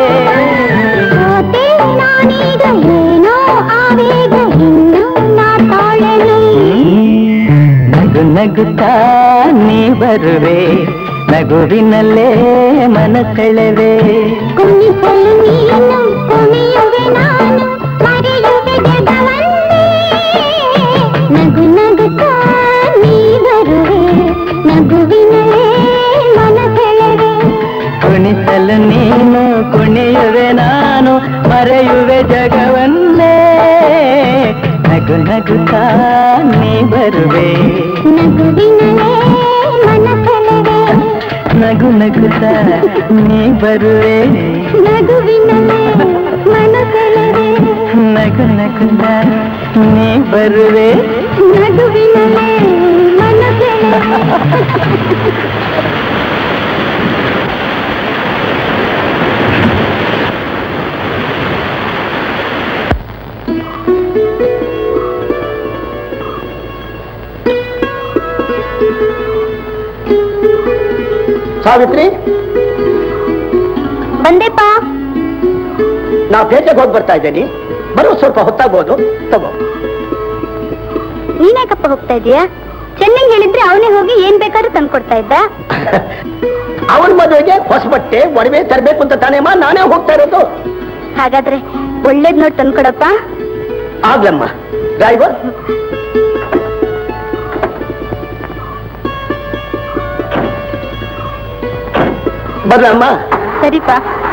ಸೋತೆ ನಾನೀಗ ಏನೋ ಆವೇಗ ಇನ್ನು ನಾ ತಾಳೆನು. ನಗು ನಗುತ್ತಾ ನೀ ಬರುವೆ ನಗುವಿನಲ್ಲೇ ಮನಸೆಳೆವೆ ಕುಣಿಸಲು ನೀನು ಕುಣಿಯುವೆ ನಾನು ಮರೆಯುವೆ ಜಗವನ್ನೇ ನಗು ನಗುತ್ತಾ ನೀ ಬರುವೆ ನಗುವಿನಲ್ಲೇ ಮನಸೆಳೆವೆ ಕುಣಿಸಲು ನೀನು ಕುಣಿಯುವೆ ನಾನು ಮರೆಯುವೆ ಜಗವನ್ನೇ ನಗು ನಗುತ್ತಾ ನೀ ಬರುವೆ ನಗುವಿನಲ್ಲೇ ಮನಸೆಳೆವೆ ನಗು ನಗುತ್ತಾ ನೀ ಬರುವೆ ನಗುವಿನಲ್ಲೇ ಮನಸೆಳೆವೆ ನಗು ನಗುತ್ತಾ ನೀ ಬರುವೆ ನಗುವಿನಲ್ಲೇ ಮನಸೆಳೆವೆ ಸಾವಿತ್ರಿ ಬಂದೆಪ್ಪ ನಾ ಪೇಟೆಗೆ ಹೋಗಿ ಬರ್ತಾ ಇದ್ದೇನೆ ಬರೋ ಸ್ವಲ್ಪ ಹೊತ್ತಾಗ್ಬೋದು ತಗೋ ನೀನ್ಯಾಕಪ್ಪ ಹೋಗ್ತಾ ಇದೀಯಾ ಚೆನ್ನಂಗ್ ಹೇಳಿದ್ರೆ ಅವನೇ ಹೋಗಿ ಏನ್ ಬೇಕಾದ್ರೂ ತಂದ್ಕೊಡ್ತಾ ಇದ್ದ ಅವನ ಮದುವೆಗೆ ಹೊಸ ಬಟ್ಟೆ ಒಡವೆ ತರಬೇಕು ಅಂತ ತಾನೇಮ್ಮ ನಾನೇ ಹೋಗ್ತಾ ಇರೋದು ಹಾಗಾದ್ರೆ ಒಳ್ಳೇದ್ ನೋಡ್ ತಂದ್ಕೊಡಪ್ಪ ಆಗ್ಲಮ್ಮ ಡ್ರೈವರ್ ಬರ್ಲಮ್ಮ ಸರಿಪಾ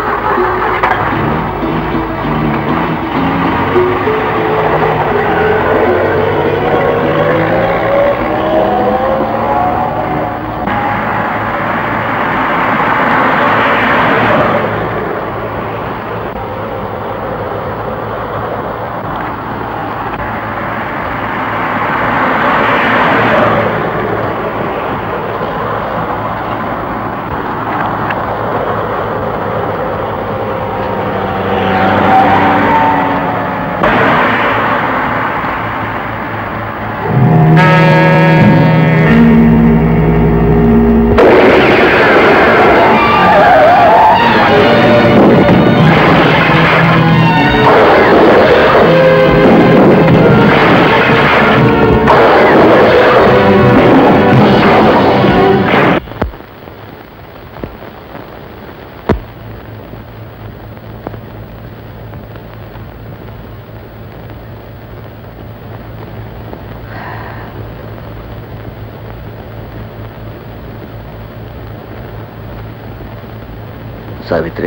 ಸಾವಿತ್ರಿ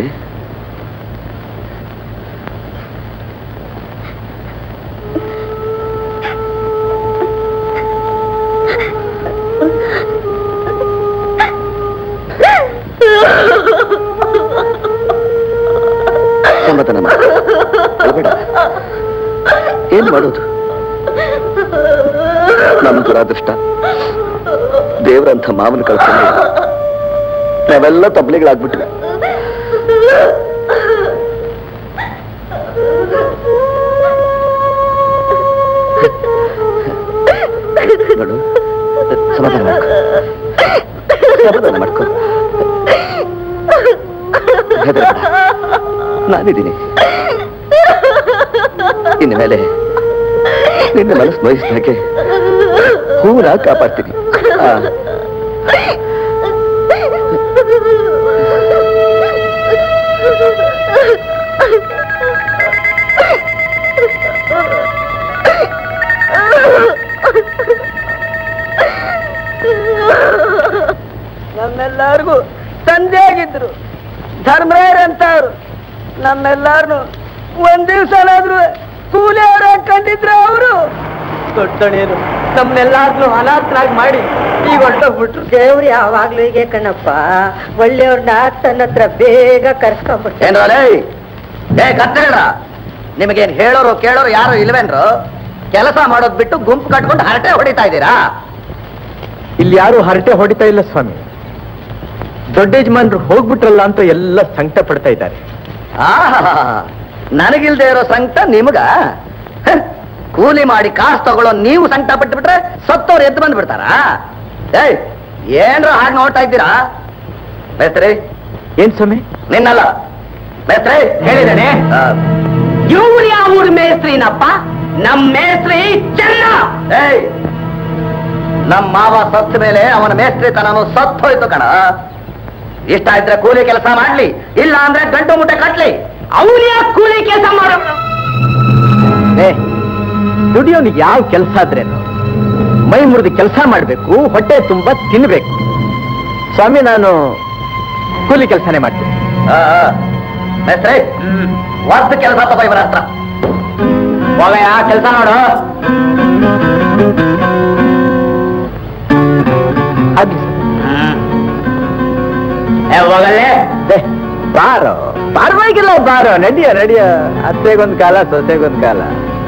ಸಮಾಧಾನ ಮಾಡು. ಅಳ್ಬೇಡ. ಏನ್ ಮಾಡೋದು ನಮ್ ದುರಾದೃಷ್ಟ ದೇವ್ರಂಥ ಮಾವನ ಕಳ್ಕೊಂಡು ನಾವೆಲ್ಲ ತಬ್ಲಿಗಳಾಗ್ಬಿಟ್ವಿ ನೋಡು ಸಮಾಧಾನ ಮಾಡ್ಕೊ ಸಮಾಧಾನ ಮಾಡ್ಕೊ ಹೆದರ್ಬೇಡ. ನಾನಿದ್ದೀನಿ ಇನ್ನು ಮೇಲೆ ನಿನ್ನ ಮನಸ್ಸು ನೋಯಿಸಿದಾಗೆ ಹೂನ ಕಾಪಾಡ್ತೀನಿ ಆ. ತಂದೆ ಆಗಿದ್ರು ಧರ್ಮರಾಯರ್ ಅಂತವ್ರು ನಮ್ಮೆಲ್ಲಾರನು ಒಂದ್ ದಿವ್ಸನಾದ್ರೂ ಕೂಲಿ ಅವ್ರ ಕಂಡಿದ್ರ ಅವರು ದೊಡ್ಡಣೇನು ನಮ್ನೆಲ್ಲಾರ್ನು ಅನಾಥರಾಗಿ ಮಾಡಿ ಈಗ ಹೊರಟೋಗ್ಬಿಟ್ರು ದೇವ್ರು ಯಾವಾಗ್ಲೂ ಹೀಗೆ ಕಣಪ್ಪ ಒಳ್ಳೆಯವ್ರನ್ನ ತನ್ನ ಹತ್ರ ಬೇಗ ಕರ್ಸ್ಕೊಂಡ್ಬಿಟ್ಟೆ ಏನ್ರಲೇ ಏ ಕತ್ತೇಳ ನಿಮಗೇನ್ ಹೇಳೋರು ಕೇಳೋರು ಯಾರು ಇಲ್ವೇನ್ರು ಕೆಲಸ ಮಾಡೋದ್ ಬಿಟ್ಟು ಗುಂಪು ಕಟ್ಕೊಂಡು ಹರಟೆ ಹೊಡಿತಾ ಇದ್ದೀರಾ ಇಲ್ಲಿ ಯಾರು ಹರಟೆ ಹೊಡಿತಾ ಇಲ್ಲ ಸ್ವಾಮಿ ದೊಡ್ಡ ಯಜಮಾನ್ರು ಹೋಗ್ಬಿಟ್ರಲ್ಲ ಅಂತ ಎಲ್ಲ ಸಂಕಟ ಪಡ್ತಾ ಇದ್ದಾರೆ ಆಹಾ ನನಗಿಲ್ದೇ ಇರೋ ಸಂಕಟ ನಿಮಗ ಹ? ಕೂಲಿ ಮಾಡಿ ಕಾಸು ತಗೊಳ್ಳೋ ನೀವು ಸಂಕಟ ಪಟ್ಟು ಬಿಟ್ರೆ ಸತ್ತವ್ರು ಎದ್ದು ಬಂದು ಬಿಡ್ತಾರಾ ಏಯ್ ಏನ್ರ ಹಾಗೆ ನೋಡ್ತಾ ಇದ್ದೀರಾ ಮೇಸ್ತ್ರಿ ಏನ್ ಸ್ವಾಮಿ ನಿನ್ನಲ್ಲ ಮೇಸ್ತ್ರಿ ಹೇಳಿದ್ದೇನೆ ಇವ್ರು ಯಾವ ಊರ್ ಮೇಸ್ತ್ರಿನಪ್ಪ ನಮ್ ಮೇಸ್ತ್ರಿ ಚೆನ್ನ ಏಯ್ ನಮ್ಮ ಮಾವ ಸತ್ತ ಮೇಲೆ ಅವನ ಮೇಸ್ತ್ರಿತನನು ಸತ್ತು ಹೋಯ್ತು ಕಣ ಇಷ್ಟ ಇದ್ರೆ ಕೂಲಿ ಕೆಲಸ ಮಾಡ್ಲಿ ಇಲ್ಲ ಅಂದ್ರೆ ಗಂಟು ಮುಟ್ಟೆ ಕಟ್ಲಿ ಅವ್ರು ಯಾಕೆ ಕೂಲಿ ಕೆಲಸ ಮಾಡೋ ಏ ದುಡಿಯೋನಿಗೆ ಯಾವ ಕೆಲಸ ಆದ್ರೇನು ಮೈ ಮುರಿದು ಕೆಲಸ ಮಾಡಬೇಕು ಹೊಟ್ಟೆ ತುಂಬಾ ತಿನ್ಬೇಕು ಸ್ವಾಮಿ ನಾನು ಕೂಲಿ ಕೆಲಸನೇ ಮಾಡ್ತೀನಿ ಆ, ಆ. ಮೇಸ್ತ್ರಿ ವರ್ತ ಕೆಲಸ ತಗೋ ಇವರ ಹತ್ರ ಹೋಗಯ್ಯ ಕೆಲಸ ನೋಡು ಆಗ್ಲಿ ಏ ಹೋಗಲ್ಲೇ ಏ, ಬಾರೋ ಪರವಾಗಿಲ್ಲ ಬಾರೋ ನಡಿಯ ನಡಿಯ ಅತ್ತೆಗೊಂದ್ ಕಾಲ ಸೊಸೆಗೊಂದ್ ಕಾಲ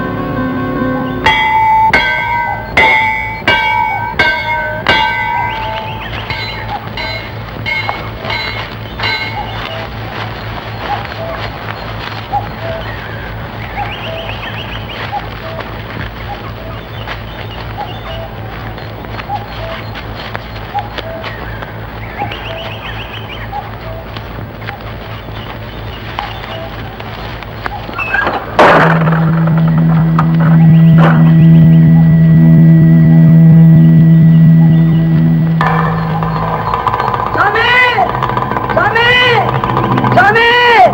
ಸ್ವಾಮಿ ಸ್ವಾಮಿ ಸ್ವಾಮಿ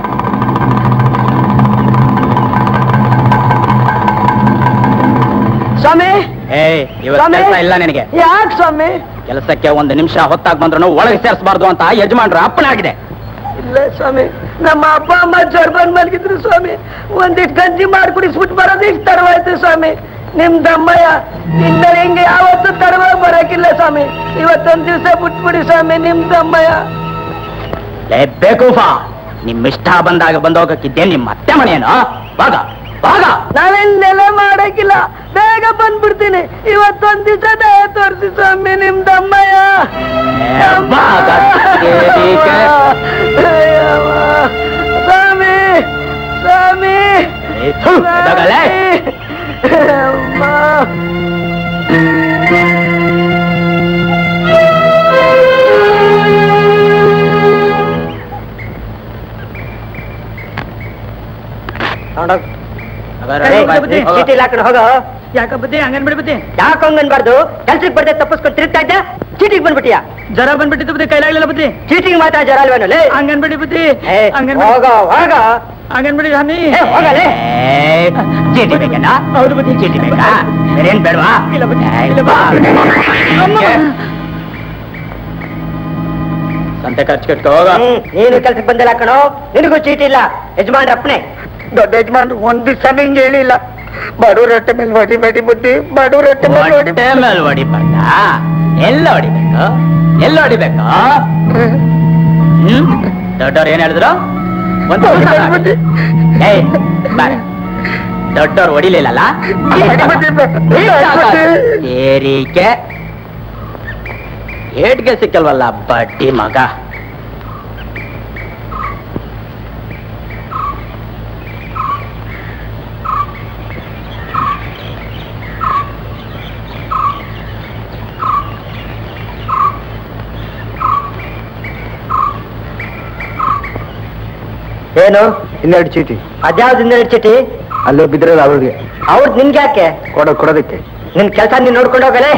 ಸ್ವಾಮಿ ಏಯ್ ಇವತ್ತು ಸ್ವಾಮಿ? ಕೆಲಸ ಇಲ್ಲ ನಿನಗೆ ಯಾಕೆ ಸ್ವಾಮಿ ಕೆಲಸಕ್ಕೆ ಒಂದು ನಿಮಿಷ ಹೊತ್ತಾಗ್ ಬಂದ್ರು ಒಳಗೆ ಸೇರಿಸಬಾರ್ದು ಅಂತ ಯಜಮಾನ್ರ ಅಪ್ಪನಾಗಿದೆ ಇಲ್ಲ ಸ್ವಾಮಿ ನಮ್ಮ ಅಪ್ಪ ಅಮ್ಮ ಜರ್ಬನ್ ಮಲಗಿದ್ರು ಸ್ವಾಮಿ ಒಂದಿಷ್ಟು ಗಂಜಿ ಮಾಡಿ ಕುಡಿಸ್ಬಿಟ್ಟು ಬರೋದು ಇಷ್ಟು ತಡವಾಯ್ತು ಸ್ವಾಮಿ ನಿಮ್ ದಮ್ಮಯ್ಯ ಇನ್ನ ಹಿಂಗೆ ಯಾವತ್ತೂ ತಡವಾಗಿ ಬರಕಿಲ್ಲ ಸ್ವಾಮಿ ಇವತ್ತೊಂದ್ ದಿವಸ ಬಿಟ್ಬಿಡಿ ಸ್ವಾಮಿ ನಿಮ್ ದಮ್ಮಯ್ಯ ಲೇ ಬೇಕೂಫಾ ನಿಮ್ ಇಷ್ಟ ಬಂದಾಗ ಬಂದೋಗಕ್ಕಿದ್ದೆ ನಿಮ್ಮ ಅತ್ತೆ ಮನೆಯೇನು ಬಾಗ ಬಾಗ ನಾವೆಲ್ಲೆಲ್ಲ ಮಾಡಕ್ಕಿಲ್ಲ ಬೇಗ ಬಂದ್ಬಿಡ್ತೀನಿ ಇವತ್ತೊಂದ್ ದಿವಸ ದಯ ತೋರಿಸಿ ಸ್ವಾಮಿ ನಿಮ್ ದಮ್ಮಯ್ಯ ಏ, ಬಾಗ, ಏರಿಕೆ. ಅಯ್ಯವ್ವ. ಸ್ವಾಮಿ ಸ್ವಾಮಿ ಏ, ಥು, ಎದಗಲೇ? ಅಮ್ಮ. ಚೀಟಿ ಹಾಕೊಂಡು ಹೋಗೋ ಯಾಕ ಬುದ್ಧಿ ಹಂಗನ್ ಬಿಡ್ಬುದ್ದಿ ಯಾಕೆ ಹಂಗನ್ಬಾರ್ದು ಕೆಲ್ಸಕ್ಕೆ ಬರ್ದೆ ತಪ್ಪಿಸ್ಕೊಂಡು ತಿರುಗ್ತಾ ಇದ್ದ ಚೀಟಿಗೆ ಬಂದ್ಬಿಟ್ಟಿಯಾ ಜ್ವರ ಬಂದ್ಬಿಟ್ಟಿದ್ದು ಬುದ್ಧಿ ಕೈಲಾಗ್ಲಿಲ್ಲ ಬುದ್ಧಿ ಚೀಟಿಗೆ ಮಾತ್ರ ಜ್ವರ ಅಲ್ವೇನು ಲೇ ಹಂಗನ್ ಬಿಡಿ ಬುದ್ಧಿ ಹೋಗ ಹೋಗ ಹಂಗನ್ ಬಿಡಿ ಹನಿ ಹೋಗಲೇ ಏ, ಚೀಟಿ ಬೇಕೇನ ಹೌದು ಬುದ್ಧಿ ಚೀಟಿ ಬೇಕಾ ಬೇರೇನ್ ಬೇಡವಾ ಇಲ್ಲ ಬುದ್ಧಿ, ಏ, ಇಲ್ಲ ಬಾ. ಅಮ್ಮ. ಸಂತೆ ಖರ್ಚು ಕಟ್ಕೊ ಹೋಗ ಹ್ಮ್, ನೀನು ಕೆಲ್ಸಕ್ಕೆ ಬಂದಿಲ್ಲ ಕಣೋ ನಿನಗೂ ಚೀಟಿ ಇಲ್ಲ ಯಜಮಾನ್ರ ಅಪ್ಪನೆ ದೊಡ್ಡ ಯಜಮಾನ್ರು ಒಂದ್ ದಿವಸ ನಿಂಗೆ ಹೇಳಿಲ್ಲ ಬಡವ್ರ ಹೊಟ್ಟೆ ಮೇಲೆ ಹೊಡಿ ಬೇಡಿ ಬುದ್ಧಿ ಬಡವ್ರ ಹೊಟ್ಟೆ ಮೇಲೆ ಹೊಡಿ ಹೊಟ್ಟೆ ಮೇಲೆ ಹೊಡಿಬಾರ್ದ ಎಲ್ಲ ಹೊಡಿಬೇಕು ಎಲ್ಲ ಹೊಡಿಬೇಕು ಹ್ಮ್ ದೊಡ್ಡವ್ರು ಏನ್ ಹೇಳಿದ್ರು ಒಂದು ಬುದ್ಧಿ. ಏಯ್ ಬಾರೆ ದೊಡ್ಡವ್ರು ಹೊಡಿಲಿಲ್ಲಲ್ಲ ಏರಿಕೆ ಏಟ್ಗೆ ಸಿಕ್ಕಲ್ವಲ್ಲ ಬಡ್ಡಿ ಮಗ ಏನು ಇನ್ನೆರಡು ಚೀಟಿ ಅದ್ಯಾವ್ದು ಇನ್ನೆರಡು ಚೀಟಿ ಅಲ್ಲೇ ಬಿದ್ದಿರೋದು ಅವ್ರಿಗೆ ಅವ್ರದ್ದು ನಿನ್ಗೆ ಯಾಕೆ ಕೊಡೋ ಕೊಡೋದಕ್ಕೆ ನಿನ್ ಕೆಲಸ ನೀನ್ ನೋಡ್ಕೊಂಡು ಹೋಗಲೇ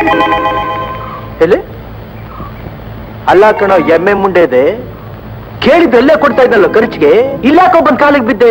ಎಲ್ಲಿ ಅಲ್ಲ ಕಣೋ ಎಮ್ಮೆ ಮುಂಡೆ ಇದೆ ಕೇಳಿ ಬೆಲೆ ಕೊಡ್ತಾ ಇದ್ದಲ್ಲ ಖರ್ಚಿಗೆ ಇಲ್ಲಾಕೋ ಬಂದ್ ಕಾಲಿಗೆ ಬಿದ್ದೆ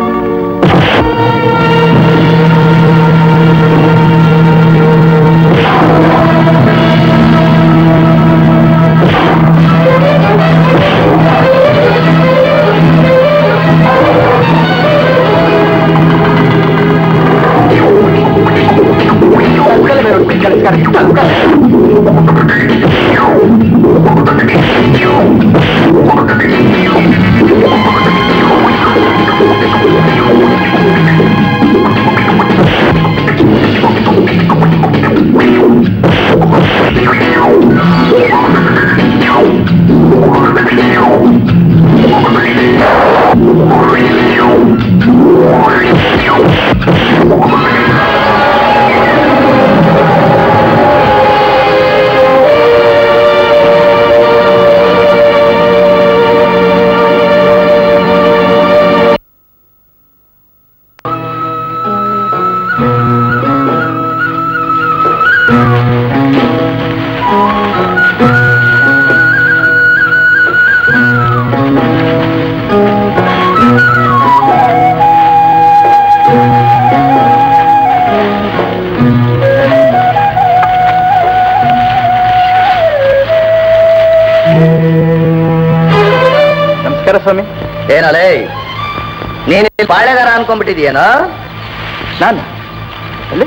ನಮಸ್ಕಾರ ಸ್ವಾಮಿ ಏನಲೇ ನೀನ್ ಇಲ್ಲಿ ಬಾಳೆಗಾರ ಅನ್ಕೊಂಡ್ಬಿಟ್ಟಿದ್ಯೇನೋ ನಾನು ಅಲ್ಲಿ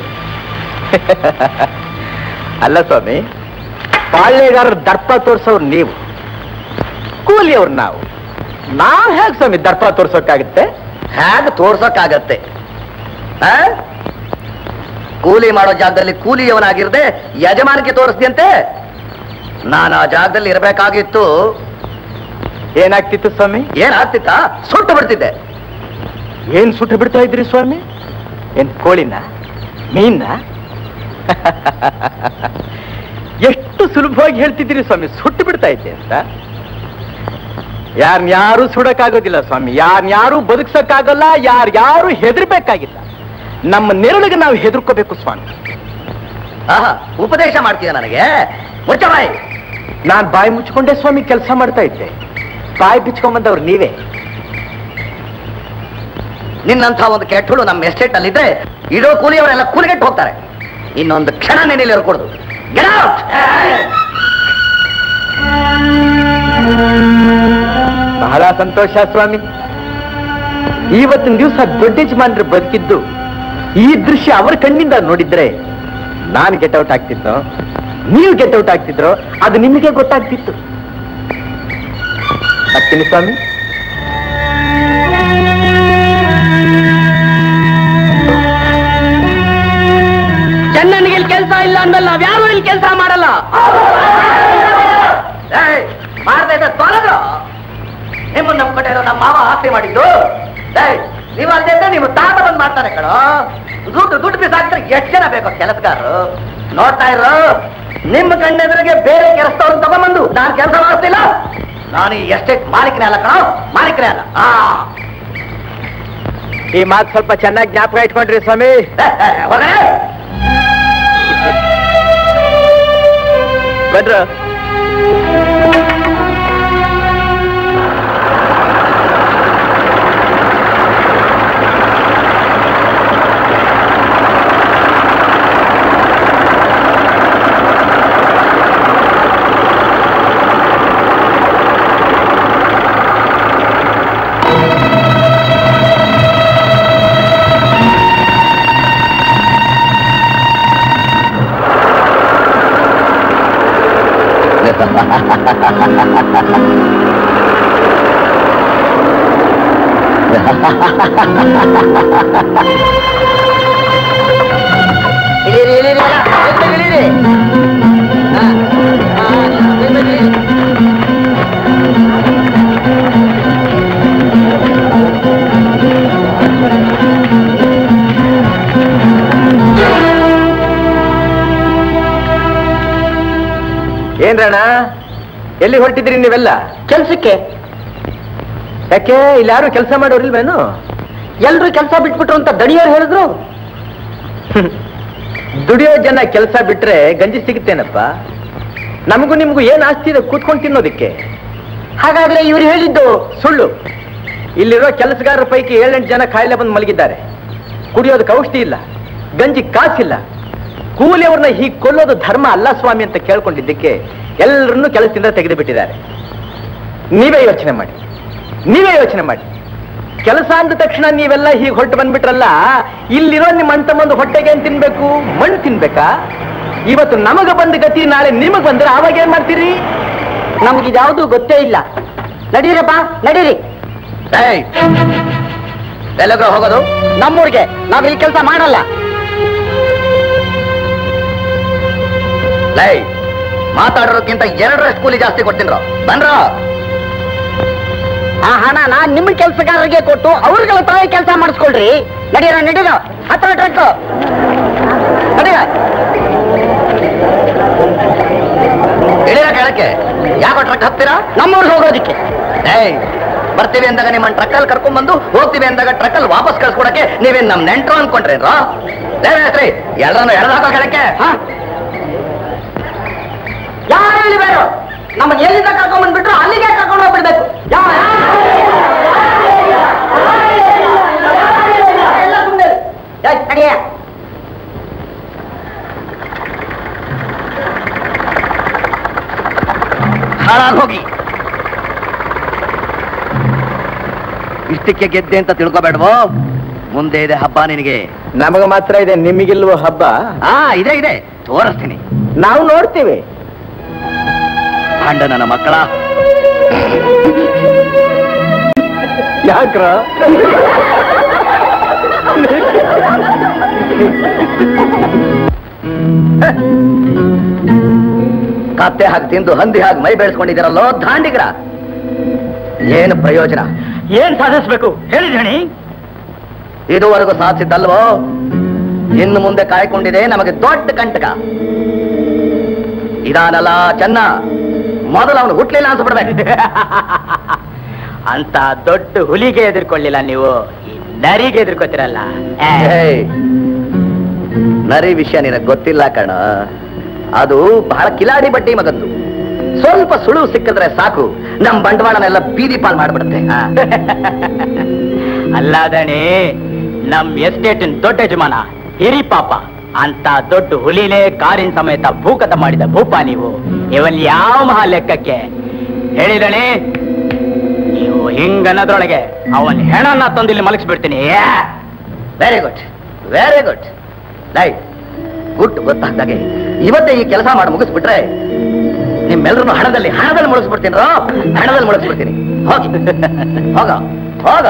ಅಲ್ಲ ಸ್ವಾಮಿ ಪಾಳ್ಯಗಾರರ ದರ್ಪ ತೋರ್ಸೋರು ನೀವು ಕೂಲಿಯವ್ರು ನಾವು ನಾವ್ ಹೇಗೆ ಸ್ವಾಮಿ ದರ್ಪ ತೋರ್ಸೋಕ್ಕಾಗುತ್ತೆ ಹೇಗೆ ತೋರ್ಸೋಕ್ಕಾಗತ್ತೆ ಆ? ಕೂಲಿ ಮಾಡೋ ಜಾಗದಲ್ಲಿ ಕೂಲಿಯವನಾಗಿರ್ದೆ ಯಜಮಾನಿಗೆ ತೋರಿಸ್ದಂತೆ ನಾನು ಆ ಜಾಗದಲ್ಲಿ ಇರಬೇಕಾಗಿತ್ತು ಏನಾಗ್ತಿತ್ತು ಸ್ವಾಮಿ ಏನಾಗ್ತಿತ್ತ ಸುಟ್ಟು ಬಿಡ್ತಿದ್ದೆ ಏನ್ ಸುಟ್ಟು ಬಿಡ್ತಾ ಇದ್ರಿ ಸ್ವಾಮಿ ಏನ್ ಕೋಳಿನ ಮೀನ್ನ ಎಷ್ಟು ಸುಲಭವಾಗಿ ಹೇಳ್ತಿದ್ದೀರಿ ಸ್ವಾಮಿ ಸುಟ್ಟು ಬಿಡ್ತಾ ಇದ್ದೆ ಅಂತ ಯಾರನ್ಯಾರು ಸುಡಕ್ಕಾಗೋದಿಲ್ಲ ಸ್ವಾಮಿ ಯಾರನ್ಯಾರು ಬದುಕ್ಸಕ್ಕಾಗಲ್ಲ ಯಾರ್ಯಾರು ಹೆದರ್ಬೇಕಾಗಿಲ್ಲ ನಮ್ಮ ನೆರಳಿಗೆ ನಾವು ಹೆದರ್ಕೋಬೇಕು ಸ್ವಾಮಿ ಆಹಾ ಉಪದೇಶ ಮಾಡ್ತೀಯ ನನಗೆ ಮುಚ್ಚ ಬಾಯಿ ನಾನ್ ಬಾಯಿ ಮುಚ್ಕೊಂಡೆ ಸ್ವಾಮಿ ಕೆಲಸ ಮಾಡ್ತಾ ಇದ್ದೆ ಬಾಯಿ ಬಿಚ್ಕೊಂಬಂದವ್ರು ನೀವೇ ನಿನ್ನಂಥ ಒಂದು ಕೆಟ್ಟಳು ನಮ್ಮ ಎಸ್ಟೇಟ್ ಅಲ್ಲಿದ್ರೆ ಇಡೋ ಕೂಲಿಯವರೆಲ್ಲ ಕೂಲಿಗೆಟ್ಟು ಹೋಗ್ತಾರೆ ಇನ್ನೊಂದು ಕ್ಷಣ ನೆನೆಯಲ್ಲಿ ಕೊಡುದು Get out! ಬಹಳ ಸಂತೋಷ ಸ್ವಾಮಿ ಇವತ್ತಿನ ದಿವಸ ದೊಡ್ಡ ಯಜಮಾನ್ರು ಬದುಕಿದ್ದು ಈ ದೃಶ್ಯ ಅವರ ಕಣ್ಣಿಂದ ನೋಡಿದ್ರೆ ನಾನು ಗೆಟ್ ಔಟ್ ಆಗ್ತಿದ್ದೋ ನೀವು ಗೆಟ್ ಔಟ್ ಆಗ್ತಿದ್ರೋ ಅದು ನಿಮಗೆ ಗೊತ್ತಾಗ್ತಿತ್ತು ಆಗ್ತೀನಿ ಸ್ವಾಮಿ ಚೆನ್ನನಿಗೆ ಇಲ್ಲಿ ಕೆಲಸ ಇಲ್ಲ ಅಂದಲ್ಲ ನಾವ್ಯಾರು ಇಲ್ಲಿ ಕೆಲಸ ಮಾಡಲ್ಲ ಏಯ್, ಮಾಡ್ತಾ ಇದ್ದ ತೊಲಗು ನಿಮ್ಮನ್ನ ನಮ್ಮ ಕಡೆ ನಮ್ಮ ಮಾವ ಆಸ್ತಿ ಮಾಡಿದ್ದು ಏಯ್, ನೀವು ಅಲ್ಲದೆ ಇದ್ರೆ ನಿಮ್ಮ ತಾತ ಬಂದ್ ಮಾಡ್ತಾರೆ ಕಣೋ ದುಡ್ಡು ದುಡ್ಡು ಬಿಸಾಕ್ತಾರೆ ಎಷ್ಟು ಜನ ಬೇಕು ಕೆಲಸಗಾರರು ನೋಡ್ತಾ ಇರೋ ನಿಮ್ಮ ಕಣ್ಣೆದುರಿಗೆ ಬೇರೆ ಕೆಲಸದವ್ರನ್ನ ತಗೊಂಬಂದು ನಾನು ಕೆಲಸ ಮಾಡ್ತಿಲ್ಲ ನಾನು ಈ ಎಸ್ಟೇಟ್ ಮಾಲೀಕನೇ ಅಲ್ಲ ಕಣೋ ಮಾಲೀಕನೇ ಅಲ್ಲ ಆ ಈ ಮಾತು ಸ್ವಲ್ಪ ಚೆನ್ನಾಗಿ ಜ್ಞಾಪಕ ಇಟ್ಕೊಂಡ್ರಿ ಸ್ವಾಮಿ ಏ, ಏ, ಹೋಗಲೇ ಬಂದ್ರ ಇಳಿರಿ ಇಳಿರಿ ಎಲ್ಲ, ಎದ್ದು ಇಳಿರಿ. ಹಾ, ಹಾ, ಎದ್ದು ಇಳಿರಿ. ಏನ್ ರಣ ಎಲ್ಲಿ ಹೊರಟಿದ್ರಿ ನೀವೆಲ್ಲ ಕೆಲ್ಸಕ್ಕೆ ಯಾಕೆ ಇಲ್ಲಿ ಯಾರು ಕೆಲಸ ಮಾಡೋರಿಲ್ವೇನು ಎಲ್ರು ಕೆಲಸ ಬಿಟ್ಬಿಟ್ರು ಅಂತ ದಣಿಯರು ಹೇಳಿದ್ರು ದುಡಿಯೋ ಜನ ಕೆಲಸ ಬಿಟ್ರೆ ಗಂಜಿ ಸಿಗುತ್ತೇನಪ್ಪ ನಮಗೂ ನಿಮಗೂ ಏನ್ ಆಸ್ತಿ ಇದೆ ಕೂತ್ಕೊಂಡು ತಿನ್ನೋದಕ್ಕೆ ಹಾಗಾದ್ರೆ ಇವ್ರು ಹೇಳಿದ್ದು ಸುಳ್ಳು ಇಲ್ಲಿರೋ ಕೆಲಸಗಾರರ ಪೈಕಿ ಏಳೆಂಟು ಜನ ಕಾಯಿಲೆ ಬಂದು ಮಲಗಿದ್ದಾರೆ ಕುಡಿಯೋದಕ್ಕೆ ಔಷಧಿ ಇಲ್ಲ ಗಂಜಿ ಕಾಸಿಲ್ಲ ಕೂಲಿಯವ್ರನ್ನ ಹೀಗೆ ಕೊಲ್ಲೋದು ಧರ್ಮ ಅಲ್ಲ ಸ್ವಾಮಿ ಅಂತ ಕೇಳ್ಕೊಂಡಿದ್ದಕ್ಕೆ ಎಲ್ಲರನ್ನೂ ಕೆಲಸದಿಂದ ತೆಗೆದು ಬಿಟ್ಟಿದ್ದಾರೆ ನೀವೇ ಯೋಚನೆ ಮಾಡಿ ನೀವೇ ಯೋಚನೆ ಮಾಡಿ ಕೆಲಸ ಅಂದ ತಕ್ಷಣ ನೀವೆಲ್ಲ ಹೀಗೆ ಹೊರಟು ಬಂದ್ಬಿಟ್ರಲ್ಲ ಇಲ್ಲಿರೋ ನಿಮ್ಮ ಅಣ್ಣ ತಮ್ಮಂದು ಹೊಟ್ಟೆಗೆ ಏನ್ ತಿನ್ಬೇಕು ಮಣ್ಣು ತಿನ್ಬೇಕಾ ಇವತ್ತು ನಮಗ ಬಂದ ಗತಿ ನಾಳೆ ನಿಮಗ್ ಬಂದ್ರೆ ಆವಾಗ ಏನ್ ಮಾಡ್ತೀರಿ ನಮ್ಗಿದ್ಯಾವುದು ಗೊತ್ತೇ ಇಲ್ಲ ನಡೀರಪ್ಪ ನಡೀರಿ ಏಯ್ ಎಲ್ಲಗ ಹೋಗೋದು ನಮ್ಮೂರಿಗೆ ನಾವ್ ಇಲ್ಲಿ ಕೆಲಸ ಮಾಡಲ್ಲ ಲೈ ಮಾತಾಡೋದಕ್ಕಿಂತ ಎರಡರಷ್ಟು ಕೂಲಿ ಜಾಸ್ತಿ ಕೊಡ್ತೀನ್ರೋ ಬನ್ರೋ ಆ ಹಣನ ನಿಮ್ಮ ಕೆಲಸಗಾರರಿಗೆ ಕೊಟ್ಟು ಅವ್ರಿಗೆಲ್ಲ ತಾವೇ ಕೆಲಸ ಮಾಡಿಸ್ಕೊಳ್ರಿ ನಡೀರ ನಡೀರ ಹತ್ರ ಟ್ರಕ್ ನಡೀರ ಇಳಿಯ ಕೆಳಕ್ಕೆ ಯಾವ ಟ್ರಕ್ ಹತ್ತೀರಾ ನಮ್ಮೂರಿಗೆ ಹೋಗೋದಿಕ್ಕೆ ಏಯ್ ಬರ್ತೀವಿ ಅಂದಾಗ ನಿಮ್ಮ ಟ್ರಕ್ಕಲ್ಲಿ ಕರ್ಕೊಂಡ್ ಬಂದು ಹೋಗ್ತೀವಿ ಅಂದಾಗ ಟ್ರಕ್ಕಲ್ಲಿ ವಾಪಸ್ ಕಳ್ಸ್ಕೊಡಕ್ಕೆ ನೀವೇನ್ ನಮ್ ನೆಂಟ್ರು ಅನ್ಕೊಂಡ್ರೇನ್ರೋ ದೇವೇಶ್ರೀ ಎಲ್ಲರನ್ನು ಎಳೆದಾಕೋ ಕೆಳಕ್ಕೆ ಹ? ಯಾರು ಇಳಿಬೇರು ನಮಗೆ ಎಲ್ಲಿಂದ ಕರ್ಕೊಂಡ್ ಬಂದ್ಬಿಟ್ರು ಅಲ್ಲಿಗೆ ಕರ್ಕೊಂಡು ಹೋಗ್ಬಿಡ್ಬೇಕು ಯಾವ ಎಲ್ಲ ಸುಮ್ನೆ ಇರು. ಏಯ್, ನಡಿಯ. ಹಾಳಾಗ್ ಹೋಗಿ ಇಷ್ಟಕ್ಕೆ ಗೆದ್ದೆ ಅಂತ ತಿಳ್ಕೊಬೇಡವೋ ಮುಂದೆ ಇದೆ ಹಬ್ಬ ನಿನಗೆ ನಮಗ ಮಾತ್ರ ಇದೆ ನಿಮಗಿಲ್ವೋ ಹಬ್ಬ ಹಾ ಇದೆ ಇದೆ ತೋರಿಸ್ತೀನಿ ನಾವು ನೋಡ್ತೀವಿ ಹಾಂಡ ನನ್ನ ಮಕ್ಕಳ ಯಾಕ್ರ ಕತ್ತೆ ಹಾಕಿ ತಿಂದು ಹಂದಿ ಹಾಕಿ ಮೈ ಬೆಳೆಸ್ಕೊಂಡಿದ್ದೀರಲ್ಲೋ ದಾಂಡಿಗ್ರ ಏನು ಪ್ರಯೋಜನ ಏನ್ ಸಾಧಿಸ್ಬೇಕು ಹೇಳಿ ಜಣಿ ಇದುವರೆಗೂ ಸಾಧಿಸಿದ್ದಲ್ವೋ ಇನ್ನು ಮುಂದೆ ಕಾಯ್ಕೊಂಡಿದೆ ನಮಗೆ ದೊಡ್ಡ ಕಂಟಕ ಇದಾನಲ್ಲ ಚೆನ್ನ ಮೊದಲು ಅವನು ಹುಟ್ಲಿಲ್ಲ ಅನ್ಸ್ಬಿಡ್ಬೇಕು ಅಂತ ದೊಡ್ಡ ಹುಲಿಗೆ ಎದುರ್ಕೊಳ್ಳಿಲ್ಲ ನೀವು ಈ ನರಿಗೆ ಎದುರ್ಕೋತಿರಲ್ಲ ಏಯ್, ನರಿ ವಿಷಯ ನಿನಗೆ ಗೊತ್ತಿಲ್ಲ ಕಣ ಅದು ಬಹಳ ಕಿಲಾಡಿ ಬಡ್ಡಿ ಮಗಂದು ಸ್ವಲ್ಪ ಸುಳುವು ಸಿಕ್ಕಿದ್ರೆ ಸಾಕು ನಮ್ ಬಂಡವಾಳನೆಲ್ಲ ಬೀದಿ ಪಾಲ್ ಮಾಡ್ಬಿಡುತ್ತೆ ಆ. ಅಲ್ಲಾದಣಿ ನಮ್ ಎಸ್ಟೇಟಿನ ದೊಡ್ಡ ಯಜಮಾನ ಹಿರಿ ಪಾಪ ಅಂತ ದೊಡ್ಡ ಹುಲಿನೇ ಕಾರಿನ ಸಮೇತ ಭೂಕತ ಮಾಡಿದ ಭೂಪ ನೀವು ಇವನ್ ಯಾವ ಮಹಾ ಲೆಕ್ಕಕ್ಕೆ ಹೇಳಿದಣಿ ನೀವು ಹಿಂಗನ್ನದ್ರೊಳಗೆ ಅವನ್ ಹೆಣನ್ನ ತಂದಿಲ್ಲಿ ಮಲಗಿಸ್ಬಿಡ್ತೀನಿ ವೆರಿ ಗುಡ್ ವೆರಿ ಗುಡ್ ಲೈ ಗುಡ್ ಗೊತ್ತಾಗ್ದಾಗೆ ಇವತ್ತೇ ಈ ಕೆಲಸ ಮಾಡಿ ಮುಗಿಸ್ಬಿಟ್ರೆ ನಿಮ್ಮೆಲ್ಲರನ್ನು ಹಣದಲ್ಲಿ ಹಣದಲ್ಲಿ ಮುಳುಗಿಸ್ಬಿಡ್ತೀನಿ ರೋ ಹಣದಲ್ಲಿ ಮುಳುಗಿಸ್ಬಿಡ್ತೀನಿ ಹೋಗಿ ಹೋಗ ಹೋಗ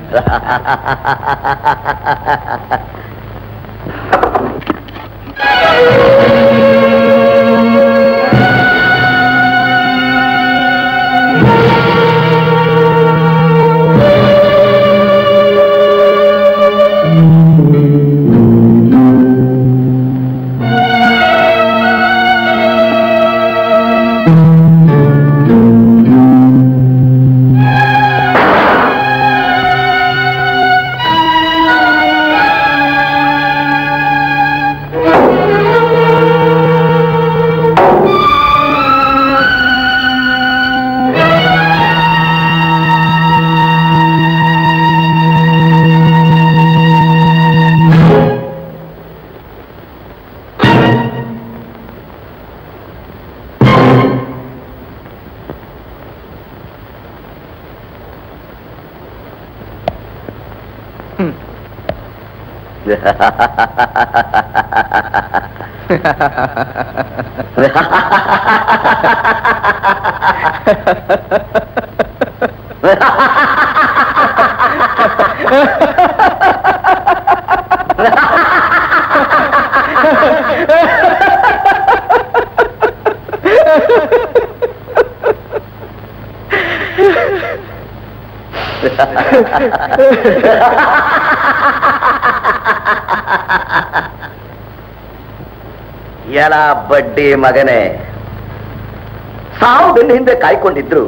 ಎಲ ಬಡ್ಡಿ ಮಗನೇ ಸಾವು ಬೆನ್ನ ಹಿಂದೆ ಕಾಯ್ಕೊಂಡಿದ್ರು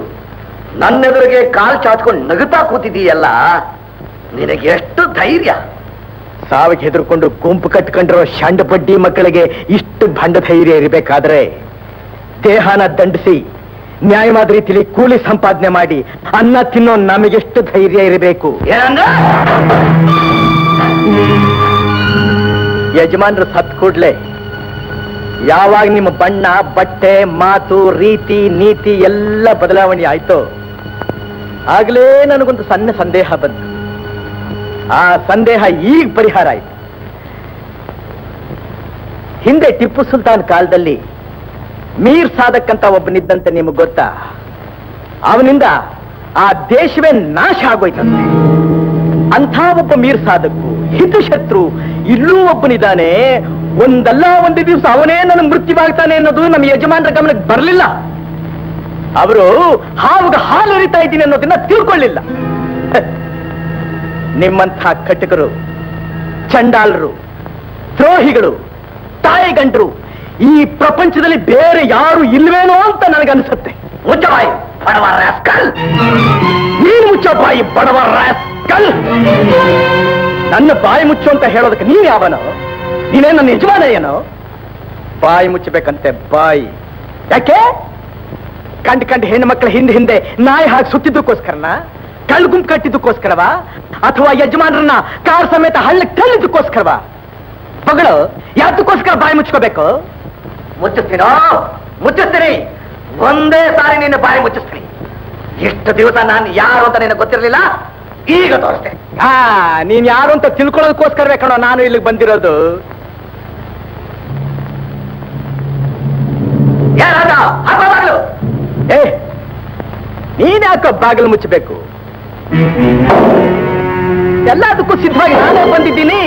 ನನ್ನೆದುರಿಗೆ ಕಾಲ್ ಚಾಚ್ಕೊಂಡು ನಗುತ್ತಾ ಕೂತಿದೀಯಲ್ಲ ನಿನಗೆ ಎಷ್ಟು ಧೈರ್ಯ ಸಾವಿಗೆ ಹೆದರ್ಕೊಂಡು ಗುಂಪು ಕಟ್ಕೊಂಡಿರೋ ಶಂಡ ಬಡ್ಡಿ ಮಕ್ಕಳಿಗೆ ಇಷ್ಟು ಭಂಡ ಧೈರ್ಯ ಇರಬೇಕಾದ್ರೆ ದೇಹನ ದಂಡಿಸಿ ನ್ಯಾಯವಾದ ರೀತಿಲಿ ಕೂಲಿ ಸಂಪಾದನೆ ಮಾಡಿ ಅನ್ನ ತಿನ್ನೋ ನಮಗೆಷ್ಟು ಧೈರ್ಯ ಇರಬೇಕು ಯಜಮಾನರು ಸತ್ ಕೂಡ್ಲೆ ಯಾವಾಗ ನಿಮ್ಮ ಬಣ್ಣ ಬಟ್ಟೆ ಮಾತು ರೀತಿ ನೀತಿ ಎಲ್ಲ ಬದಲಾವಣೆ ಆಯ್ತು ಆಗ್ಲೇ ನನಗೊಂದು ಸಣ್ಣ ಸಂದೇಹ ಬಂತು ಆ ಸಂದೇಹ ಈಗ ಪರಿಹಾರ ಆಯ್ತು ಹಿಂದೆ ಟಿಪ್ಪು ಸುಲ್ತಾನ್ ಕಾಲದಲ್ಲಿ ಮೀರ್ ಸಾಧಕ್ ಅಂತ ಒಬ್ಬನಿದ್ದಂತೆ ನಿಮಗೆ ಗೊತ್ತಾ ಅವನಿಂದ ಆ ದೇಶವೇ ನಾಶ ಆಗೋಯ್ತಂತೆ ಅಂಥ ಒಬ್ಬ ಮೀರ್ ಸಾಧಕ್ಕು ಹಿತಶತ್ರು ಇಲ್ಲೂ ಒಬ್ಬನಿದ್ದಾನೆ ಒಂದಲ್ಲ ಒಂದು ದಿವಸ ಅವನೇ ನನ್ನ ಮೃತ್ಯುವಾಗ್ತಾನೆ ಅನ್ನೋದು ನಮ್ಮ ಯಜಮಾನರ ಗಮನಕ್ಕೆ ಬರಲಿಲ್ಲ ಅವರು ಹಾವಾಗ ಹಾಲು ಎರಿತಾ ಇದ್ದೀನಿ ಅನ್ನೋದನ್ನ ತಿಳ್ಕೊಳ್ಳಿಲ್ಲ ನಿಮ್ಮಂಥ ಕಟಕರು ಚಂಡಾಲರು ದ್ರೋಹಿಗಳು ತಾಯಿಗಂಡ್ರು ಈ ಪ್ರಪಂಚದಲ್ಲಿ ಬೇರೆ ಯಾರು ಇಲ್ವೇನೋ ಅಂತ ನನಗನ್ಸುತ್ತೆ ಮುಚ್ಚಬಾಯಿ ಬಡವ ರಾಸ್ಕಲ್ ನೀನು ಮುಚ್ಚಬಾಯಿ ಬಡವ ರಾಸ್ಕಲ್ ನನ್ನ ಬಾಯಿ ಮುಚ್ಚು ಅಂತ ಹೇಳೋದಕ್ಕೆ ನೀನ್ ಯಾವನೋ ನೀನೇ ನನ್ನ ಯಜಮಾನ ಏನೋ ಬಾಯಿ ಮುಚ್ಚಬೇಕಂತೆ ಬಾಯಿ ಯಾಕೆ ಕಂಡ್ ಕಂಡ್ ಹೆಣ್ಣು ಮಕ್ಕಳ ಹಿಂದೆ ಹಿಂದೆ ನಾಯಿ ಹಾಕಿ ಸುತ್ತಿದ್ದಕ್ಕೋಸ್ಕರನ ಕಳ್ಳು ಗುಂಪು ಕಟ್ಟಿದ್ದಕ್ಕೋಸ್ಕರವಾ ಅಥವಾ ಯಜಮಾನರನ್ನ ಕಾರ್ ಸಮೇತ ಹಳ್ಳಿ ತಳ್ಳಿದ್ದಕ್ಕೋಸ್ಕರವಾ ಮಗಳು ಯಾತಕ್ಕೋಸ್ಕರ ಬಾಯಿ ಮುಚ್ಕೋಬೇಕು ಮುಚ್ಚಿಸ್ತೀನೋ ಮುಚ್ಚಿಸ್ತೀನಿ ಒಂದೇ ಸಾರಿ ನಿನ್ನ ಬಾಯಿ ಮುಚ್ಚಿಸ್ತೀನಿ ಎಷ್ಟು ದಿವಸ ನಾನು ಯಾರು ಅಂತ ನಿನಗೆ ಗೊತ್ತಿರಲಿಲ್ಲ ಈಗ ತೋರಿಸ್ತೇನೆ ಹಾ ನೀನ್ ಯಾರು ಅಂತ ತಿಳ್ಕೊಳ್ಳೋದಕ್ಕೋಸ್ಕರವೇ ಕಣೋ ನಾನು ಇಲ್ಲಿಗೆ ಬಂದಿರೋದು ಯಾರಾದ ಹಾಕೋ ಬಾಗಿಲು ಏ ನೀನ್ ಯಾಕೋ ಬಾಗಿಲು ಮುಚ್ಚಬೇಕು ಎಲ್ಲದಕ್ಕೂ ಸಿದ್ಧವಾಗಿ ನಾನೇ ಬಂದಿದ್ದೀನಿ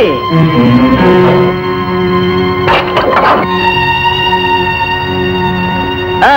ಹಾ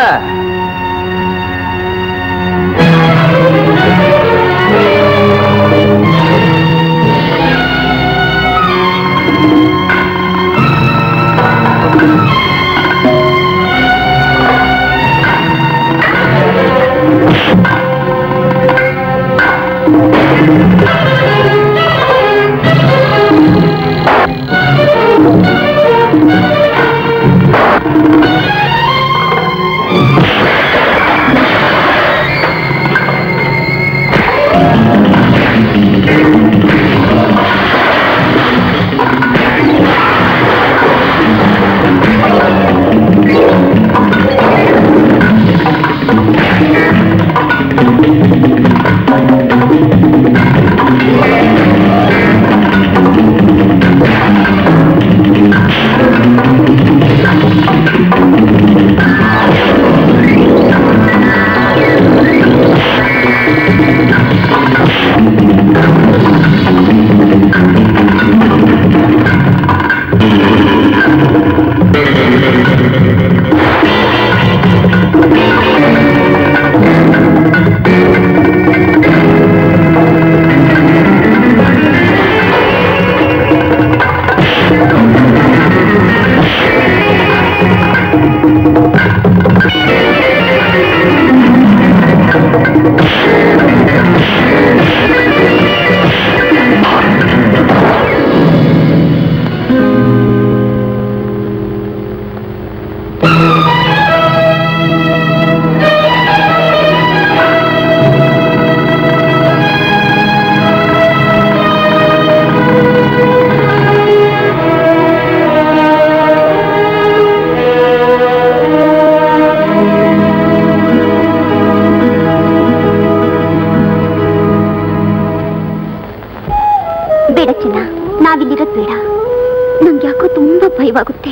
ಬೇಡ ಚಿನ್ನ ನಾವಿಲ್ಲಿರೋದ್ ಬೇಡ ನಂಗೆ ಯಾಕೋ ತುಂಬಾ ಭಯವಾಗುತ್ತೆ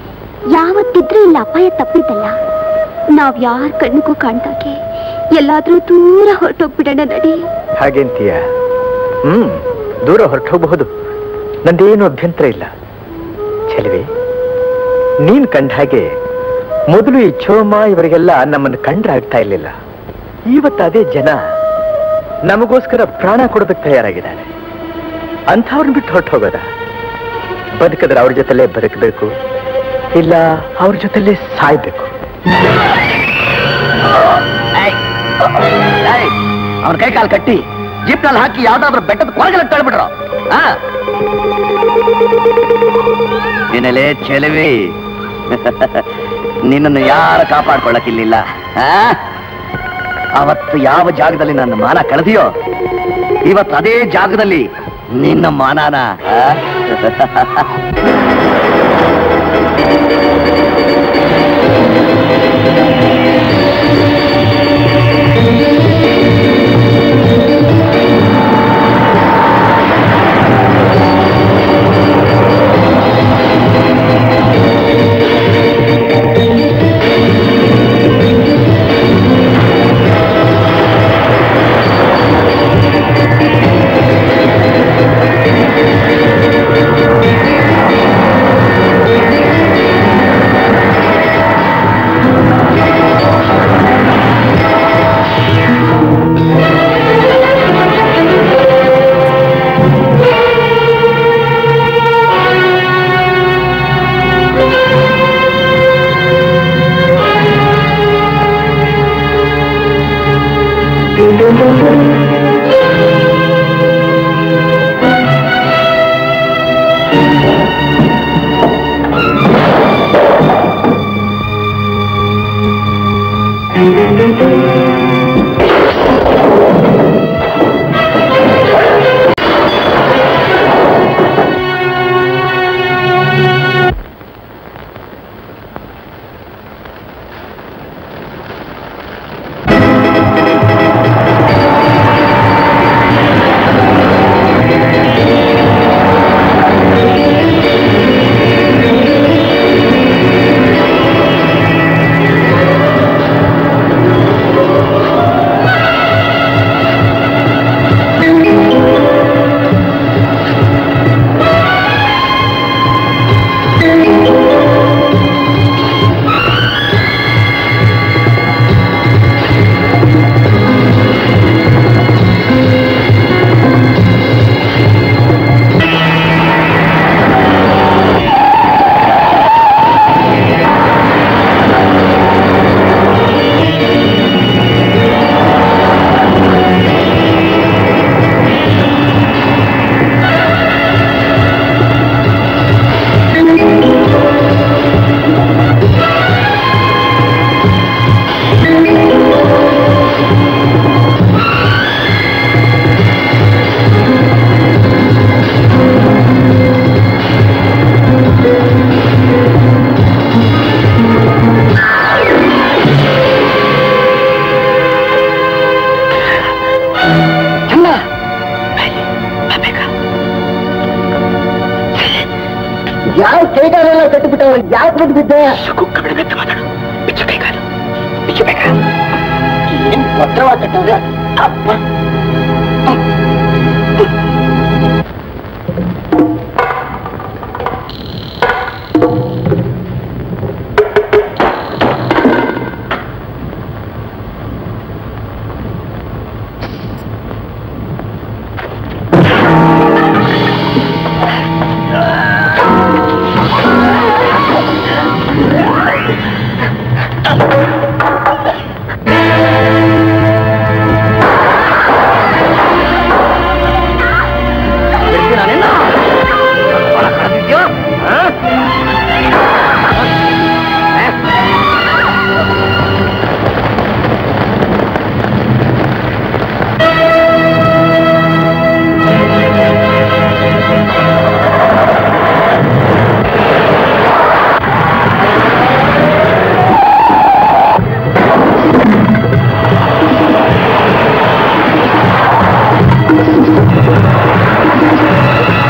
ಯಾವತ್ತಿದ್ರೂ ಇಲ್ಲ ಅಪಾಯ ತಪ್ಪಿದ್ದಲ್ಲ ನಾವ್ ಯಾರ ಕಣ್ಣಿಗೂ ಕಾಣ್ದಾಗೆ ಎಲ್ಲಾದ್ರೂ ದೂರ ಹೊರಟೋಗ್ಬಿಡೋಣ ನಡಿ ಹಾಗೆಂತೀಯ ಹ್ಮ್ ದೂರ ಹೊರಟೋಗಬಹುದು ನಂದೇನು ಅಭ್ಯಂತರ ಇಲ್ಲ ಚೆಲುವೆ ನೀನ್ ಕಂಡ ಹಾಗೆ ಮೊದಲು ಈ ಚೋಮ ಇವರಿಗೆಲ್ಲ ನಮ್ಮನ್ನು ಕಂಡ್ರೆ ಆಗ್ತಾ ಇರ್ಲಿಲ್ಲ ಇವತ್ತು ಅದೇ ಜನ ನಮಗೋಸ್ಕರ ಪ್ರಾಣ ಕೊಡೋದಕ್ಕೆ ತಯಾರಾಗಿದ್ದಾರೆ ಅಂಥವ್ರನ್ನ ಬಿಟ್ಟು ಹೊರಟು ಹೋಗೋದ ಬದುಕಿದ್ರೆ ಅವ್ರ ಜೊತೆಲೇ ಬದುಕಬೇಕು ಇಲ್ಲ ಅವ್ರ ಜೊತೆಲೇ ಸಾಯ್ಬೇಕು ಅವನ ಕೈ ಕಾಲು ಕಟ್ಟಿ ಜಿಪ್ನಲ್ಲಿ ಹಾಕಿ ಯಾವ್ದಾದ್ರು ಬೆಟ್ಟದ ಕೊರಗಲ ತಳ್ಬಿಟ್ರು ಆ ಏನೆಲೆ ಚೆಲುವಿ ನಿನ್ನನ್ನು ಯಾರು ಕಾಪಾಡ್ಕೊಳ್ಳಕ್ಕಿಲ್ಲಿಲ್ಲ ಆ? ಅವತ್ತು ಯಾವ ಜಾಗದಲ್ಲಿ ನನ್ನ ಮಾನ ಕಳೆದಿಯೋ ಇವತ್ತು ಅದೇ ಜಾಗದಲ್ಲಿ ನಿನ್ನ ಮಾನನ ಆ? ಯಾವ ಕೈಗಾಲೆಲ್ಲ ಕಟ್ಟಿಬಿಟ್ಟವ ಯಾಕೆ ಬಿಟ್ಟು ಬಿದ್ದೆ ಏನ್ ಭದ್ರವಾಗಿ ಕಟ್ಟವ್ರೆ ಅಪ್ಪ ಆ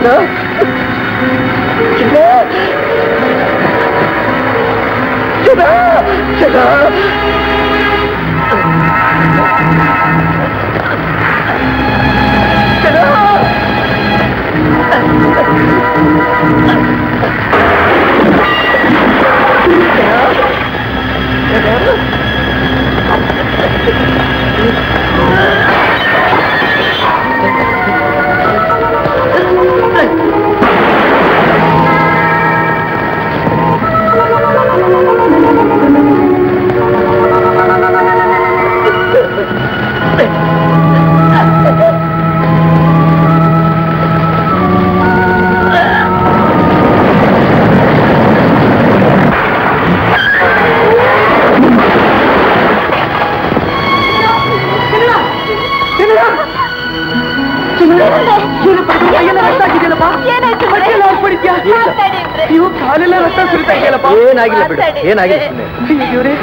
ನೀವು ಕಾಲೆಲ್ಲ ರಕ್ತ ಸುರಿತಾ ಇದೆಯಲ್ಲಪ್ಪ ಏನಾಗಿಲ್ಲ ಬಿಡು ಏನಾಗಿಲ್ಲ ಸುಮ್ನೆ. ದೇವ್ರೆ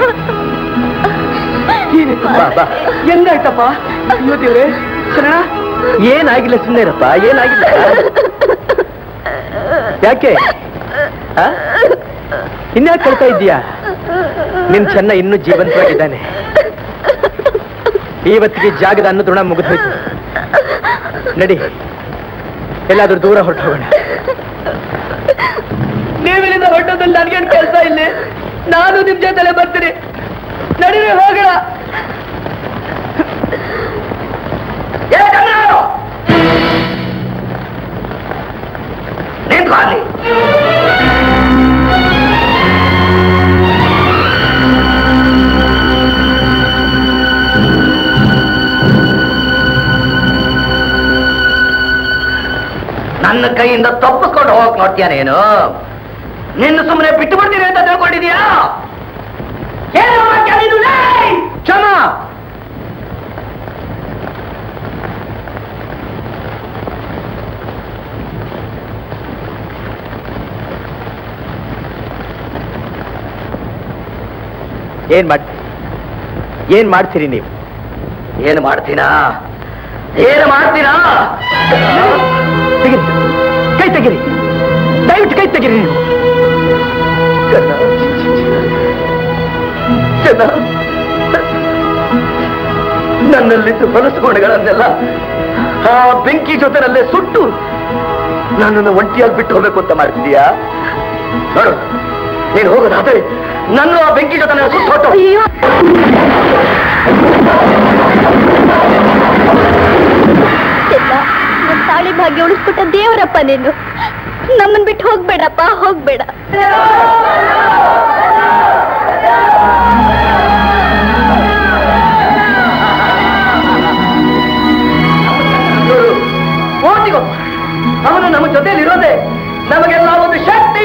ಬಾ, ಬಾ. ಹೆಂಗಾಯ್ತಪ್ಪ ಅಯ್ಯೋ ದೇವ್ರೆ ಶರಣ ಏನಾಗಿಲ್ಲ ಸುಮ್ಮನೆ ಇರಪ್ಪ ಏನಾಗಿಲ್ಲ ಯಾಕೆ ಆ? ಇನ್ಯಾಕೆ ಕಳ್ತಾ ಇದ್ದೀಯಾ ನಿನ್ ಚೆನ್ನ ಇನ್ನೂ ಜೀವಂತವಾಗಿದ್ದಾನೆ ಇವತ್ತಿಗೆ ಜಾಗದ ಅನ್ನದೃಣ ಮುಗಿದೋಯ್ತು ನಡಿ ಎಲ್ಲಾದ್ರೂ ದೂರ ಹೊರಟು ಹೋಗೋಣ ನೀವಿಲ್ಲಿಂದ ಹೊಟ್ಟೋದಲ್ಲಿ ನನ್ಗೇನು ಕೆಲಸ ಇಲ್ಲಿ ನಾನು ನಿಮ್ ಜೊತೆಲೆ ಬರ್ತೀನಿ ನಡೀರಿ ಹೋಗೋಣ ಏ ಕಣ್ಣಾಳು! ನಿಂತ್ಕೊ ಅಲ್ಲಿ. ನನ್ನ ಕೈಯಿಂದ ತಪ್ಪಿಸ್ಕೊಂಡು ಹೋಗಕ್ ನೋಡ್ತೀಯ ನೀನು ನಿನ್ನ ಸುಮ್ಮನೆ ಬಿಟ್ಟು ಬಿಡ್ತೀನಿ ಅಂತ ತಿಳ್ಕೊಂಡಿದ್ಯಾ ಏನು ವಾಕ್ಯ ನೀನು, ಲೇ? ಕ್ಷಮ ಏನ್ ಮಾಡ್ ಏನ್ ಮಾಡ್ತೀರಿ ನೀವು ಏನು ಮಾಡ್ತೀನಾ ಏನು ಮಾಡ್ತೀನಾ ತೆಗಿರಿ ಕೈ ತೆಗಿರಿ ದಯವಿಟ್ಟು ಕೈ ತೆಗಿರಿ ನೀವು ಚೆನ್ನ ಚೆನ್ನ ನನ್ನಲ್ಲಿದ್ದು ಮನಸ್ಸುಗುಣಗಳನ್ನೆಲ್ಲ ಆ ಬೆಂಕಿ ಜೊತೆನಲ್ಲೇ ಸುಟ್ಟು ನನ್ನನ್ನು ಒಂಟಿಯಾಗಿ ಬಿಟ್ಟು ಹೋಗ್ಬೇಕು ಅಂತ ಮಾಡ್ತಿದೀಯಾ ನೋಡು ನೀನು ಹೋಗೋದಾದ್ರೆ ನನ್ನ ಆ ಬೆಂಕಿ ಜೊತೆ ಸುಟ್ಟು ಹೊಟ್ಟು ಅಯ್ಯೋ ಎಲ್ಲ ನನ್ ತಾಳಿ ಭಾಗ್ಯ ಉಳಿಸ್ಕೊಟ್ಟ ದೇವರಪ್ಪ ನೀನು ನಮ್ಮನ್ ಬಿಟ್ಟು ಹೋಗ್ಬೇಡಪ್ಪ ಹೋಗ್ಬೇಡ ನೋಡು, ಓದಿಗೋ ಅವನು ನಮ್ಮ ಜೊತೆಯಲ್ಲಿ ಇರೋದೆ ನಮಗೆಲ್ಲ ಒಂದು ಶಕ್ತಿ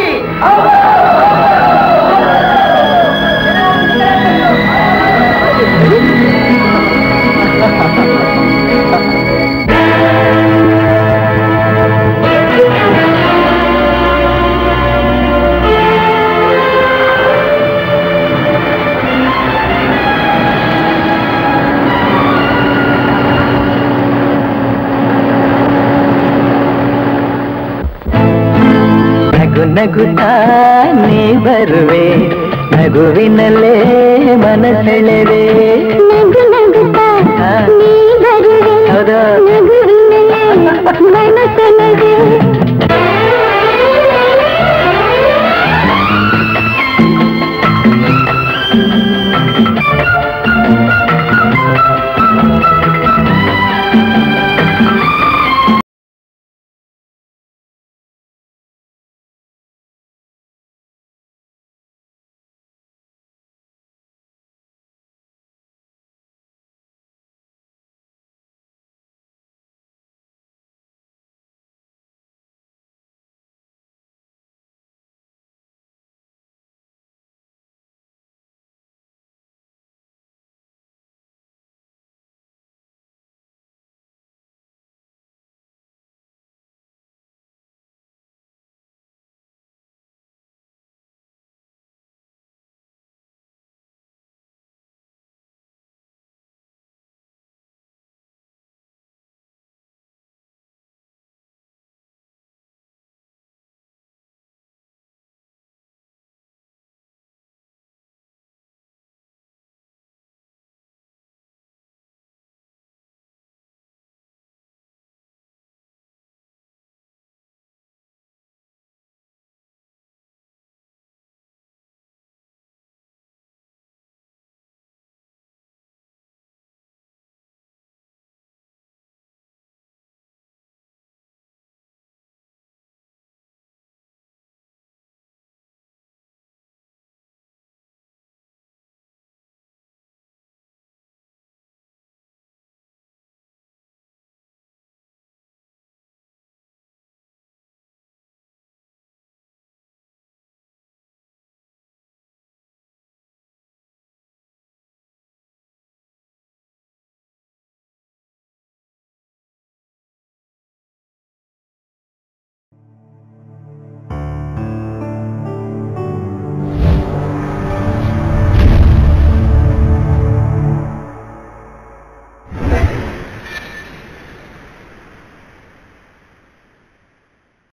ನಗು ನಗುತ್ತಾ ನೀ ಬರುವೆ ನಗುವಿನಲ್ಲೇ ಮನಸೆಳೆವೆ ನಗು ನಗುತ್ತಾ ನೀ ಬರುವೆ ಹೌದಾ ನಗುವಿನಲ್ಲೇ ಮನಸ್ಸನಗೆ